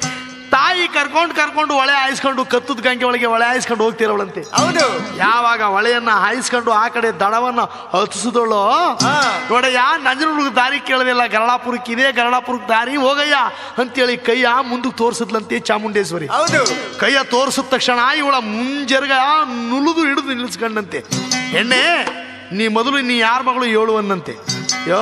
S1: ತಾಯಿ ಕರ್ಕೊಂಡು ಕರ್ಕೊಂಡು ಒಳೆ ಹಾಯಿಸ್ಕೊಂಡು ಕತ್ತದ ಗಂಗೆ ಒಳಗೆ ಒಳೆ ಹಾಯಿಸ್ಕೊಂಡು ಹೋಗ್ತಿರೋಳಂತೆ
S2: ಹೌದು
S1: ಯಾವಾಗ ಹೊಳೆಯನ್ನ ಹಾಯಿಸ್ಕೊಂಡು ಆ ಕಡೆ ದಡವನ್ನ ಹತ್ತಿಸಿದಳು
S2: ಹಾ.
S1: ನೋಡಯ್ಯ ನಂಜನಗೂಡಿಗೆ ದಾರಿ ಕೇಳದಿಲ್ಲ ಗರಳಾಪುರಕ್ಕೆ ಇದೆ ಗರಳಾಪುರಕ್ಕೆ ದಾರಿ ಹೋಗಯ್ಯ ಅಂತೇಳಿ ಕೈಯ ಮುಂದಕ್ಕೆ ತೋರಿಸಿದ್ಲಂತೆ ಚಾಮುಂಡೇಶ್ವರಿ
S2: ಹೌದು
S1: ಕೈಯ ತೋರಿಸಿದ ತಕ್ಷಣ ಇವಳ ಮುಂಜರ್ಗ ನುಲಿದು ಹಿಡಿದು ನಿಲ್ಲಿಸ್ಕೊಂಡಂತೆ ಎಣ್ಣೆ ನೀ ಮೊದಲು ನೀ ಯಾರ ಮಗಳು ಏಳು ಅನ್ನಂತೆ ಯೋ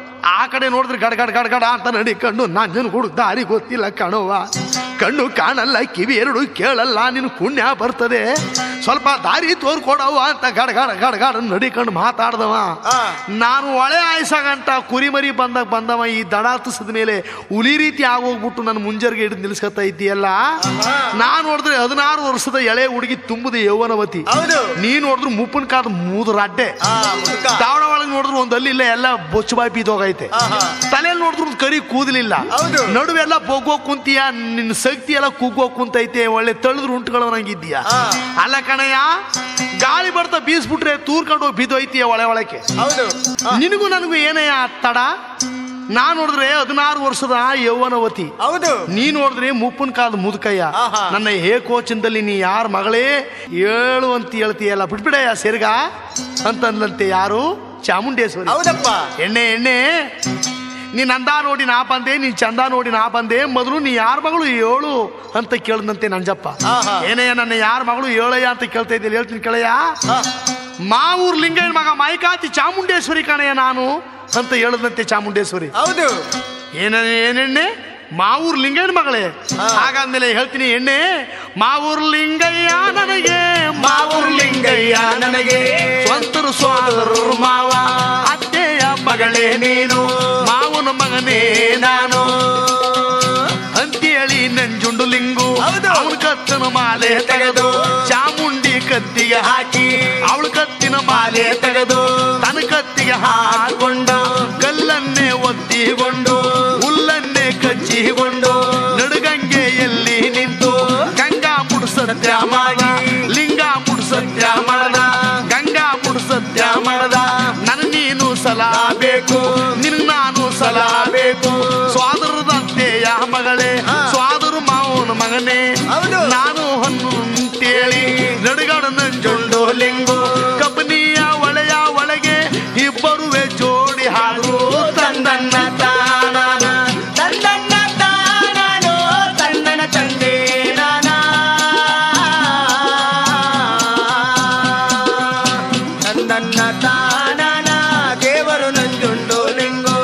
S1: ಆ ಕಡೆ ನೋಡಿದ್ರೆ ಗಡ್ ಗಡ್ ಗಡ್ ಗಡ ಅಂತ ನಡಿಕೊಂಡು ನಂಜನ ಹುಡುಗ ದಾರಿ ಗೊತ್ತಿಲ್ಲ ಕಣವ್ವ ಕಣ್ಣು ಕಾಣಲ್ಲ ಕಿವಿ ಎರಡು ಕೇಳಲ್ಲ ನಿನ್ ಪುಣ್ಯ ಬರ್ತದೆ ಸ್ವಲ್ಪ ದಾರಿ ತೋರ್ಕೊಡವ್ವ ಅಂತ ಗಡ್ ಗಡ್ ಗಡ್ ಗಡ್ ನಡಿಕೊಂಡು ಮಾತಾಡ್ದವ
S2: ಆ.
S1: ನಾನು ಒಳೆ ಆಯ್ಸಾಗಂಟ ಕುರಿಮರಿ ಬಂದಾಗ ಬಂದವ ಈ ದಡ ಹತ್ತಿಸಿದ ಮೇಲೆ ಹುಲಿ ರೀತಿ ಆಗೋಗ್ಬಿಟ್ಟು ನನ್ನ ಮುಂಜರ್ಗೆ ಹಿಡಿದು ನಿಲ್ಸ್ಕೊತಾ ಇದ್ದೀಯಲ್ಲ ನಾನ್ ನೋಡಿದ್ರೆ ಹದಿನಾರು ವರ್ಷದ ಎಳೆ ಹುಡುಗಿ ತುಂಬುದು ಯೌವನವತಿ
S2: ಹೌದು
S1: ನೀ ನೋಡಿದ್ರು ಮುಪ್ಪನ್ ಕಾದ ಮೂದು ರಡ್ಡೆ
S2: ಆ ಮುದುಕ
S1: ದಾವಣ ಒಳಗೆ ನೋಡಿದ್ರು ಒಂದ್ ಅಲ್ಲಿ ಇಲ್ಲ ಎಲ್ಲ ಬೊಚ್ಚು ಬಾಯಿ ಬಿದ್ದೋಗೈತೆ
S2: ಆಹಾ.
S1: ತಲೆಯಲ್ಲಿ ನೋಡಿದ್ರು ಒಂದ್ ಕರಿ ಕೂದಲಿಲ್ಲ
S2: ಹೌದು.
S1: ನಡುವೆಲ್ಲ ಬೊಗ್ಗೋ ಕುಂತೀಯ ನಿನ್ನ ಶಕ್ತಿ ಎಲ್ಲ ಕುಗ್ಗೋ ಕುಂತೈತೆ ಒಳ್ಳೆ ತಳೆದ್ರು ಉಂಟುಗಳವನಂಗಿದ್ದೀಯ
S2: ಆ.
S1: ಅಲ್ಲ ಕಣಯ್ಯ ಗಾಳಿ ಬರ್ತಾ ಬೀಸ್ಬಿಟ್ರೆ ತೂರ್ಕೊಂಡು ಹೋಗಿ ಬಿದ್ದೋಯ್ತೀಯ ಒಳೆ ಒಳಕ್ಕೆ
S2: ಹೌದು ಆ,
S1: ನಿನಗೂ ನನಗೂ ಏನಯ್ಯ ತಡ ನಾ ನೋಡಿದ್ರೆ ಹದಿನಾರು ವರ್ಷದ ಯೌವನವತಿ
S2: ಹೌದು
S1: ನೀ ನೋಡಿದ್ರೆ ಮುಪ್ಪನ್ ಕಾದ ಮುದುಕಯ್ಯ
S2: ಆಹಾ.
S1: ನನ್ನ ಹೇ ಕೋಚನದಲ್ಲಿ ನೀ ಯಾರ ಮಗಳೇ ಏಳು ಅಂತ ಹೇಳ್ತೀಯಲ್ಲ ಬಿಟ್ಬಿಡಯ್ಯ ಸೆರ್ಗ ಅಂತಂದ್ಲಂತೆ ಯಾರು ಚಾಮುಂಡೇಶ್ವರಿ
S2: ಹೌದಪ್ಪ
S1: ಎಣ್ಣೆ ಎಣ್ಣೆ ನೀನ್ ಅಂದ ನೋಡಿ ನಾ ಬಂದೆ ನೀನ್ ಚಂದ ನೋಡಿ ನಾ ಬಂದೆ ಮೊದಲು ನೀ ಯಾರ ಮಗಳು ಏಳು ಅಂತ ಕೇಳ್ದಂತೆ ನಂಜಪ್ಪ
S2: ಆಹಾ.
S1: ಏನಯ್ಯ ನನ್ನ ಯಾರ ಮಗಳು ಏಳಯ್ಯ ಅಂತ ಕೇಳ್ತಾ ಇದ್ದೀನಿ ಹೇಳ್ತೀನಿ ಕೇಳಯ್ಯ
S2: ಆ,
S1: ಮಾವೂರ್ ಲಿಂಗಯ್ಯನ ಮಗ ಮೈಕಾತಿ ಚಾಮುಂಡೇಶ್ವರಿ ಕಣಯ್ಯ ನಾನು ಅಂತ ಹೇಳದಂತೆ ಚಾಮುಂಡೇಶ್ವರಿ
S2: ಹೌದು
S1: ಏನ ಏನೆಣ್ಣೆ ಮಾವೂರ್ ಲಿಂಗಯ್ಯನ ಮಗಳೇ ಹಾಗಾದ್ಮೇಲೆ ಹೇಳ್ತೀನಿ ಎಣ್ಣೆ ಮಾವೂರ್ ಲಿಂಗಯ್ಯ ನನಗೆ ಮಾವೂರ್ ಲಿಂಗಯ್ಯ ನನಗೆ ಸ್ವಂತರು ಸೋದರರು ಮಾವ ಅತ್ತೆಯ ಮಗಳೇ ನೀನು ಮಾವನ ಮಗನೇ ನಾನು ಅಂತೇಳಿ ನಂಜುಂಡು ಲಿಂಗು
S2: ಹೌದು.
S1: ಅವನ ಕತ್ತನ ಮಾಲೆ ತೆಗೆದು ಚಾಮುಂಡಿ ಕತ್ತಿಗೆ ಹಾಕಿ ಅವಳ ಕತ್ತಿನ ಮಾಲೆ ತೆಗೆದು ತನ್ನ ಕತ್ತಿಗೆ ಹಾಕೊಂಡ ಕಲ್ಲನ್ನೇ ಒತ್ತಿಕೊಂಡು ಹುಲ್ಲನ್ನೇ ಕಚ್ಚಿಕೊಂಡು ನಡುಗಂಗೆಯಲ್ಲಿ ನಿಂತು ಗಂಗಾ ಮುಡು ಸತ್ಯ ಮಾಡಿ ಲಿಂಗ ಮುಡು ಸತ್ಯ ಮಾಡದ ಗಂಗಾ ಮುಡು ಸತ್ಯ ಮಾಡದ ನನ್ನ ನೀನು ಸಲಾಬೇಕು ನಿನ್ ನಾನು ಸಲಾಬೇಕು ಸ್ವಾದರದಂತೆಯ ಮಗಳೇ ಸ್ವಾದರ ಮಾವನ ಮಗನೇ
S2: ಹೌದು.
S1: ನಾನು ಹೊನ್ನು ಅಂತೇಳಿ ನಡುಗಡ ನಂಜುಂಡು ಲಿಂಗು ಕಬ್ಬನಿಯ ಒಳೆಯ ಒಳಗೆ ಇಬ್ಬರುವೆ ಜೋಡಿ ಹಾಡು ತಂದನ್ನ ತಾನಾನ
S2: ತಂದನ್ನ ತಾನಾನೋ ತನ್ನನ ತಂದೆ ನಾನ ತಂದನ್ನ ತಾನಾನ ದೇವರು ನಂಜುಂಡು ಲಿಂಗೋ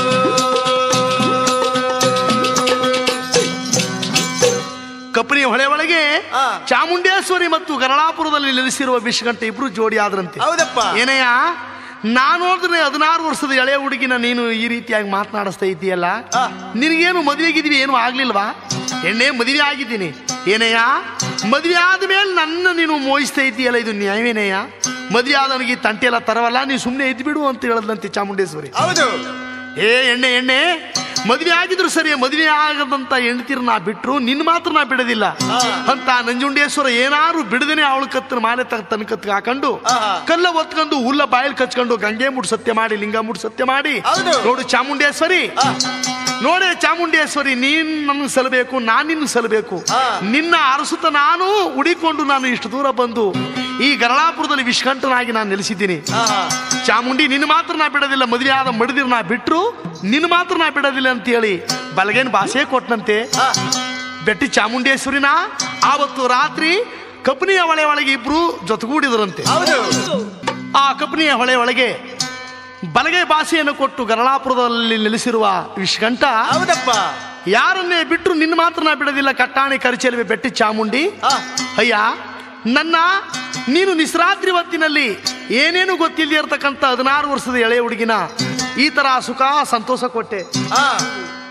S1: ಕಪ್ಪನಿಯ ಹೊಳೆ ಒಳಗೆ
S2: ಆ.
S1: ಚಾಮುಂಡೇಶ್ವರಿ ಮತ್ತು ಗರಳಾಪುರದಲ್ಲಿ ನೆಲೆಸಿರುವ ವಿಷಗಂಟ ಇಬ್ರು ಜೋಡಿ ಆದ್ರಂತೆ
S2: ಹೌದಪ್ಪ
S1: ಏನಯ್ಯ ನಾನು ನೋಡಿದ್ರೆ ಹದಿನಾರು ವರ್ಷದ ಎಳೆ ಹುಡುಗಿನ ನೀನು ಈ ರೀತಿಯಾಗಿ ಮಾತನಾಡಿಸ್ತಾ ಇದ್ದೀಯಲ್ಲ
S2: ಆ.
S1: ನಿನಗೇನು ಮದುವೆಗಿದೀವಿ ಏನು ಆಗ್ಲಿಲ್ವಾ ಎಣ್ಣೆ ಮದುವೆ ಆಗಿದ್ದೀನಿ ಏನಯ್ಯ ಮದುವೆ ಆದ್ಮೇಲೆ ನನ್ನ ನೀನು ಮೋಹಿಸ್ತಾ ಇದ್ದೀಯಲ್ಲ ಇದು ನ್ಯಾಯವೇನಯ್ಯ ಮದುವೆ ಆದವನಿಗೆ ಈ ತಂಟೆ ಎಲ್ಲ ತರವಲ್ಲ ನೀನು ಸುಮ್ಮನೆ ಇದ್ಬಿಡು ಅಂತ ಹೇಳದಂತೆ ಚಾಮುಂಡೇಶ್ವರಿ
S2: ಹೌದು
S1: ಏ ಎಣ್ಣೆ ಎಣ್ಣೆ ಮದುವೆ ಆಗಿದ್ರು ಸರಿ ಮದುವೆ ಆಗದಂತ ಹೆಂಡತಿರ್ ನಾ ಬಿಟ್ರು ನಿನ್ನ ಮಾತ್ರ ನಾ ಬಿಡೋದಿಲ್ಲ
S2: ಆ.
S1: ಅಂತ ನಂಜುಂಡೇಶ್ವರ ಏನಾರು ಬಿಡದೇನೆ ಅವಳ ಕತ್ತಿನ ಮಾಲೆ ತಗ ತನ್ನ ಕತ್ತಿಗೆ ಹಾಕೊಂಡು
S2: ಆಹಾ.
S1: ಕಲ್ಲ ಒತ್ಕೊಂಡು ಹುಲ್ಲ ಬಾಯಲ್ಲಿ ಕಚ್ಕೊಂಡು ಗಂಗೆ ಮುಡ್ ಸತ್ಯ ಮಾಡಿ ಲಿಂಗ ಮುಡ್ ಸತ್ಯ ಮಾಡಿ
S2: ಹೌದು.
S1: ನೋಡು ಚಾಮುಂಡೇಶ್ವರಿ
S2: ಆ.
S1: ನೋಡೆ ಚಾಮುಂಡೇಶ್ವರಿ ನೀನ್ ನನ್ನ ಸಲಬೇಕು ನಾನು ನಿನ್ನ ಸಲಬೇಕು
S2: ಆ.
S1: ನಿನ್ನ ಅರಸುತ್ತ ನಾನು ಹುಡಿಕೊಂಡು ನಾನು ಇಷ್ಟು ದೂರ ಬಂದು ಈ ಗರಳಾಪುರದಲ್ಲಿ ವಿಷ್ಕಂಠನಾಗಿ ನಾನು ನೆಲೆಸಿದ್ದೀನಿ
S2: ಆಹಾ.
S1: ಚಾಮುಂಡಿ ನಿನ್ನ ಮಾತ್ರ ನಾ ಬಿಡೋದಿಲ್ಲ ಮದುವೆ ಆದ ಮಡಿದಿರ್ ನಾ ಬಿಟ್ರು ನಿನ್ನ ಮಾತ್ರ ನಾ ಬಿಡೋದಿಲ್ಲ ಅಂತೇಳಿ ಬಲಗೇನ್ ಭಾಷೆ ಕೊಟ್ಟನಂತೆ
S2: ಆ,
S1: ಬೆಟ್ಟಿ ಚಾಮುಂಡೇಶ್ವರಿನ ಆವತ್ತು ರಾತ್ರಿ ಕಪ್ನಿಯ ಹೊಳೆ ಒಳಗೆ ಇಬ್ರು ಜೊತೆಗೂಡಿದ್ರಂತೆ
S2: ಹೌದು
S1: ಆ ಕಪ್ನಿಯ ಹೊಳೆ ಒಳಗೆ ಬಲಗೈ ಭಾಷೆಯನ್ನು ಕೊಟ್ಟು ಗರಳಾಪುರದಲ್ಲಿ ನೆಲೆಸಿರುವ ವಿಷ್ಕಂಠ
S2: ಹೌದಪ್ಪ
S1: ಯಾರನ್ನೇ ಬಿಟ್ರು ನಿನ್ನ ಮಾತ್ರ ನಾ ಬಿಡೋದಿಲ್ಲ ಕಟ್ಟಾಣಿ ಕರಿಚೆಲುವೆ ಬೆಟ್ಟಿ ಚಾಮುಂಡಿ
S2: ಆ,
S1: ಅಯ್ಯ ನನ್ನ ನೀನು ನಿಸ್ರಾತ್ರಿ ಹೊತ್ತಿನಲ್ಲಿ ಏನೇನು ಗೊತ್ತಿಲ್ಲದೆ ಇರತಕ್ಕಂಥ ಹದಿನಾರು ವರ್ಷದ ಎಳೆ ಹುಡುಗಿನ ಈ ತರ ಸುಖ ಸಂತೋಷ ಕೊಟ್ಟೆ
S2: ಆ,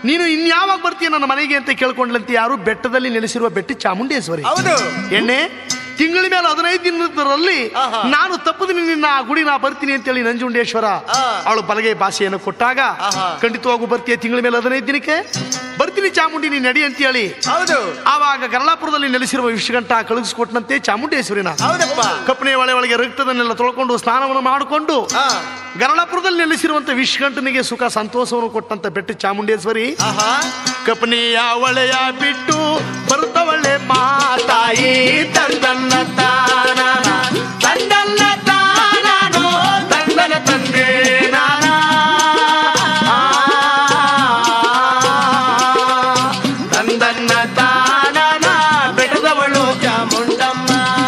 S1: ನೀನು ಇನ್ಯಾವಾಗ ಬರ್ತೀಯ ನನ್ನ ಮನೆಗೆ ಅಂತ ಕೇಳ್ಕೊಂಡ್ಲಂತೆ ಯಾರು ಬೆಟ್ಟದಲ್ಲಿ ನೆಲೆಸಿರುವ ಬೆಟ್ಟ ಚಾಮುಂಡೇಶ್ವರಿ
S3: ಹೌದು
S1: ಎಣ್ಣೆ ತಿಂಗಳ ಮೇಲೆ ಹದಿನೈದು ದಿನದಲ್ಲಿ
S3: ಆಹಾ.
S1: ನಾನು ತಪ್ಪದ ನಿನ್ನ ಆ ಗುಡಿ ನಾ ಬರ್ತೀನಿ ಅಂತೇಳಿ ನಂಜುಂಡೇಶ್ವರ
S3: ಆ.
S1: ಅವಳು ಬಲಗೈ ಭಾಷೆಯನ್ನು ಕೊಟ್ಟಾಗ
S3: ಆಹಾ.
S1: ಖಂಡಿತವಾಗೂ ಬರ್ತೀಯ ತಿಂಗಳ ಮೇಲೆ ಹದಿನೈದು ದಿನಕ್ಕೆ ಬರ್ತೀನಿ ಚಾಮುಂಡಿ ನೀನ್ ನಡಿ ಅಂತೇಳಿ
S3: ಹೌದು
S1: ಆವಾಗ ಗರಳಾಪುರದಲ್ಲಿ ನೆಲೆಸಿರುವ ವಿಶ್ವಗಂಟ ಕಳುಹಿಸಿಕೊಟ್ಟಂತೆ ಚಾಮುಂಡೇಶ್ವರಿನ
S3: ಹೌದಪ್ಪ
S1: ಕಪ್ಪನೆ ಒಳೆ ಒಳಗೆ ರಕ್ತದನ್ನೆಲ್ಲ ತೊಳ್ಕೊಂಡು ಸ್ನಾನವನ್ನು ಮಾಡಿಕೊಂಡು
S3: ಆ,
S1: ಗರಳಾಪುರದಲ್ಲಿ ನೆಲೆಸಿರುವಂತ ವಿಶ್ವಗಂಟನಿಗೆ ಸುಖ ಸಂತೋಷವನ್ನು ಕೊಟ್ಟಂತ ಬೆಟ್ಟ ಚಾಮುಂಡೇಶ್ವರಿ
S3: ಆಹಾ
S1: ಕಪನಿಯ ಒಳೆಯ ಬಿಟ್ಟು ಬರುತ್ತವಳೆ ಮಾತಾಯಿ ತಂದನ್ನ ತಾನ ತಂದನ್ನ ತಾನಾನೋ ತಂದನ ತಂದೆ ನಾನ ತಂದನ್ನ ತಾನನ ಬೆಟ್ಟದವಳು
S3: ಚಾಮುಂಡಮ್ಮ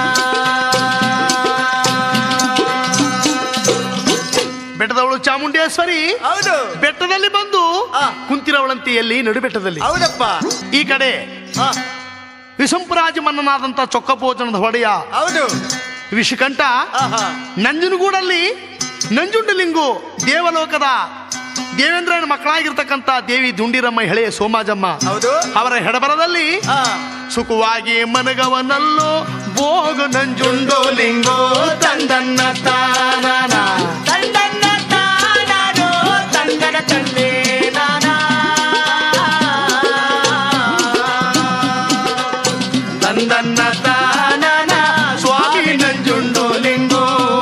S1: ಬೆಟ್ಟದವಳು ಚಾಮುಂಡೇಶ್ವರಿ
S3: ಹೌದು
S1: ಬೆಟ್ಟದಲ್ಲಿ ಬಂದು
S3: ಆ.
S1: ಕುಂತಿರವಳಂತೆಯಲ್ಲಿ ನಡುಬೆಟ್ಟದಲ್ಲಿ
S3: ಹೌದಪ್ಪ
S1: ಈ ಕಡೆ
S3: ಆ,
S1: ವಿಷಂಪರಾಜ ಮನ್ನನಾದಂತ ಚೊಕ್ಕಪೋಚನದ ಹೊಡೆಯ
S3: ಹೌದು
S1: ವಿಷಕಂಠ
S3: ಆಹಾ
S1: ನಂಜನಗೂಡಲ್ಲಿ ನಂಜುಂಡಲಿಂಗು ದೇವಲೋಕದ ದೇವೇಂದ್ರನ ಮಕ್ಕಳಾಗಿರ್ತಕ್ಕಂಥ ದೇವಿ ದುಂಡಿರಮ್ಮ ಹೆಳೆಯ ಸೋಮಾಜಮ್ಮ
S3: ಹೌದು
S1: ಅವರ ಹೆಡಬರದಲ್ಲಿ
S3: ಆ,
S1: ಸುಖವಾಗಿ ಮನಗವನಲ್ಲೋ ಭೋಗ ನಂಜುಂಡೋ ಲಿಂಗೋ ತಂದನ್ನ ತಾನನ
S3: ತಂದನ್ನ ತಾನಾನೋ ತಂದನ ತಂದೆ ನಾನ
S1: ತಂದನ್ನ ತಾನನ ಸ್ವಾಮಿ ನಂಜುಂಡೋ ಲಿಂಗೋ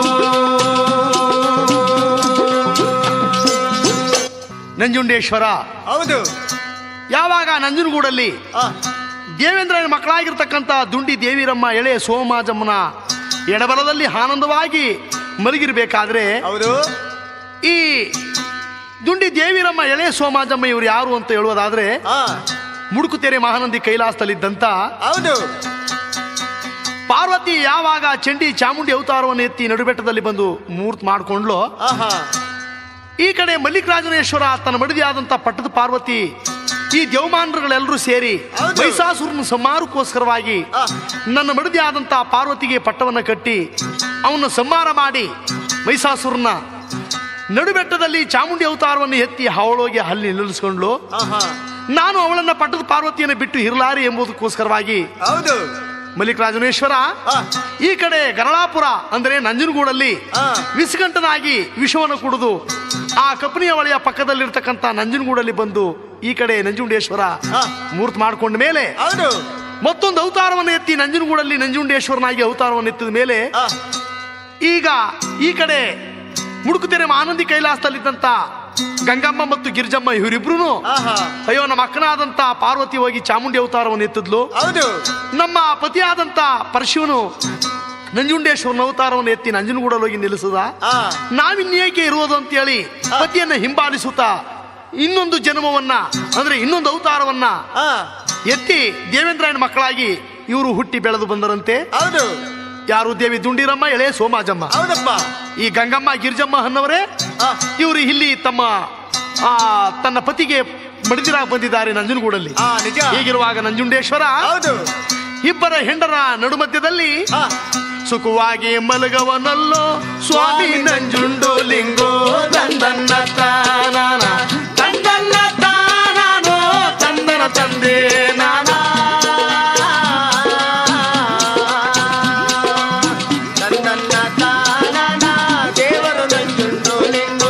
S1: ನಂಜುಂಡೇಶ್ವರ
S3: ಹೌದು
S1: ಯಾವಾಗ ನಂಜನಗೂಡಲ್ಲಿ
S3: ಆ,
S1: ದೇವೇಂದ್ರನ ಮಕ್ಕಳಾಗಿರ್ತಕ್ಕಂಥ ದುಂಡಿ ದೇವಿರಮ್ಮ ಎಳೆ ಸೋಮಾಜಮ್ಮನ ಎಡಬಲದಲ್ಲಿ ಆನಂದವಾಗಿ ಮಲಗಿರ್ಬೇಕಾದ್ರೆ
S3: ಹೌದು
S1: ಈ ದುಂಡಿ ದೇವಿರಮ್ಮ ಎಳೆ ಸೋಮಾಜಮ್ಮ ಇವ್ರು ಯಾರು ಅಂತ ಹೇಳುವುದಾದ್ರೆ
S3: ಆ,
S1: ಮುಡುಕುತೆರೆ ಮಹಾನಂದಿ ಕೈಲಾಸದಲ್ಲಿದ್ದಂತ
S3: ಹೌದು
S1: ಪಾರ್ವತಿ ಯಾವಾಗ ಚಂಡಿ ಚಾಮುಂಡಿ ಅವತಾರವನ್ನು ಎತ್ತಿ ನಡುಬೆಟ್ಟದಲ್ಲಿ ಬಂದು ಮೂರ್ತ್ ಮಾಡ್ಕೊಂಡ್ಲು
S3: ಆಹಾ
S1: ಈ ಕಡೆ ಮಲ್ಲಿಕರಾಜನೇಶ್ವರ ತನ್ನ ಮಡದಿಯಾದಂತ ಪಟ್ಟದ ಪಾರ್ವತಿ ಈ ದೇವಮಾನರುಗಳೆಲ್ಲರೂ ಸೇರಿ
S3: ಹೌದು.
S1: ಮೈಸಾಸುರನ ಸಂಹಾರಕ್ಕೋಸ್ಕರವಾಗಿ
S3: ಆ.
S1: ನನ್ನ ಮಡದಿಯಾದಂತ ಪಾರ್ವತಿಗೆ ಪಟ್ಟವನ್ನ ಕಟ್ಟಿ ಅವನ್ನ ಸಂಹಾರ ಮಾಡಿ ಮೈಸಾಸುರನ ನಡುಬೆಟ್ಟದಲ್ಲಿ ಚಾಮುಂಡಿ ಅವತಾರವನ್ನು ಎತ್ತಿ ಅವಳೋಗಿ ಅಲ್ಲಿ ನಿಲ್ಲಿಸ್ಕೊಂಡ್ಲು
S3: ಆಹಾ
S1: ನಾನು ಅವಳನ್ನ ಪಟ್ಟದ ಪಾರ್ವತಿಯನ್ನು ಬಿಟ್ಟು ಇರಲಾರಿ ಎಂಬುದಕ್ಕೋಸ್ಕರವಾಗಿ
S3: ಹೌದು
S1: ಮಲ್ಲಿಕರಾಜನೇಶ್ವರ
S3: ಆ,
S1: ಈ ಕಡೆ ಗರಳಾಪುರ ಅಂದ್ರೆ ನಂಜನಗೂಡಲ್ಲಿ
S3: ಆ.
S1: ವಿಸ್ಕಂಠನಾಗಿ ವಿಷವನ್ನು ಕುಡಿದು ಆ ಕಪನಿಯ ಒಳೆಯ ಪಕ್ಕದಲ್ಲಿರ್ತಕ್ಕಂಥ ನಂಜನಗೂಡಲ್ಲಿ ಬಂದು ಈ ಕಡೆ ನಂಜುಂಡೇಶ್ವರ
S3: ಆ.
S1: ಮೂರ್ತಿ ಮಾಡ್ಕೊಂಡ ಮೇಲೆ
S3: ಹೌದು
S1: ಮತ್ತೊಂದು ಅವತಾರವನ್ನು ಎತ್ತಿ ನಂಜನಗೂಡಲ್ಲಿ ನಂಜುಂಡೇಶ್ವರನಾಗಿ ಅವತಾರವನ್ನು ಎತ್ತಿದ ಮೇಲೆ
S3: ಆ,
S1: ಈಗ ಈ ಕಡೆ ಮುಡುಕುತೆರೆ ಆನಂದಿ ಕೈಲಾಸದಲ್ಲಿದ್ದಂತ ಗಂಗಮ್ಮ ಮತ್ತು ಗಿರಿಜಮ್ಮ ಇವರಿಬ್ರು
S3: ಆಹಾ
S1: ಅಯ್ಯೋ ನಮ್ಮ ಅಕ್ಕನಾದಂತ ಪಾರ್ವತಿ ಹೋಗಿ ಚಾಮುಂಡಿ ಅವತಾರವನ್ನು ಎತ್ತಿದ್ಲು
S3: ಹೌದು
S1: ನಮ್ಮ ಪತಿಯಾದಂತ ಪರಶಿವನು ನಂಜುಂಡೇಶ್ವರನ ಅವತಾರವನ್ನು ಎತ್ತಿ ನಂಜನಗೂಡಲ್ಲಿ ಹೋಗಿ ನಿಲ್ಲಿಸಿದ
S3: ಆ,
S1: ನಾವಿನ್ನೇಕೆ ಇರುವುದು ಅಂತೇಳಿ ಪತಿಯನ್ನ ಹಿಂಬಾಲಿಸುತ್ತಾ ಇನ್ನೊಂದು ಜನ್ಮವನ್ನ ಅಂದ್ರೆ ಇನ್ನೊಂದು ಅವತಾರವನ್ನ
S3: ಆ,
S1: ಎತ್ತಿ ದೇವೇಂದ್ರನ ಮಕ್ಕಳಾಗಿ ಇವರು ಹುಟ್ಟಿ ಬೆಳೆದು ಬಂದರಂತೆ
S3: ಹೌದು
S1: ಯಾರು ದೇವಿ ದುಂಡಿರಮ್ಮ ಎಳೆ ಸೋಮಾಜಮ್ಮ
S3: ಹೌದಪ್ಪ
S1: ಈ ಗಂಗಮ್ಮ ಗಿರಿಜಮ್ಮ ಅನ್ನವರೇ
S3: ಆ,
S1: ಇವರು ಇಲ್ಲಿ ತಮ್ಮ ಆ ತನ್ನ ಪತಿಗೆ ಮಡಿದಿರಾಗ ಬಂದಿದ್ದಾರೆ ನಂಜನಗೂಡಲ್ಲಿ
S3: ಆ, ನಿಜ
S1: ಹೀಗಿರುವಾಗ ನಂಜುಂಡೇಶ್ವರ
S3: ಹೌದು
S1: ಇಬ್ಬರ ಹೆಂಡರ ನಡುಮಧ್ಯದಲ್ಲಿ
S3: ಆ,
S1: ಸುಖವಾಗಿ ಮಲಗವನಲ್ಲೋ ಸ್ವಾಮಿ ನಂಜುಂಡೋ ಲಿಂಗೋ ತಂದನ್ನ ತಾನಾನ ತಂದನ್ನ ತಾನಾನೋ ತಂದನ ತಂದೆ ನಾನಾ
S3: ನನ್ನನ್ನ ತಾನನ ದೇವರು ನಂಜುಂಡು ಲಿಂಗು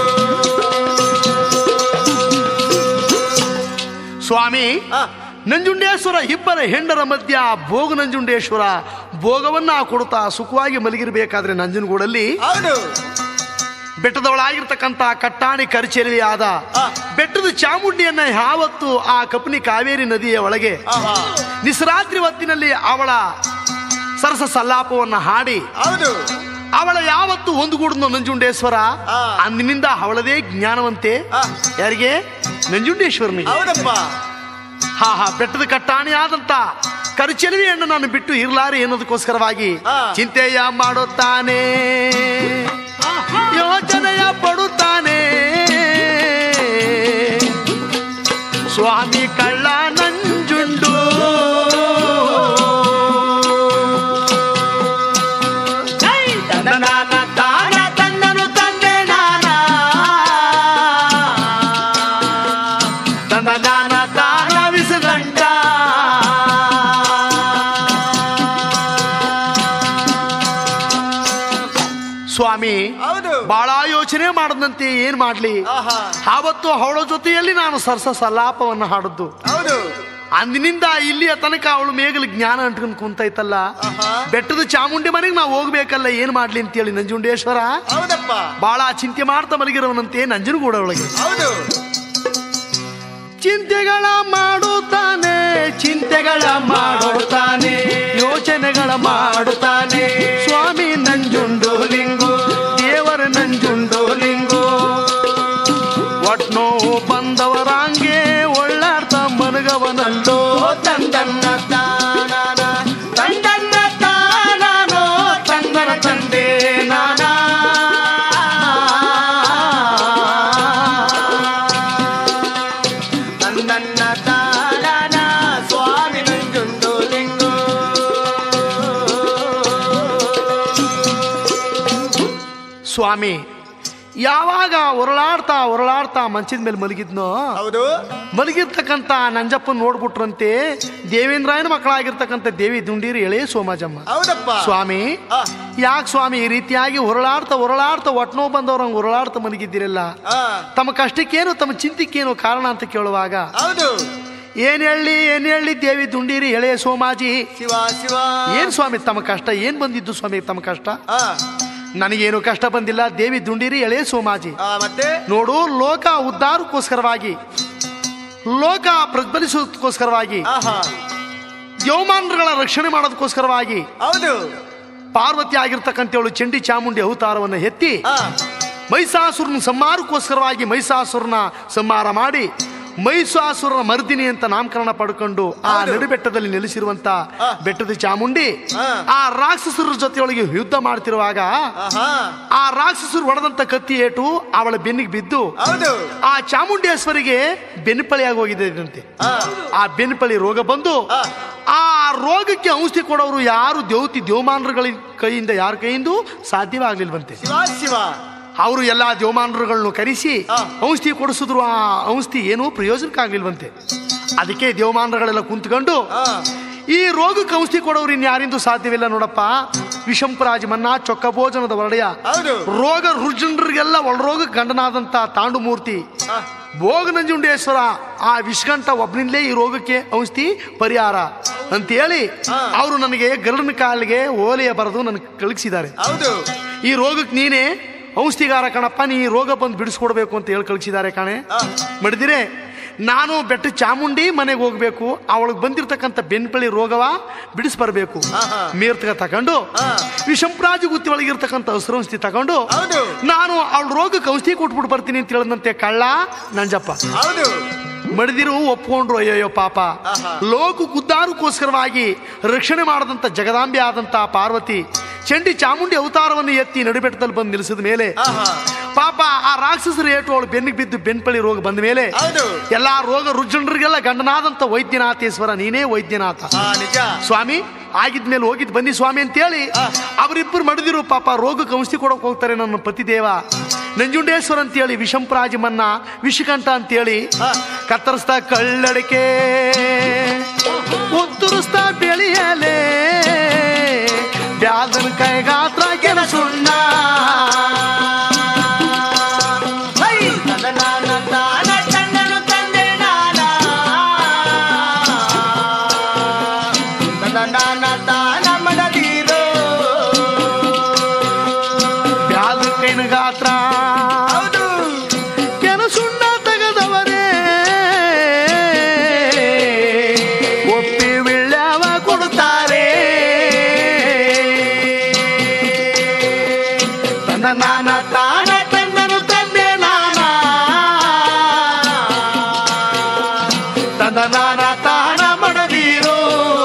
S1: ಸ್ವಾಮಿ
S3: ಆ,
S1: ನಂಜುಂಡೇಶ್ವರ ಇಬ್ಬರ ಹೆಂಡರ ಮಧ್ಯ ಭೋಗ ನಂಜುಂಡೇಶ್ವರ ಭೋಗವನ್ನ ಕೊಡುತ್ತಾ ಸುಖವಾಗಿ ಮಲಗಿರಬೇಕಾದ್ರೆ ನಂಜನಗೂಡಲ್ಲಿ
S3: ಹೌದು
S1: ಬೆಟ್ಟದೊಳಾಗಿರ್ತಕ್ಕಂಥ ಕಟ್ಟಾಣಿ ಕರಿಚೇರಿಯಾದ
S3: ಆ.
S1: ಬೆಟ್ಟದ ಚಾಮುಂಡಿಯನ್ನ ಯಾವತ್ತು ಆ ಕಪನಿ ಕಾವೇರಿ ನದಿಯ ಒಳಗೆ
S3: ಆಹಾ
S1: ನಿಸರಾತ್ರಿ ಹೊತ್ತಿನಲ್ಲಿ ಅವಳ ಸರಸ ಸಲ್ಲಾಪವನ್ನ ಹಾಡಿ
S3: ಹೌದು
S1: ಅವಳ ಯಾವತ್ತು ಒಂದುಗೂಡನು ನಂಜುಂಡೇಶ್ವರ
S3: ಆ.
S1: ಅಂದಿನಿಂದ ಅವಳದೇ ಜ್ಞಾನವಂತೆ
S3: ಆ,
S1: ಯಾರಿಗೆ ನಂಜುಂಡೇಶ್ವರನಿಗೆ
S3: ಹೌದಪ್ಪ
S1: ಹಾ ಹಾ ಬೆಟ್ಟದ ಕಟ್ಟಾಣಿ ಆದಂತ ಕರಿಚೆಲುವೆಯನ್ನು ನಾನು ಬಿಟ್ಟು ಇರ್ಲಾರೆ ಅನ್ನೋದಕ್ಕೋಸ್ಕರವಾಗಿ
S3: ಆ.
S1: ಚಿಂತೆಯ ಮಾಡುತ್ತಾನೆ ಯೋಚನೆಯ ಪಡುತ್ತಾನೆ ಸ್ವಾಮಿ ಕಳ್ಳ ನಂಜುಂಡು
S3: ತನ್ನನ ತಾನ ತನ್ನನು ತಂದೆ ನಾನ
S1: ತನ್ನ ಸ್ವಾಮಿ
S3: ಹೌದು
S1: ಬಹಳ ಯೋಚನೆ ಮಾಡದಂತೆ ಏನ್ ಮಾಡ್ಲಿ
S3: ಆಹಾ
S1: ಆವತ್ತು ಅವಳ ಜೊತೆಯಲ್ಲಿ ನಾನು ಸರ್ಸ ಸಲಾಪವನ್ನು ಹಾಡದ್ದು
S3: ಹೌದು
S1: ಅಂದಿನಿಂದ ಇಲ್ಲಿಯ ತನಕ ಅವಳು ಮೇಗಲು ಜ್ಞಾನ ಅಂಟ್ಕೊಂಡು ಕುಂತೈತಲ್ಲ
S3: ಆಹಾ
S1: ಬೆಟ್ಟದ ಚಾಮುಂಡಿ ಮನೆಗೆ ನಾವು ಹೋಗ್ಬೇಕಲ್ಲ ಏನ್ ಮಾಡ್ಲಿ ಅಂತೇಳಿ ನಂಜುಂಡೇಶ್ವರ
S3: ಹೌದಪ್ಪ
S1: ಬಹಳ ಚಿಂತೆ ಮಾಡ್ತಾ ಮಲಗಿರೋವನಂತೆ ನಂಜನಗೂಡ ಒಳಗೆ
S3: ಹೌದು
S1: ಚಿಂತೆಗಳ ಮಾಡುತ್ತಾನೆ ಚಿಂತೆಗಳ ಮಾಡುತ್ತಾನೆ ಯೋಚನೆಗಳ ಮಾಡುತ್ತಾನೆ ಸ್ವಾಮಿ ನಂಜುಂಡು ಲಿಂಗು ದೇವರ ನಂಜುಂಡು ಲಿಂಗು ಒಟ್ನೋ ಬಂದವರಾಂಗೆ ಒಳ್ಳಾಡ್ತ ಮನಗವನಲ್ಲೋ
S3: ತಂದನ್ನ ತಾನಾನ ತಂದನ್ನ ತಾನಾನೋ ತಂದನ ತಂದೆ ನಾನಾ ತಂದನ್ನ ತಾನಾನ ಸ್ವಾಮಿ ನಂಜುಂಡು ಲಿಂಗು
S1: ಸ್ವಾಮಿ ಯಾವಾಗ ಹೊರಳಾಡ್ತಾ ಹೊರಳಾಡ್ತಾ ಮಂಚದ ಮೇಲೆ ಮಲಗಿದ್ನೋ
S3: ಹೌದು
S1: ಮಲಗಿರ್ತಕ್ಕಂಥ ನಂಜಪ್ಪನ್ ನೋಡ್ಬಿಟ್ರಂತೆ ದೇವೇಂದ್ರಾಯನ ಮಕ್ಕಳಾಗಿರ್ತಕ್ಕಂಥ ದೇವಿ ದುಂಡೀರಿ ಎಳೆ ಸೋಮಾಜಮ್ಮ
S3: ಹೌದಪ್ಪ
S1: ಸ್ವಾಮಿ
S3: ಆ,
S1: ಯಾಕೆ ಸ್ವಾಮಿ ಈ ರೀತಿಯಾಗಿ ಹೊರಳಾಡ್ತಾ ಹೊರಳಾಡ್ತಾ ಒಟ್ನೋ ಬಂದವ್ರಂಗೆ ಹೊರಳಾಡ್ತಾ ಮಲಗಿದ್ದೀರಲ್ಲ
S3: ಆ,
S1: ತಮ್ಮ ಕಷ್ಟಕ್ಕೇನು ತಮ್ಮ ಚಿಂತಿಕ್ಕೇನು ಕಾರಣ ಅಂತ ಕೇಳುವಾಗ
S3: ಹೌದು
S1: ಏನ್ ಹೇಳಿ ಏನ್ ಹೇಳಿ ದೇವಿ ದುಂಡೀರಿ ಎಳೆ ಸೋಮಾಜಿ
S3: ಶಿವ ಶಿವ
S1: ಏನ್ ಸ್ವಾಮಿ ತಮ್ಮ ಕಷ್ಟ ಏನ್ ಬಂದಿದ್ದು ಸ್ವಾಮಿ ತಮ್ಮ ಕಷ್ಟ
S3: ಆ,
S1: ನನಗೇನು ಕಷ್ಟ ಬಂದಿಲ್ಲ ದೇವಿ ದುಂಡೀರಿ ಎಳೆ ಸೋಮಾಜಿ
S3: ಆ, ಮತ್ತೆ
S1: ನೋಡು ಲೋಕ ಉದ್ಧಾರಕ್ಕೋಸ್ಕರವಾಗಿ ಲೋಕ ಪ್ರಜ್ವಲಿಸೋದಕ್ಕೋಸ್ಕರವಾಗಿ
S3: ಆಹಾ
S1: ದೇವಮಾನಗಳ ರಕ್ಷಣೆ ಮಾಡೋದಕ್ಕೋಸ್ಕರವಾಗಿ
S3: ಹೌದು
S1: ಪಾರ್ವತಿ ಆಗಿರ್ತಕ್ಕಂಥವಳು ಚಂಡಿ ಚಾಮುಂಡಿ ಅವತಾರವನ್ನು ಎತ್ತಿ
S3: ಆ,
S1: ಮೈಸಾಸುರನ ಸಂಹಾರಕ್ಕೋಸ್ಕರವಾಗಿ ಮೈಸಾಸುರನ ಸಂಹಾರ ಮಾಡಿ ಮೈಸಾಸುರನ ಮರ್ದಿನಿ ಅಂತ ನಾಮಕರಣ ಪಡ್ಕೊಂಡು ಆ
S3: ಹೌದು.
S1: ನಡುಬೆಟ್ಟದಲ್ಲಿ ನೆಲೆಸಿರುವಂತ
S3: ಆ.
S1: ಬೆಟ್ಟದ ಚಾಮುಂಡಿ
S3: ಆ.
S1: ಆ ರಾಕ್ಷಸರ ಜೊತೆಯೊಳಗೆ ಯುದ್ಧ ಮಾಡ್ತಿರುವಾಗ
S3: ಆಹಾ
S1: ಆ ರಾಕ್ಷಸರು ಹೊಡೆದಂತ ಕತ್ತಿ ಏಟು ಅವಳ ಬೆನ್ನಿಗೆ ಬಿದ್ದು
S3: ಹೌದು
S1: ಆ ಚಾಮುಂಡೇಶ್ವರಿಗೆ ಬೆನ್ನುಪಳಿಯಾಗಿ ಹೋಗಿದೆ ಇದಂತೆ
S3: ಆ,
S1: ಆ ಬೆನ್ನುಪಳಿ ರೋಗ ಬಂದು
S3: ಆ,
S1: ಆ ರೋಗಕ್ಕೆ ಔಷಧಿ ಕೊಡೋರು ಯಾರು ದೇವತಿ ದೇವಮಾನರುಗಳ ಕೈಯಿಂದ ಯಾರ ಕೈಯಿಂದ ಸಾಧ್ಯವಾಗ್ಲಿಲ್ವಂತೆ
S3: ಶಿವ ಶಿವ
S1: ಅವರು ಎಲ್ಲಾ ದೇವಮಾನರುಗಳನ್ನು ಕರೆಸಿ
S3: ಆ.
S1: ಔಷಧಿ ಕೊಡಿಸಿದ್ರು ಆ ಔಷಧಿ ಏನೂ ಪ್ರಯೋಜನಕ್ಕಾಗ್ಲಿಲ್ವಂತೆ ಅದಕ್ಕೆ ದೇವಮಾನರುಗಳೆಲ್ಲ ಕುಂತ್ಕೊಂಡು
S3: ಆ,
S1: ಈ ರೋಗಕ್ಕೆ ಔಷಧಿ ಕೊಡೋರು ಇನ್ಯಾರಿಂದೂ ಸಾಧ್ಯವಿಲ್ಲ ನೋಡಪ್ಪ ವಿಷಂಪರಾಜ ಮನ್ನ ಚೊಕ್ಕ ಭೋಜನದ ಒಡೆಯ
S3: ಹೌದು
S1: ರೋಗ ರುಜನರಿಗೆಲ್ಲ ಒಳರೋಗ ಗಂಡನಾದಂತ ತಾಂಡು ಮೂರ್ತಿ
S3: ಆ,
S1: ಭೋಗನಂಜುಂಡೇಶ್ವರ ಆ ವಿಷ್ಕಂಠ ಒಬ್ಬನಿಂದಲೇ ಈ ರೋಗಕ್ಕೆ ಔಷಧಿ ಪರಿಹಾರ ಅಂತೇಳಿ
S3: ಹಾ.
S1: ಅವರು ನನಗೆ ಗರುಡನ ಕಾಲಿಗೆ ಓಲೆಯ ಬರೆದು ನನಗೆ ಕಳಿಸಿದ್ದಾರೆ
S3: ಹೌದು
S1: ಈ ರೋಗಕ್ಕೆ ನೀನೇ ಔಷಧಿಗಾರ ಕಣಪ್ಪ ನೀ ಈ ರೋಗ ಬಂದು ಬಿಡಿಸ್ಕೊಡ್ಬೇಕು ಅಂತ ಹೇಳಿ ಕಳಿಸಿದ್ದಾರೆ ಕಣೆ
S3: ಆ,
S1: ಮಡಿದಿರೆ ನಾನು ಬೆಟ್ಟ ಚಾಮುಂಡಿ ಮನೆಗೆ ಹೋಗ್ಬೇಕು ಅವಳಿಗೆ ಬಂದಿರತಕ್ಕಂಥ ಬೆನ್ಪಳಿ ರೋಗವ ಬಿಡಿಸ್ಬರ್ಬೇಕು
S3: ಆಹಾ.
S1: ಮೀರ್ತಕ ತಗೊಂಡು
S3: ಆ.
S1: ವಿಷಂಪ್ರಾಜು ಗುತ್ತಿ ಒಳಗಿರ್ತಕ್ಕಂಥ ಹಸಿರು ಔಷಧಿ ತಗೊಂಡು
S3: ಹೌದು
S1: ನಾನು ಅವಳ ರೋಗಕ್ಕೆ ಔಷಧಿ ಕೊಟ್ಬಿಟ್ಟು ಬರ್ತೀನಿ ಅಂತ ಹೇಳಿದಂತೆ ಕಳ್ಳ ನಂಜಪ್ಪ
S3: ಹೌದು
S1: ಮಡಿದಿರು ಒಪ್ಕೊಂಡ್ರು ಅಯ್ಯಯ್ಯೋ ಪಾಪ
S3: ಆಹಾ.
S1: ಲೋಕ ಉದ್ಧಾರಕ್ಕೋಸ್ಕರವಾಗಿ ರಕ್ಷಣೆ ಮಾಡದಂತ ಜಗದಾಂಬೆ ಆದಂತ ಪಾರ್ವತಿ ಚಂಡಿ ಚಾಮುಂಡಿ ಅವತಾರವನ್ನು ಎತ್ತಿ ನಡುಬೆಟ್ಟದಲ್ಲಿ ಬಂದು ನಿಲ್ಲಿಸಿದ ಮೇಲೆ
S3: ಆಹಾ
S1: ಪಾಪ ಆ ರಾಕ್ಷಸರ ಏಟು ಅವಳು ಬೆನ್ನಿಗೆ ಬಿದ್ದು ಬೆನ್ಪಳಿ ರೋಗ ಬಂದ ಮೇಲೆ
S3: ಹೌದು
S1: ಎಲ್ಲಾ ರೋಗ ರುಜನರಿಗೆಲ್ಲ ಗಂಡನಾದಂತ ವೈದ್ಯನಾಥೇಶ್ವರ ನೀನೇ ವೈದ್ಯನಾಥ
S3: ಆ ನಿಜ
S1: ಸ್ವಾಮಿ ಆಗಿದ್ಮೇಲೆ ಹೋಗಿದ್ ಬನ್ನಿ ಸ್ವಾಮಿ ಅಂತೇಳಿ
S3: ಆ.
S1: ಅವರಿಬ್ಬರು ಮಡಿದಿರು ಪಾಪ ರೋಗಕ್ಕೆ ಔಷಧಿ ಕೊಡಕ್ ಹೋಗ್ತಾರೆ ನನ್ನ ಪತಿದೇವ ನಂಜುಂಡೇಶ್ವರ ಅಂತೇಳಿ ವಿಷಂಪ್ರಾಜಮನ್ನ ವಿಷಕಂಠ ಅಂತೇಳಿ
S3: ಆ.
S1: ಕತ್ತರಿಸ್ತಾ ಕಳ್ಳಡಿಕೆ ಉತ್ತರಿಸ್ತಾ ಬೆಳೆಯಲೇ ಬ್ಯಾದನ ಕೈಗಾತ್ರ ಕೆಲಸುಣ್ಣ
S3: ಹೈ! ತದನಾನ ತಾನ ತನ್ನನು ತಂದೆ ನಾನ. ತದನಾನ ತಾನ ಮಡದೀರೋ.
S1: ಬ್ಯಾದ ಕೈನ ಗಾತ್ರ
S3: ಹೌದು
S1: ಕೆಲಸುಣ್ಣ ತೆಗೆದವರೇ ಒಪ್ಪಿ ವಿಳ್ಯವ ಕೊಡುತ್ತಾರೆ ತನ್ನ ನಾನ ತಾನ ತಂದನು ತಂದೆ ನಾನ ತನ್ನ ನಾನ ತಾನ ಮಡದೀರೋ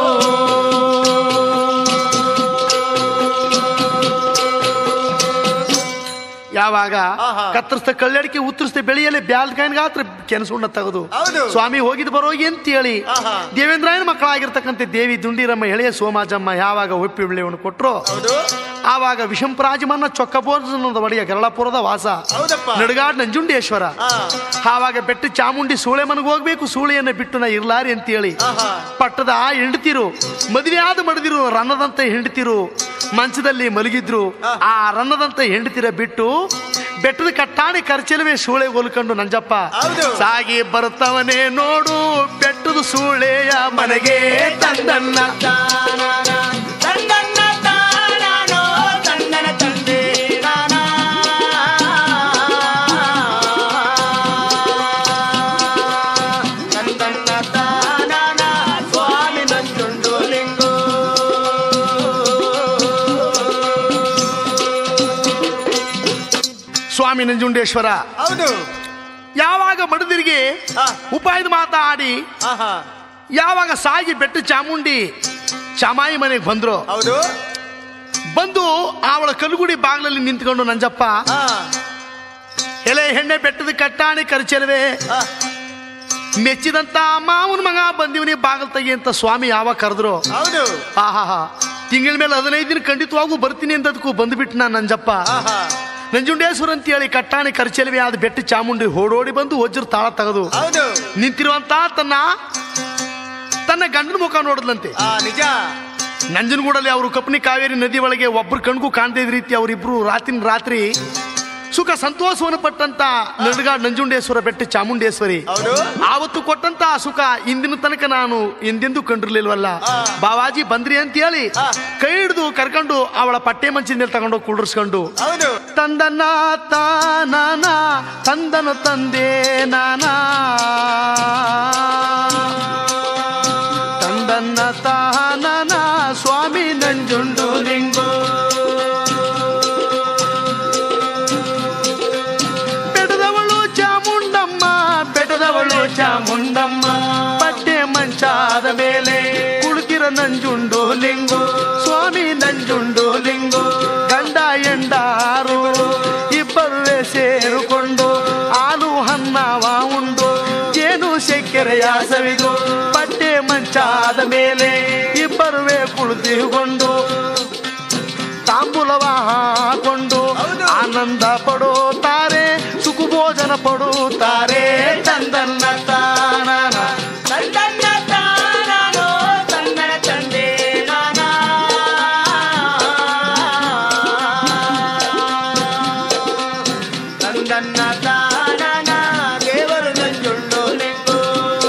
S1: ಯಾವಾಗ
S3: ಆಹಾ.
S1: ಕತ್ತರಿಸ್ದ ಕಳ್ಳಡಿಕೆ ಉತ್ತರಿಸ್ದ ಬೆಳೆಯಲೆ ಬ್ಯಾಲ್ ಗಾತ್ರ ಕೆನಸುಣ್ಣ ತೆಗೆದು
S3: ಹೌದು.
S1: ಸ್ವಾಮಿ ಹೋಗಿದ್ ಬರೋಗಿ ಅಂತೇಳಿ
S3: ಆಹಾ.
S1: ದೇವೇಂದ್ರಾಯನ ಮಕ್ಕಳಾಗಿರ್ತಕ್ಕಂಥ ದೇವಿ ದುಂಡಿರಮ್ಮ ಎಳೆಯ ಸೋಮಾಜಮ್ಮ ಯಾವಾಗ ಒಪ್ಪಿ ಬೆಳೆಯನ್ನು ಕೊಟ್ರು
S3: ಹೌದು
S1: ಆವಾಗ ವಿಷಂಪರಾಜಮನ್ನ ಚೊಕ್ಕಬೋರ್ಜನದ ಒಡೆಯ ಗರಳಪುರದ ವಾಸ
S3: ಹೌದಪ್ಪ
S1: ನಡುಗಾಡ್ ನಂಜುಂಡೇಶ್ವರ
S3: ಆ,
S1: ಆವಾಗ ಬೆಟ್ಟ ಚಾಮುಂಡಿ ಸೂಳೆ ಮನೆಗೆ ಹೋಗ್ಬೇಕು ಸೂಳೆಯನ್ನ ಬಿಟ್ಟು ನಾ ಇರ್ಲಾರಿ ಅಂತೇಳಿ
S3: ಆಹಾ
S1: ಪಟ್ಟದ ಹೆಂಡತಿರು ಮದುವೆ ಆದ ಮಡದಿರು ರನ್ನದಂತ ಹೆಂಡತಿರು ಮಂಚದಲ್ಲಿ ಮಲಗಿದ್ರು ಆ ರನ್ನದಂತ ಹೆಂಡತಿರ ಬಿಟ್ಟು ಬೆಟ್ಟದ ಕಟ್ಟಾಣಿ ಖರ್ಚಲವೇ ಸೂಳೆ ಹೋಲ್ಕೊಂಡು ನಂಜಪ್ಪ
S3: ಹೌದು.
S1: ಸಾಗಿ ಬರುತ್ತವನೇ ನೋಡು ಬೆಟ್ಟದ ಸೂಳೆಯ ಮನೆಗೆ ತಂದನ್ನ
S3: ತಾನಾನ, ತಂದನ್ನ ತಾನಾನೋ, ತಂದನ ತಂದೆ ನಾನಾ. ತಂದನ್ನ ತಾನಾನ, ಸ್ವಾಮಿ ನಂಜುಂಡು ಲಿಂಗೋ
S1: ಸ್ವಾಮಿ ನಂಜುಂಡೇಶ್ವರ
S3: ಹೌದು
S1: ಯಾವಾಗ ಮಡದಿರಿಗೆ
S3: ಹಾ.
S1: ಉಪಾಯದ ಮಾತಾಡಿ
S3: ಆಹಾ
S1: ಯಾವಾಗ ಸಾಗಿ ಬೆಟ್ಟ ಚಾಮುಂಡಿ ಚಾಮಾಯಿ ಮನೆಗೆ ಬಂದ್ರು
S3: ಹೌದು
S1: ಬಂದು ಅವಳ ಕಲ್ಗುಡಿ ಬಾಗಿಲಲ್ಲಿ ನಿಂತ್ಕೊಂಡು ನಂಜಪ್ಪ
S3: ಹಾ
S1: ಎಲೆ ಹೆಣ್ಣೆ ಬೆಟ್ಟದ ಕಟ್ಟಾಣಿ ಕರ್ಚಲ್ವೆ
S3: ಹಾ
S1: ಮೆಚ್ಚಿದಂತ ಮಾವನ ಮಗ ಬಂದಿವನಿ ಬಾಗಲ್ ತೆಗಿ ಅಂತ ಸ್ವಾಮಿ ಯಾವಾಗ ಕರೆದ್ರು
S3: ಹೌದು
S1: ಆಹಾ ತಿಂಗಳ ಮೇಲೆ ಹದಿನೈದು ದಿನ ಖಂಡಿತವಾಗೂ ಬರ್ತೀನಿ ಅಂತದಕ್ಕೂ ಬಂದ್ಬಿಟ್ಟು ನಾನು ನಂಜಪ್ಪ
S3: ಆಹಾ
S1: ನಂಜುಂಡೇಶ್ವರ ಅಂತ ಹೇಳಿ ಕಟ್ಟಾಣಿ ಕರ್ಚಲ್ವೆ ಆದ ಬೆಟ್ಟ ಚಾಮುಂಡಿ ಓಡೋಡಿ ಬಂದು ವಜ್ರ ತಾಳ ತೆಗೆದು
S3: ಹೌದು
S1: ನಿಂತಿರುವಂತ ತನ್ನ ತನ್ನ ಗಂಡನ ಮುಖ ನೋಡಿದ್ಲಂತೆ
S3: ಆ ನಿಜ
S1: ನಂಜನಗೂಡಲ್ಲಿ ಅವರು ಕಪ್ಪನಿ ಕಾವೇರಿ ನದಿ ಒಳಗೆ ಒಬ್ರು ಕಣ್ಗೂ ಕಾಣದೇ ಇದ್ದ ರೀತಿ ಅವರಿಬ್ರು ರಾತ್ರಿ ರಾತ್ರಿ ಸುಖ ಸಂತೋಷವನ್ನು ಪಟ್ಟಂತ ನಡುಗ ನಂಜುಂಡೇಶ್ವರ ಬೆಟ್ಟ ಚಾಮುಂಡೇಶ್ವರಿ
S3: ಹೌದು
S1: ಆವತ್ತು ಕೊಟ್ಟಂತ ಸುಖ ಇಂದಿನ ತನಕ ನಾನು ಎಂದೆಂದೂ ಕಂಡಿರ್ಲಿಲ್ವಲ್ಲ
S3: ಆ.
S1: ಬಾವಾಜಿ ಬಂದ್ರಿ ಅಂತ ಹೇಳಿ
S3: ಆ.
S1: ಕೈ ಹಿಡಿದು ಕರ್ಕೊಂಡು ಅವಳ ಪಟ್ಟೆ ಮಂಚಿನ ಮೇಲೆ ತಗೊಂಡು ಕುಳ್ಳಿಸ್ಕೊಂಡು
S3: ಹೌದು
S1: ತಂದನ ತಾನಾನ ತಂದನ ತಂದೆ ನಾನಾ ತಂದನ್ನ ತಾನನ ಸ್ವಾಮಿ ನಂಜುಂಡು ಲಿಂಗು ಬೆಡದವಳು ಚಾಮುಂಡಮ್ಮ ಬೆಡದವಳು ಚಾಮುಂಡಮ್ಮ ಪಟ್ಟೆ ಮಂಚಾದ ಮೇಲೆ ಕುಳಿತಿರ ನಂಜುಂಡು ಲಿಂಗು ಸ್ವಾಮಿ ನಂಜುಂಡು ಲಿಂಗು ಗಂಡ ಎಂಡಾರು ಇಬ್ಬರುವೆ ಸೇರಿಕೊಂಡು ಹಾಲು ಹನ್ನವ ಉಂಡು ಜೇನು ಸೆಕ್ಕೆರೆಯ ಸವಿದು ಪಟ್ಟೆ ಮಂಚಾದ ಮೇಲೆ ಇಬ್ಬರುವೆ ಕುಳಿತುಕೊಂಡು ತಾಂಬೂಲವ ಹಾಕೊಂಡು
S3: ಹೌದು.
S1: ಆನಂದ ಪಡುತ್ತಾರೆ ಸುಖಭೋಜನ ಪಡುತ್ತಾರೆ ತಂದನ್ನ ತಾನನ
S3: ತಂದನ್ನ ತಾನಾನೋ, ತಂದನ ತಂದೆ ನಾನಾ. ತಂದನ್ನ ತಾನಾನ, ದೇವರು ನಂಜುಂಡು ಲಿಂಗೋ.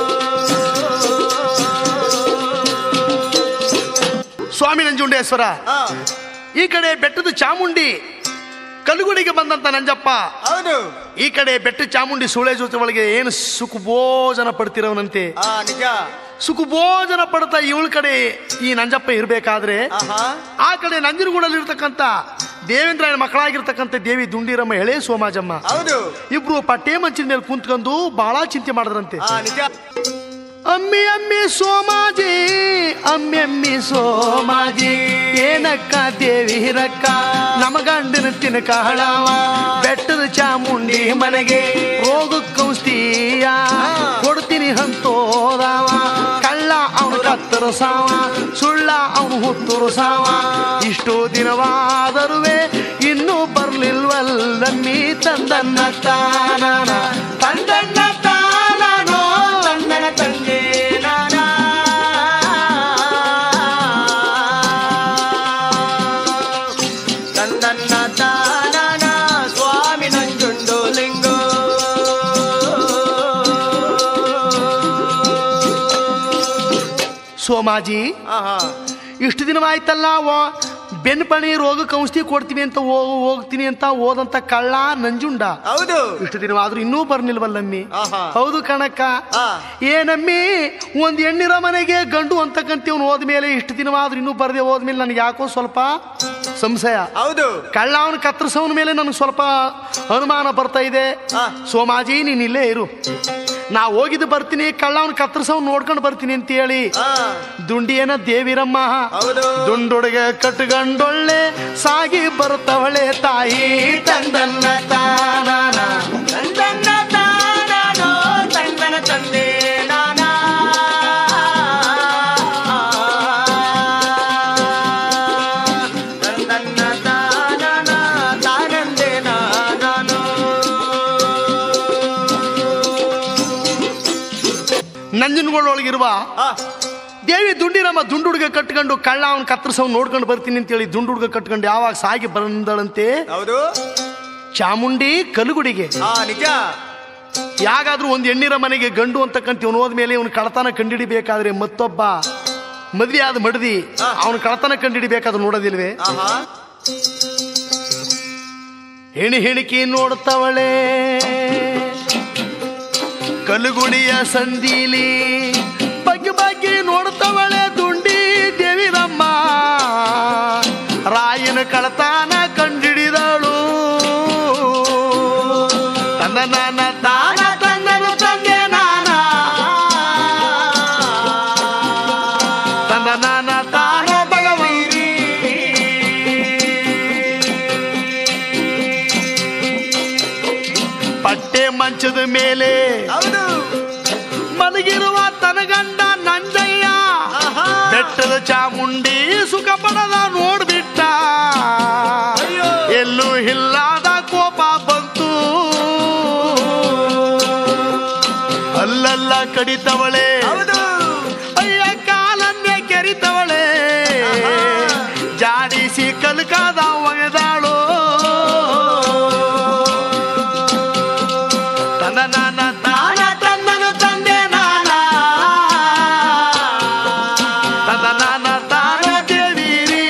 S1: ಸ್ವಾಮಿ ನಂಜುಂಡೇಶ್ವರ
S3: ಆ,
S1: ಈ ಕಡೆ ಬೆಟ್ಟದ ಚಾಮುಂಡಿ ಕಲುಗುಡಿಗೆ ಬಂದಂತ ನಂಜಪ್ಪ
S3: ಹೌದು
S1: ಈ ಕಡೆ ಬೆಟ್ಟ ಚಾಮುಂಡಿ ಸುಳೆ ಜೊತೆ ಒಳಗೆ ಏನು ಸುಖಭೋಜನ ಪಡ್ತಿರೋನಂತೆ
S3: ಆ ನಿಜ
S1: ಸುಖಭೋಜನ ಪಡ್ತಾ ಇವಳ ಕಡೆ ಈ ನಂಜಪ್ಪ ಇರ್ಬೇಕಾದ್ರೆ
S3: ಆಹಾ
S1: ಆ ಕಡೆ ನಂಜನಗೂಡಲ್ಲಿ ಇರ್ತಕ್ಕಂಥ ದೇವೇಂದ್ರನ ಮಕ್ಕಳಾಗಿರ್ತಕ್ಕಂಥ ದೇವಿ ದುಂಡಿರಮ್ಮ ಎಳೆ ಸೋಮಾಜಮ್ಮ
S3: ಹೌದು
S1: ಇಬ್ರು ಪಟ್ಟೆ ಮಂಚಿನ ಮೇಲೆ ಕುಂತ್ಕೊಂಡು ಬಹಳ ಚಿಂತೆ ಮಾಡಿದ್ರಂತೆ
S3: ಆ ನಿಜ
S1: ಅಮ್ಮಿ ಅಮ್ಮಿ ಸೋಮಾಜಿ ಅಮ್ಮಿ ಅಮ್ಮಿ ಸೋಮಾಜಿ ಏನಕ್ಕ ದೇವಿರಕ್ಕ ನಮ ಗಂಡನ ತಿನಕ ಹಳವ ಬೆಟ್ಟದ ಚಾಮುಂಡಿ ಮನೆಗೆ ರೋಗಕ್ಕೆ ಔಷಧಿಯ ಕೊಡ್ತೀನಿ ಹಂತೋದವ ಕಳ್ಳ ಅವನು ಕತ್ತರು ಸಾವ ಸುಳ್ಳ ಅವನು ಹುತ್ತುರು ಸಾವ ಇಷ್ಟು ದಿನವಾದರುವೆ ಇನ್ನೂ ಬರ್ಲಿಲ್ವಲ್ಲಮ್ಮಿ ತಂದನ್ನ ತಾನನ ತಂದನ್ನ ತಾನನೋ
S3: ತಂದನ ತಂದೆ ನಾನಾ. ತಂದನ್ನ ತಾನಾನ, ಸ್ವಾಮಿ ನಂಜುಂಡು ಲಿಂಗೋ
S1: ಸೋಮಾಜಿ
S3: ಆಹಾ
S1: ಇಷ್ಟು ದಿನವಾಯ್ತಲ್ಲ ಓ ಬೆನ್ಪಣಿ ರೋಗಕ್ಕೆ ಔಷಧಿ ಕೊಡ್ತೀವಿ ಅಂತ ಹೋಗ್ ಹೋಗ್ತೀನಿ ಅಂತ ಹೋದಂತ ಕಳ್ಳ ನಂಜುಂಡ
S3: ಹೌದು
S1: ಇಷ್ಟು ದಿನವಾದ್ರೂ ಇನ್ನೂ ಬರ್ನಿಲ್ವಲ್ಲಮ್ಮಿ
S3: ಆಹಾ.
S1: ಹೌದು ಕಣಕ್ಕ
S3: ಆ.
S1: ಏನಮ್ಮಿ ಒಂದ್ ಹೆಣ್ಣಿರ ಮನೆಗೆ ಗಂಡು ಅಂತಕ್ಕಂತೀವ್ನು ಹೋದ್ಮೇಲೆ ಇಷ್ಟು ದಿನವಾದ್ರೂ ಇನ್ನೂ ಬರ್ದೆ ಹೋದ್ಮೇಲೆ ನನಗೆ ಯಾಕೋ ಸ್ವಲ್ಪ ಸಂಶಯ
S3: ಹೌದು
S1: ಕಳ್ಳ ಅವನ ಕತ್ತರಿಸೋನ ಮೇಲೆ ನನಗೆ ಸ್ವಲ್ಪ ಅನುಮಾನ ಬರ್ತಾ ಇದೆ
S3: ಆ.
S1: ಸೋಮಾಜಿ ನೀನ್ ಇಲ್ಲೇ ಇರು ನಾ ಹೋಗಿದ್ದು ಬರ್ತೀನಿ ಕಳ್ಳ ಅವನ ಕತ್ತರಿಸೋನ್ ನೋಡ್ಕೊಂಡು ಬರ್ತೀನಿ ಅಂತ ಹೇಳಿ
S3: ಆ
S1: ದುಂಡಿಯನ ದೇವಿರಮ್ಮ
S3: ಹೌದು
S1: ದುಂಡುಡಿಗೆ ಕಟ್ಕೊಂಡೊಳ್ಳೆ ಸಾಗಿ ಬರುತ್ತವಳೆ ತಾಯಿ ತಂದನ್ನ ತಾನಾನ
S3: ತಂದನ್ನ ತಾನಾನೋ, ತಂದನ ತಂದೆ ನಾನಾ. ತಂದನ್ನ ತಾನಾನ, ತಾನಂದೆ ನಾನಾನೋ.
S1: ನಂಜನಗೂಡೊಳಗಿರುವ
S3: ಆ,
S1: ದೇವಿ ದುಂಡಿರಮ್ಮ ದುಂಡುಡ್ಗ ಕಟ್ಕೊಂಡು ಕಳ್ಳ ಅವನ್ ಕತ್ತರಿಸವ್ ನೋಡ್ಕೊಂಡು ಬರ್ತೀನಿ ಅಂತೇಳಿ ದುಂಡುಡ್ಗ ಕಟ್ಕೊಂಡು ಯಾವಾಗ ಸಾಗಿ ಬಂದಳಂತೆ
S3: ಹೌದು
S1: ಚಾಮುಂಡಿ ಕಲುಗುಡಿಗೆ
S3: ಹಾ ನಿಜ
S1: ಯಾಗಾದ್ರೂ ಒಂದು ಹೆಣ್ಣಿರ ಮನೆಗೆ ಗಂಡು ಅಂತಕ್ಕಂತ ಇವನು ಹೋದ್ಮೇಲೆ ಇವನು ಕಳತನ ಕಂಡಿಡಿಬೇಕಾದ್ರೆ ಮತ್ತೊಬ್ಬ ಮದ್ವೆ ಆದ ಮಡದಿ ಅವನು ಕಳತನ ಕಂಡಿಡಿಬೇಕಾದ್ರೆ ನೋಡೋದಿಲ್ವೇ
S3: ಆಹಾ
S1: ಹೆಣಿ ಹೆಣಿಕೆ ನೋಡ್ತವಳೆ ಕಲುಗುಡಿಯ ಸಂದೀಲಿ ಬಗ್ಗೆ ಬಗ್ಗೆ ನೋಡ್ತವಳೆ ದುಂಡಿ ದೇವಿರಮ್ಮ ರಾಯನ ಕಳತಾನ ಕಂಡಿಡಿದಳು ತನ್ನ ನಾನ ತಾನ ತನ್ನನು ತಂದೆ ನಾನ ತನ್ನ ನಾನ ತಾನ ಭಗವಂತ ಪಟ್ಟೆ ಮಂಚದ ಮೇಲೆ
S3: ಹೌದು
S1: ಮಲಗಿರುವ ತನಗಂಡ ನಂಜಯ್ಯ
S3: ಆಹಾ.
S1: ಬೆಟ್ಟದ ಚಾಮುಂಡಿ ಸುಖ ಪಡದ ನೋಡ್ಬಿಟ್ಟ
S3: ಅಯ್ಯೋ.
S1: ಎಲ್ಲೂ ಇಲ್ಲದ ಕೋಪ ಬಂತು ಅಲ್ಲಲ್ಲ ಕಡಿತವಳೆ
S3: ಹೌದು
S1: ಅಯ್ಯ ಕಾಲನ್ನೇ ಕೆರಿತವಳೆ
S3: ಆಹಾ.
S1: ಜಾಡಿಸಿ ಕಲ್ಕಾದ ಒಗೆದಾಳು ತನ್ನ ನಾನ ತಾನ ತನ್ನನು ತಂದೆ ನಾನ ತನ್ನ ನಾನ ತಾನ ದೇವಿರಿ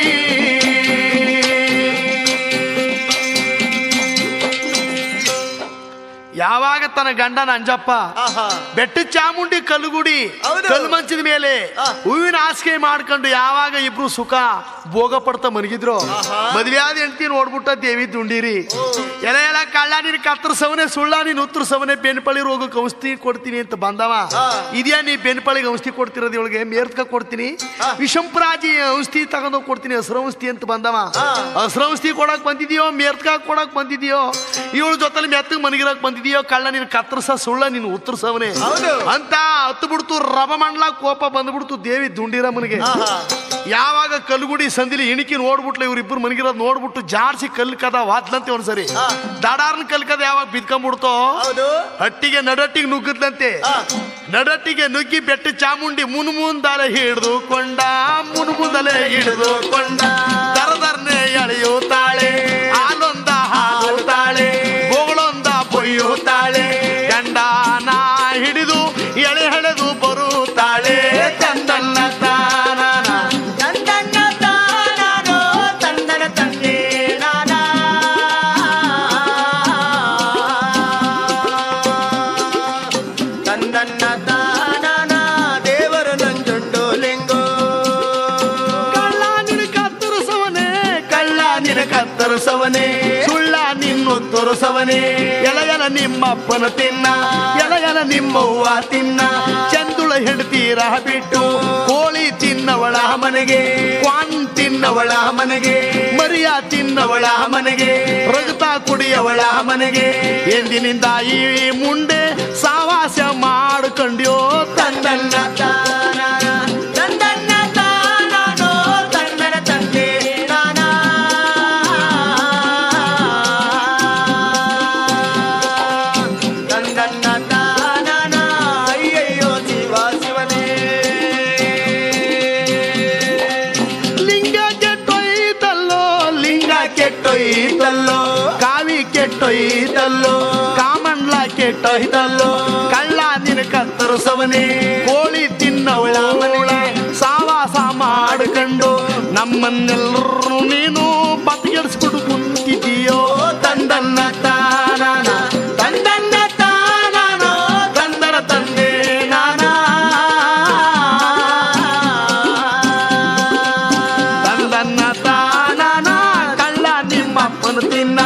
S1: ಯಾವಾಗ ತನ್ನ ಗಂಡನ ಅಂಜಪ್ಪ
S3: ಆಹಾ
S1: ಬೆಟ್ಟ ಚಾಮುಂಡಿ ಕಲ್ಲುಗುಡಿ
S3: ಹೌದು.
S1: ಕಲ್ಲು ಮಂಚದ ಮೇಲೆ
S3: ಆ.
S1: ಹೂವಿನ ಹಾಸಿಗೆ ಮಾಡ್ಕೊಂಡು ಯಾವಾಗ ಇಬ್ರು ಸುಖ ಭೋಗ ಪಡ್ತಾ ಮನಗಿದ್ರು
S3: ಆಹಾ.
S1: ಮದ್ವೆಯಾದ ಹೆಂಡತಿ ನೋಡ್ಬಿಟ್ಟ ದೇವಿ ದುಂಡಿರಿ ಎಲ ಎಲ ಕಳ್ಳ ನೀನ್ ಕತ್ತರಿಸವನೆ ಸುಳ್ಳ ನೀನ್ ಉತ್ತರಿಸವನೆ ಬೆನ್ಪಳಿ ರೋಗಕ್ಕೆ ಔಷಧಿ ಕೊಡ್ತೀನಿ ಅಂತ ಬಂದವ
S3: ಆ.
S1: ಇದ್ಯಾ ನೀ ಬೆನ್ಪಳಿಗೆ ಔಷಧಿ ಕೊಡ್ತಿರೋದು ಇವಳಿಗೆ ಮೇರ್ತ್ಕ ಕೊಡ್ತೀನಿ
S3: ಆ.
S1: ವಿಷಂಪ್ರಾಜಿ ಔಷಧಿ ತಗೊಂಡೋಗಿ ಕೊಡ್ತೀನಿ ಹಸ್ರ ಔಷಧಿ ಅಂತ ಬಂದವ
S3: ಆ.
S1: ಹಸ್ರ ಔಷಧಿ ಕೊಡಕ್ ಬಂದಿದ್ಯೋ ಮೇರ್ತ್ಕ ಕೊಡಕ್ ಬಂದಿದ್ಯೋ ಇವಳ ಜೊತೆಲಿ ಮೆತ್ತಗ್ ಮನಗಿರಕ್ ಬಂದಿದ್ಯೋ ಕಳ್ಳ ನೀನ್ ಕತ್ತರಿಸ ಸುಳ್ಳ ನೀನು ಉತ್ತರಿಸವನೆ
S3: ಹೌದು.
S1: ಅಂತ ಹತ್ತು ಬಿಡ್ತು ರವ ಮಂಡ್ಲ ಕೋಪ ಬಂದ್ಬಿಡ್ತು ದೇವಿ ದುಂಡಿರಮ್ಮನಿಗೆ
S3: ಆಹಾ.
S1: ಯಾವಾಗ ಕಲ್ಲುಗುಡಿ ಸಂದಿಲಿ ಇಣಿಕಿ ನೋಡ್ಬಿಟ್ಲು ಇವ್ರಿಬ್ರು ಮನಗಿರೋದು ನೋಡ್ಬಿಟ್ಟು ಜಾಡ್ಸಿ ಕಲ್ ಕದ ವಾದ್ಲಂತೆ ಒಂದ್ಸರಿ
S3: ಆ.
S1: ದಡಾರ್ನ ಕಲ್ ಕದ ಯಾವಾಗ ಬಿದ್ಕೊಂಡ್ಬಿಡ್ತೋ
S3: ಹೌದು
S1: ಹಟ್ಟಿಗೆ ನಡಟ್ಟಿಗೆ ನುಗ್ಗದ್ಲಂತೆ
S3: ಆ.
S1: ನಡಟ್ಟಿಗೆ ನುಗ್ಗಿ ಬೆಟ್ಟ ಚಾಮುಂಡಿ ಮುನು ಮುಂದಲೆ ಹಿಡಿದು ಕೊಂಡ ಮುನು ಮುಂದಲೆ ಹಿಡಿದು ಕೊಂಡ ದರದರ್ನೆ ಎಳೆಯುತ್ತಾಳೆ ಹಾಲೊಂದ ಹಾಲುತ್ತಾಳೆ ಬೋಗಳೊಂದ ಬೊಯ್ಯುತ್ತಾಳೆ ಗಂಡನ ಹಿಡಿದು ಎಳೆ ಹೆಳೆದು ಬರುತ್ತಾಳೆ ತಂದನ್ನ ತಾನನ
S3: ತಂದನ್ನ ತಾನಾನೋ ತಂದನ ತಂದೆ ನಾನಾ ತಂದನ್ನ ತಾನಾನ ದೇವರು ನಂಜುಂಡು ಲಿಂಗೋ
S1: ಕಳ್ಳ ನಿನ ಕತ್ತರಿಸವನೇ ಕಳ್ಳ ನಿನ ಕತ್ತರಿಸವನೇ ಸುಳ್ಳ ನಿನ್ನು ತೋರಿಸವನೇ ಎಲ ಎಲ ನಿಮ್ಮಪ್ಪನ ತಿನ್ನ ಎಲ ಎಲ ನಿಮ್ಮವ್ವ ತಿನ್ನ ಚಂದುಳ ಹೆಂಡತೀರ ಬಿಟ್ಟು ಕೋಳಿ ತಿನ್ನವಳ ಮನೆಗೆ ಕ್ವಾನ್ ತಿನ್ನವಳ ಮನೆಗೆ ಮರಿಯ ತಿನ್ನವಳ ಮನೆಗೆ ರಗತ ಕುಡಿಯವಳ ಮನೆಗೆ ಎಂದಿನಿಂದ ಈ ಮುಂಡೆ ಸಾವಾಸ ಮಾಡ್ಕೊಂಡ್ಯೋ ತಂದನ್ನ
S3: ತಾನಾನ ತಂದನ್ನ ತಾನಾನೋ ತಂದನ ತಂದೆ ನಾನಾ ತಂದನ್ನ ತಾನಾನ ಅಯ್ಯಯ್ಯೋ ಶಿವ ಶಿವನೇ
S1: ಲಿಂಗ ಕೆಟ್ಟೊಯ್ತಲ್ಲೋ ಲಿಂಗ ಕೆಟ್ಟೊಯ್ತಲ್ಲೋ ಕಾವಿ ಕೆಟ್ಟೊಯ್ತಲ್ಲೋ ಕಾಮಂಡ್ಲ ಕೆಟ್ಟೊಯ್ತಲ್ಲೋ ಕಳ್ಳ ನಿನ ಕತ್ತರಿಸವನೇ ಕೋಳಿ ತಿನ್ನವಳ ಮನೆಗಳ ಸಾವಾಸ ಮಾಡ್ಕೊಂಡು ನಮ್ಮನ್ನೆಲ್ಲರೂ ನೀನು ಬದಿಗೆಡಿಸ್ಬಿಟ್ಟು ಕುಂತಿದೀಯೋ ತಂದನ್ನ ತಾನಾನ ತಂದನ್ನ ತಾನಾನೋ ತಂದನ ತಂದೆ ನಾನಾ ತಂದನ್ನ ತಾನಾನ ಕಳ್ಳ ನಿಮ್ಮಪ್ಪನ ತಿನ್ನ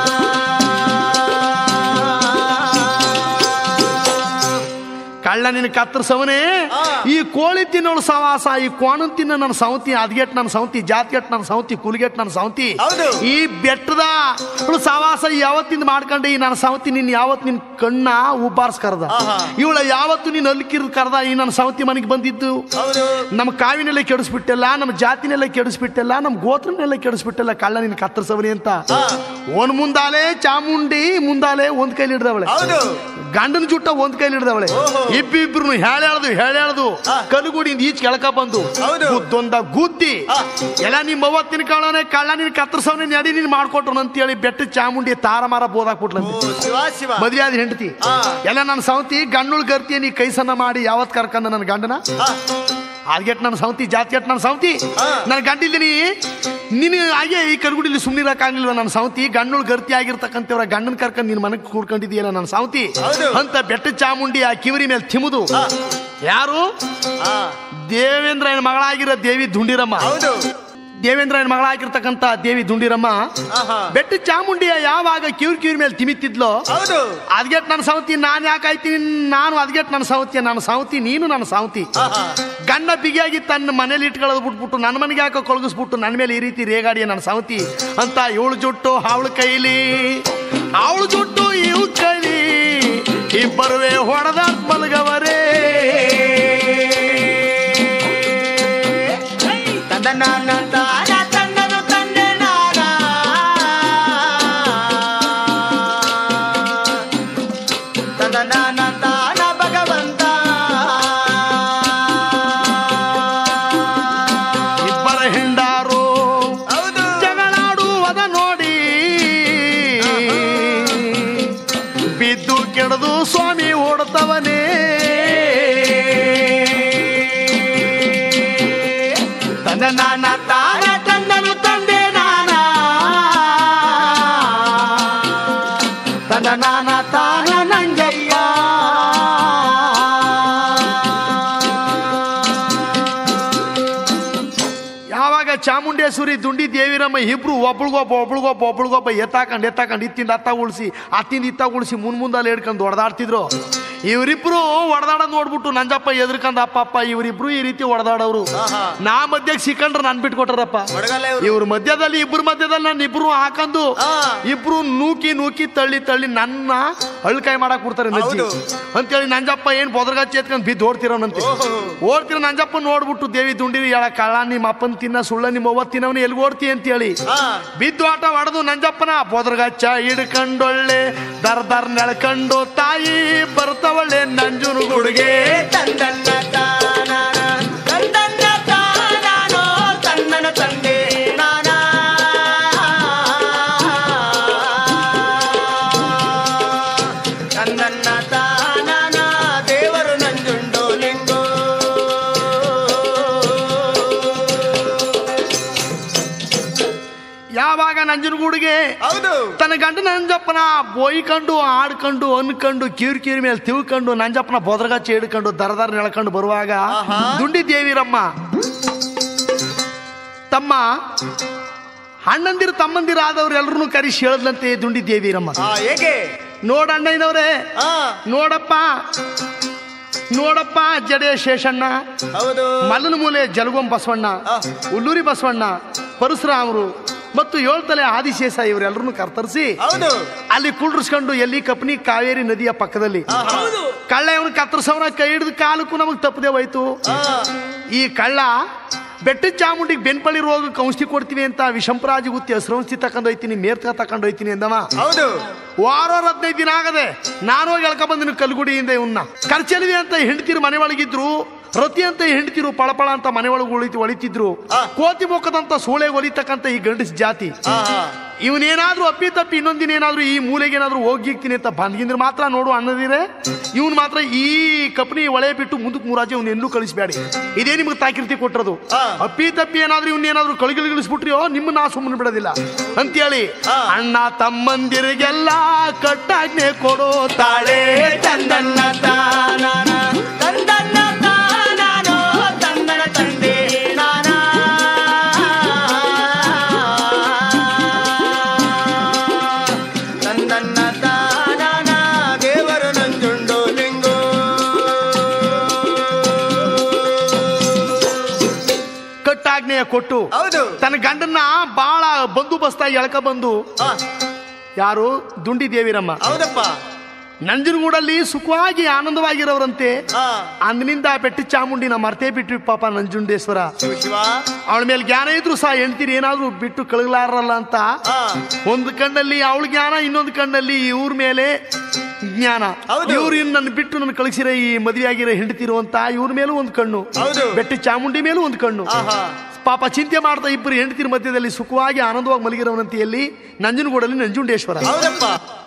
S1: ಕಳ್ಳ ನಿನ್ನ ಕತ್ತರಿಸವನೇ
S3: ಆ.
S1: ಈ ಕೋಳಿ ತಿನ್ನೋಳು ಸವಾಸ ಈ ಕೋಣ ತಿನ್ನ ನನ್ನ ಸೌತಿ ಅದ್ಗೆಟ್ ನನ್ನ ಸೌತಿ ಜಾತಿಗೆಟ್ ನನ್ನ ಸೌತಿ ಕುಲಿಗೆಟ್ ನನ್ನ ಸೌತಿ
S3: ಹೌದು.
S1: ಈ ಬೆಟ್ಟದ ಅವ್ಳು ಸವಾಸ ಯಾವತ್ತಿಂದ ಮಾಡ್ಕೊಂಡೆ ಈ ನನ್ನ ಸೌತಿ ನಿನ್ ಯಾವತ್ ನಿನ್ ಕಣ್ಣ ಉಬ್ಬಾರ್ಸ್ ಕರ್ದ
S3: ಆಹಾ.
S1: ಇವಳ ಯಾವತ್ತು ನೀನ್ ಅಲ್ಕಿರ್ ಕರ್ದ ಈ ನನ್ನ ಸೌತಿ ಮನೆಗೆ ಬಂದಿದ್ದು
S3: ಹೌದು
S1: ನಮ್ಮ ಕಾವಿನೆಲ್ಲ ಕೆಡಿಸ್ಬಿಟ್ಟೆಲ್ಲ ನಮ್ಮ ಜಾತಿನೆಲ್ಲ ಕೆಡಿಸ್ಬಿಟ್ಟೆಲ್ಲ ನಮ್ಮ ಗೋತ್ರನೆಲ್ಲ ಕೆಡಿಸ್ಬಿಟ್ಟೆಲ್ಲ ಕಳ್ಳ ನಿನ್ ಕತ್ತರಿಸವನಿ ಅಂತ
S3: ಹಾ.
S1: ಒಂದ್ ಮುಂದಾಲೆ ಚಾಮುಂಡಿ ಮುಂದಾಲೆ ಒಂದ್ ಕೈಲಿ ಹಿಡ್ದವಳೆ
S3: ಹೌದು
S1: ಗಂಡನ ಜುಟ್ಟ ಒಂದ್ ಕೈಲಿ ಹಿಡ್ದವಳೆ
S3: ಓಹೋ.
S1: ಇಬ್ಬಿಬ್ರು ಹೇಳಾಳ್ದು ಹೇಳಾಳ್ದು
S3: ಹಾ.
S1: ಕಲುಗುಡಿಯಿಂದ ಈಚ್ ಕೆಳಕ ಬಂದು
S3: ಹೌದು.
S1: ಗುದ್ದೊಂದ ಗುದ್ದಿ
S3: ಹಾ.
S1: ಎಲ್ಲ ನಿಮ್ಮ ಅವ್ವ ತಿನ್ಕೊಳ್ಳೋನೆ ಕಳ್ಳ ನೀನ್ ಕತ್ತರ್ಸವನೆ ನಡಿ ನೀನ್ ಮಾಡ್ಕೊಟ್ರು ಅಂತೇಳಿ ಬೆಟ್ಟ ಚಾಮುಂಡಿ ತಾರ ಮಾರ
S3: ಓ
S1: ಬೋದಾಕ್ಬಿಟ್ಲಂತೆ
S3: ಶಿವ ಶಿವ
S1: ಮದ್ವೆ ಆದ ಹೆಂಡತಿ
S3: ಹಾ.
S1: ಎಲ್ಲ ನನ್ನ ಸೌತಿ ಗಂಡುಳ್ ಗರ್ತಿ ನೀ ಕೈ ಸಣ್ಣ ಮಾಡಿ ಯಾವತ್ ಕರ್ಕಂದ ನನ್ನ ಗಂಡನ
S3: ಹಾ,
S1: ಅದ್ಗೆಟ್ ನನ್ನ ಸೌತಿ ಜಾತಿಗೆಟ್ ನನ್ನ ಸೌತಿ
S3: ಹಾ.
S1: ನನ್ನ ಗಂಡಿದ್ದೀನಿ ನೀನು ಹಾಗೆ ಈ ಕರ್ಗುಡಿಲಿ ಸುಮ್ಮನಿರಕ್ಕಾಗ್ಲಿಲ್ಲ ನನ್ನ ಸೌತಿ ಗಂಡುಳ್ ಗರ್ತಿ ಆಗಿರ್ತಕ್ಕಂಥವ್ರ ಗಂಡನ ಕರ್ಕೊಂಡ್ ನಿನ್ ಮನಕ್ ಕೂಡ್ಕೊಂಡಿದೀಯಲ್ಲ ನನ್ನ ಸೌತಿ
S3: ಹೌದು.
S1: ಅಂತ ಬೆಟ್ಟ ಚಾಮುಂಡಿ ಆ ಕಿವರಿ ಮೇಲೆ ತಿಮುದು
S3: ಹಾ.
S1: ಯಾರು
S3: ಹಾ,
S1: ದೇವೇಂದ್ರನ ಮಗಳಾಗಿರೋ ದೇವಿ ದುಂಡಿರಮ್ಮ
S3: ಹೌದು
S1: ದೇವೇಂದ್ರನ ಮಗಳಾಗಿರ್ತಕ್ಕಂಥ ದೇವಿ ದುಂಡಿರಮ್ಮ
S3: ಆಹಾ.
S1: ಬೆಟ್ಟ ಚಾಮುಂಡಿಯ ಯಾವಾಗ ಕಿವ್ರಿ ಕಿವ್ರಿ ಮೇಲೆ ತಿಮಿತಿದ್ಲೋ
S3: ಹೌದು
S1: ಅದ್ಗೆಟ್ ನನ್ನ ಸೌತಿ ನಾನು ಯಾಕೆ ಆಯ್ತೀನಿ ನಾನು ಅದ್ಗೆಟ್ ನನ್ನ ಸೌತಿ ನನ್ನ ಸೌತಿ ನೀನು ನನ್ನ ಸೌತಿ
S3: ಆಹಾ.
S1: ಗಂಡ ಬಿಗಿಯಾಗಿ ತನ್ನ ಮನೇಲಿ ಇಟ್ಕೊಳ್ಳೋದು ಬಿಟ್ಬಿಟ್ಟು ನನ್ನ ಮನೆಗೆ ಯಾಕೋ ಕೊಳಗಿಸ್ಬಿಟ್ಟು ನನ್ನ ಮೇಲೆ ಈ ರೀತಿ ರೇಗಾಡಿಯ ನನ್ನ ಸೌತಿ ಅಂತ ಇವಳು ಜುಟ್ಟು ಅವಳ ಕೈಲಿ ಅವಳು ಜುಟ್ಟು ಇವ್ ಕೈಲಿ ಇಬ್ಬರುವೆ ಹೊಡೆದ ಮಲಗವರೇ
S3: ತಂದನಾನ ತಾನ ತನ್ನನು ತಂದೆ ನಾನ ತಂದನಾನ ತಾನ ಭಗವಂತ
S1: ಇಬ್ಬರ ಹಿಂಡಾರು
S3: ಹೌದು
S1: ಜಗಳಾಡುವದ ನೋಡಿ ಬಿದ್ದು ಕೆಡದು ಸ್ವಾಮಿ ಓಡ್ತವನೇ
S3: ತಂದನಾನ ತಾನ ತನ್ನನು ತಂದೆ ನಾನ ತಂದನಾನ ತಾನ ನಂಜಯ್ಯ
S1: ಯಾವಾಗ ಚಾಮುಂಡೇಶ್ವರಿ ದುಂಡಿ ದೇವಿರಮ್ಮ ಇಬ್ರು ಒಬ್ಳಿಗೊಬ್ಬ ಒಬ್ಳಿಗೊಬ್ಬ ಒಬ್ಳಿಗೊಬ್ಬ ಎತ್ತಾಕೊಂಡು ಎತ್ತಾಕೊಂಡು ಇತ್ತಿಂದ ಅತ್ತ ಉಳಿಸಿ ಅತ್ತಿಂದ ಇತ್ತ ಉಳಿಸಿ ಮುಂದ್ ಮುಂದಲ್ಲಿ ಹಿಡ್ಕೊಂಡು ಹೊಡೆದಾಡ್ತಿದ್ರು ಇವರಿಬ್ರು ಹೊಡೆದಾಡೋದ್ ನೋಡ್ಬಿಟ್ಟು ನಂಜಪ್ಪ ಎದ್ರಕಂದ ಅಪ್ಪಪ್ಪ ಇವರಿಬ್ರು ಈ ರೀತಿ ಹೊಡೆದಾಡೋರು
S3: ಆಹಾ.
S1: ನಾ ಮಧ್ಯಕ್ಕೆ ಸಿಕ್ಕಂಡ್ರೆ ನನ್ ಬಿಟ್ಕೊಟ್ರಪ್ಪ
S3: ಹೊಡಗಲ್ಲ ಇವ್ರು.
S1: ಇವ್ರ ಮಧ್ಯದಲ್ಲಿ ಇಬ್ರು ಮಧ್ಯದಲ್ಲಿ ನಾನು ಇಬ್ರು ಹಾಕಂದು
S3: ಆ.
S1: ಇಬ್ರು ನೂಕಿ ನೂಕಿ ತಳ್ಳಿ ತಳ್ಳಿ ನನ್ನ ಅಳ್ಕಾಯಿ ಮಾಡಕ್ ಬಿಡ್ತಾರೆ ನಜ್ಜಿ
S3: ಹೌದು.
S1: ಅಂತೇಳಿ ನಂಜಪ್ಪ ಏನ್ ಬೊದರ್ಗಚ್ಚಿ ಎತ್ಕೊಂಡ್ ಬಿದ್ದು ಓಡ್ತಿರೋನಂತೆ
S3: ಓಹೋ.
S1: ಓಡ್ತಿರೋ ನಂಜಪ್ಪ ನೋಡ್ಬಿಟ್ಟು ದೇವಿ ದುಂಡಿರಿ ಹೇಳ ಕಳ್ಳ ನಿಮ್ಮ ಅಪ್ಪನ ತಿನ್ನ ಸುಳ್ಳ ನಿಮ್ಮ ಅವ್ವ ತಿನ್ನವನು ಎಲ್ಲಿ ಓಡ್ತಿ ಅಂತೇಳಿ
S3: ಹಾ.
S1: ಬಿದ್ದು ಆಟ ಹೊಡೆದು ನಂಜಪ್ಪನ ಬೊದರ್ಗಚ್ಚ ಹಿಡ್ಕೊಂಡೊಳ್ಳೆ ದರ್ ದರ್ ನೆಳ್ಕೊಂಡು ತಾಯಿ ಬರ್ತವಳ್ಳೆ ನಂಜುನು ಗುಡುಗೆ
S3: ತಂದನ್ನ ತಾನಾನ, ತಂದನ್ನ ತಾನಾನೋ, ತನ್ನನ ತಂದೆ ನಾನ. ತಂದನ್ನ ತಾನಾನ, ದೇವರು ನಂಜುಂಡು ಲಿಂಗೋ
S1: ಯಾವಾಗ ನಂಜನಗೂಡಿಗೆ
S3: ಹೌದು
S1: ತನ್ನ ಗಂಡನ ನಂಜಪ್ಪನ ಬೋಯ್ಕೊಂಡು ಆಡ್ಕೊಂಡು ಅನ್ಕೊಂಡು ಕಿವ್ರಿ ಕಿವ್ರಿ ಮೇಲೆ ತಿಳ್ಕೊಂಡು ನಂಜಪ್ಪನ ಬೊದರ್ಗಚ್ಚ ಹಿಡ್ಕೊಂಡು ದರ ದರ ನೆಳ್ಕೊಂಡು ಬರುವಾಗ
S3: ಆಹಾ.
S1: ದುಂಡಿ ದೇವಿರಮ್ಮ ತಮ್ಮ ಅಣ್ಣಂದಿರು ತಮ್ಮಂದಿರು ಆದವ್ರು ಎಲ್ರು ಕರೆಸಿ ಹೇಳದ್ಲಂತೆ ದುಂಡಿ ದೇವಿರಮ್ಮ
S3: ಆ ಹೇಗೆ
S1: ನೋಡ ಅಣ್ಣಯ್ಯನವ್ರೆ
S3: ಆ
S1: ನೋಡಪ್ಪ ನೋಡಪ್ಪ ಜಡೆ ಶೇಷಣ್ಣ
S3: ಹೌದು
S1: ಮಲ್ಲನ ಮೂಲೆ ಜಲಗೊಂ ಬಸವಣ್ಣ
S3: ಆ.
S1: ಉಲ್ಲೂರಿ ಬಸವಣ್ಣ ಪರಶುರಾಮರು ಮತ್ತು ಏಳ್ತಲೆ ಆದಿಶೇಷ ಇವರೆಲ್ಲರನ್ನು ಕರ್ತರಿಸಿ
S3: ಹೌದು
S1: ಅಲ್ಲಿ ಕುಳ್ರಿಸ್ಕೊಂಡು ಎಲ್ಲಿ ಕಪ್ನಿ ಕಾವೇರಿ ನದಿಯ ಪಕ್ಕದಲ್ಲಿ
S3: ಆ, ಹೌದು
S1: ಕಳ್ಳ ಇವನು ಕತ್ತರಿಸವನ ಕೈ ಹಿಡಿದು ಕಾಲಕ್ಕೂ ನಮಗೆ ತಪ್ಪದೆ ಹೋಯ್ತು
S3: ಆ,
S1: ಈ ಕಳ್ಳ ಬೆಟ್ಟದ ಚಾಮುಂಡಿಗೆ ಬೆನ್ಪಳ್ಳಿ ರೋಗಕ್ಕೆ ಔಷಧಿ ಕೊಡ್ತೀನಿ ಅಂತ ವಿಷಂಪರಾಜಿ ಗುತ್ತಿ ಹಸ್ರೌಷಧಿ ತಕೊಂಡು ಹೋಯ್ತೀನಿ ಮೇರ್ತ ತಕೊಂಡು ಹೋಯ್ತೀನಿ ಅಂದವ
S3: ಹೌದು
S1: ವಾರ ಹದಿನೈದು ದಿನ ಆಗದೆ ನಾನು ಹೋಗಿ ಎಳ್ಕ ಬಂದಿನ ಕಲ್ಗುಡಿಯಿಂದ ಇವನ್ನ ಖರ್ಚಲಿದೆ ಅಂತ ಹೆಂಡತಿರು ಮನೆ ಒಳಗಿದ್ರು ರತಿ ಅಂತ ಹೆಂಡತಿರು ಪಳಪಳ ಅಂತ ಮನೆ ಒಳಗೆ ಉಳಿತಿ ಒಳಿತಿದ್ರು
S3: ಆ.
S1: ಕೋತಿ ಮೊಕ್ಕದಂತ ಸೂಳೆ ಒಲಿತಕ್ಕಂತ ಈ ಗಂಡಸ್ ಜಾತಿ
S3: ಆ, ಆ.
S1: ಇವನೇನಾದ್ರೂ ಅಪ್ಪಿ ತಪ್ಪಿ ಇನ್ನೊಂದಿನ ಏನಾದ್ರೂ ಈ ಮೂಲೆಗೆ ಏನಾದ್ರೂ ಹೋಗಿಕ್ತೀನಿ ಅಂತ ಬಂದ್ಗಿಂದ್ರೆ ಮಾತ್ರ ನೋಡು ಅನ್ನದಿರೆ ಇವನ್ ಮಾತ್ರ ಈ ಕಪ್ನಿ ಒಳೆ ಬಿಟ್ಟು ಮುಂದಕ್ಕೆ ಮೂರಾಜೆ ಇವ್ನ ಎಲ್ಲೂ ಕಳಿಸ್ಬೇಡಿ ಇದೇ ನಿಮ್ಗೆ ತಾಕಿರ್ತಿ ಕೊಟ್ಟಿರೋದು
S3: ಆ.
S1: ಅಪ್ಪಿ ತಪ್ಪಿ ಏನಾದ್ರೂ ಇವ್ನ ಏನಾದ್ರೂ ಕಳಿಗಿಳಿಸ್ಬಿಟ್ರಿಯೋ ನಿಮ್ಮ ನಾ ಸುಮ್ಮನೆ ಬಿಡೋದಿಲ್ಲ ಅಂತೇಳಿ
S3: ಆ.
S1: ಅಣ್ಣ ತಮ್ಮಂದಿರಿಗೆಲ್ಲ ಕಟ್ಟಾಜ್ಞೆ ಕೊಡೋ ತಾಳೆ
S3: ತಂದನ್ನ ತಾನಾನ, ತಂದನ್ನ ತಾನಾನೋ, ತಂದನ ತಂದೆ ನಾನ. ತಂದನ್ನ ತಾನಾನ, ದೇವರು ನಂಜುಂಡು ಲಿಂಗೋ
S1: ಕಟ್ಟಾಜ್ಞೆಯ ಕೊಟ್ಟು
S3: ಹೌದು
S1: ತನ್ನ ಗಂಡನ್ನ ಬಾಳ ಬಂದು ಬಸ್ತಾಗಿ ಎಳ್ಕ ಬಂದು
S3: ಆ,
S1: ಯಾರು ದುಂಡಿ ದೇವಿರಮ್ಮ
S3: ಹೌದಪ್ಪ
S1: ನಂಜನಗೂಡಲ್ಲಿ ಸುಖವಾಗಿ ಆನಂದವಾಗಿರೋರಂತೆ
S3: ಹಾ
S1: ಅಂದಿನಿಂದ ಬೆಟ್ಟಿ ಚಾಮುಂಡಿನ ಮರ್ತೇ ಬಿಟ್ವಿ ಪಾಪ ನಂಜುಂಡೇಶ್ವರ
S3: ಶಿವ ಶಿವ
S1: ಅವಳ ಮೇಲೆ ಜ್ಞಾನ ಇದ್ರು ಸಹ ಹೆಣ್ತೀರಿ ಏನಾದ್ರೂ ಬಿಟ್ಟು ಕಳಗಲಾರಲ್ಲ ಅಂತ
S3: ಹಾ
S1: ಒಂದು ಕಣ್ಣಲ್ಲಿ ಅವಳ ಜ್ಞಾನ ಇನ್ನೊಂದು ಕಣ್ಣಲ್ಲಿ ಇವ್ರ ಮೇಲೆ ಜ್ಞಾನ
S3: ಹೌದು.
S1: ಇವ್ರು ಇನ್ನು ನನ್ನ ಬಿಟ್ಟು ನನ್ನ ಕಳಿಸಿರೋ ಈ ಮದುವೆ ಆಗಿರೋ ಹೆಂಡತಿರು ಅಂತ ಇವ್ರ ಮೇಲೂ ಒಂದು ಕಣ್ಣು
S3: ಹೌದು.
S1: ಬೆಟ್ಟಿ ಚಾಮುಂಡಿ ಮೇಲೂ ಒಂದು ಕಣ್ಣು
S3: ಆಹಾ
S1: ಪಾಪ ಚಿಂತೆ ಮಾಡ್ತಾ ಇಬ್ಬರು ಹೆಂಡತಿರ ಮಧ್ಯದಲ್ಲಿ ಸುಖವಾಗಿ ಆನಂದವಾಗಿ ಮಲಗಿರೋನಂತೆಯಲ್ಲಿ ನಂಜನಗೂಡಲ್ಲಿ ನಂಜುಂಡೇಶ್ವರ
S3: ಹೌದಪ್ಪ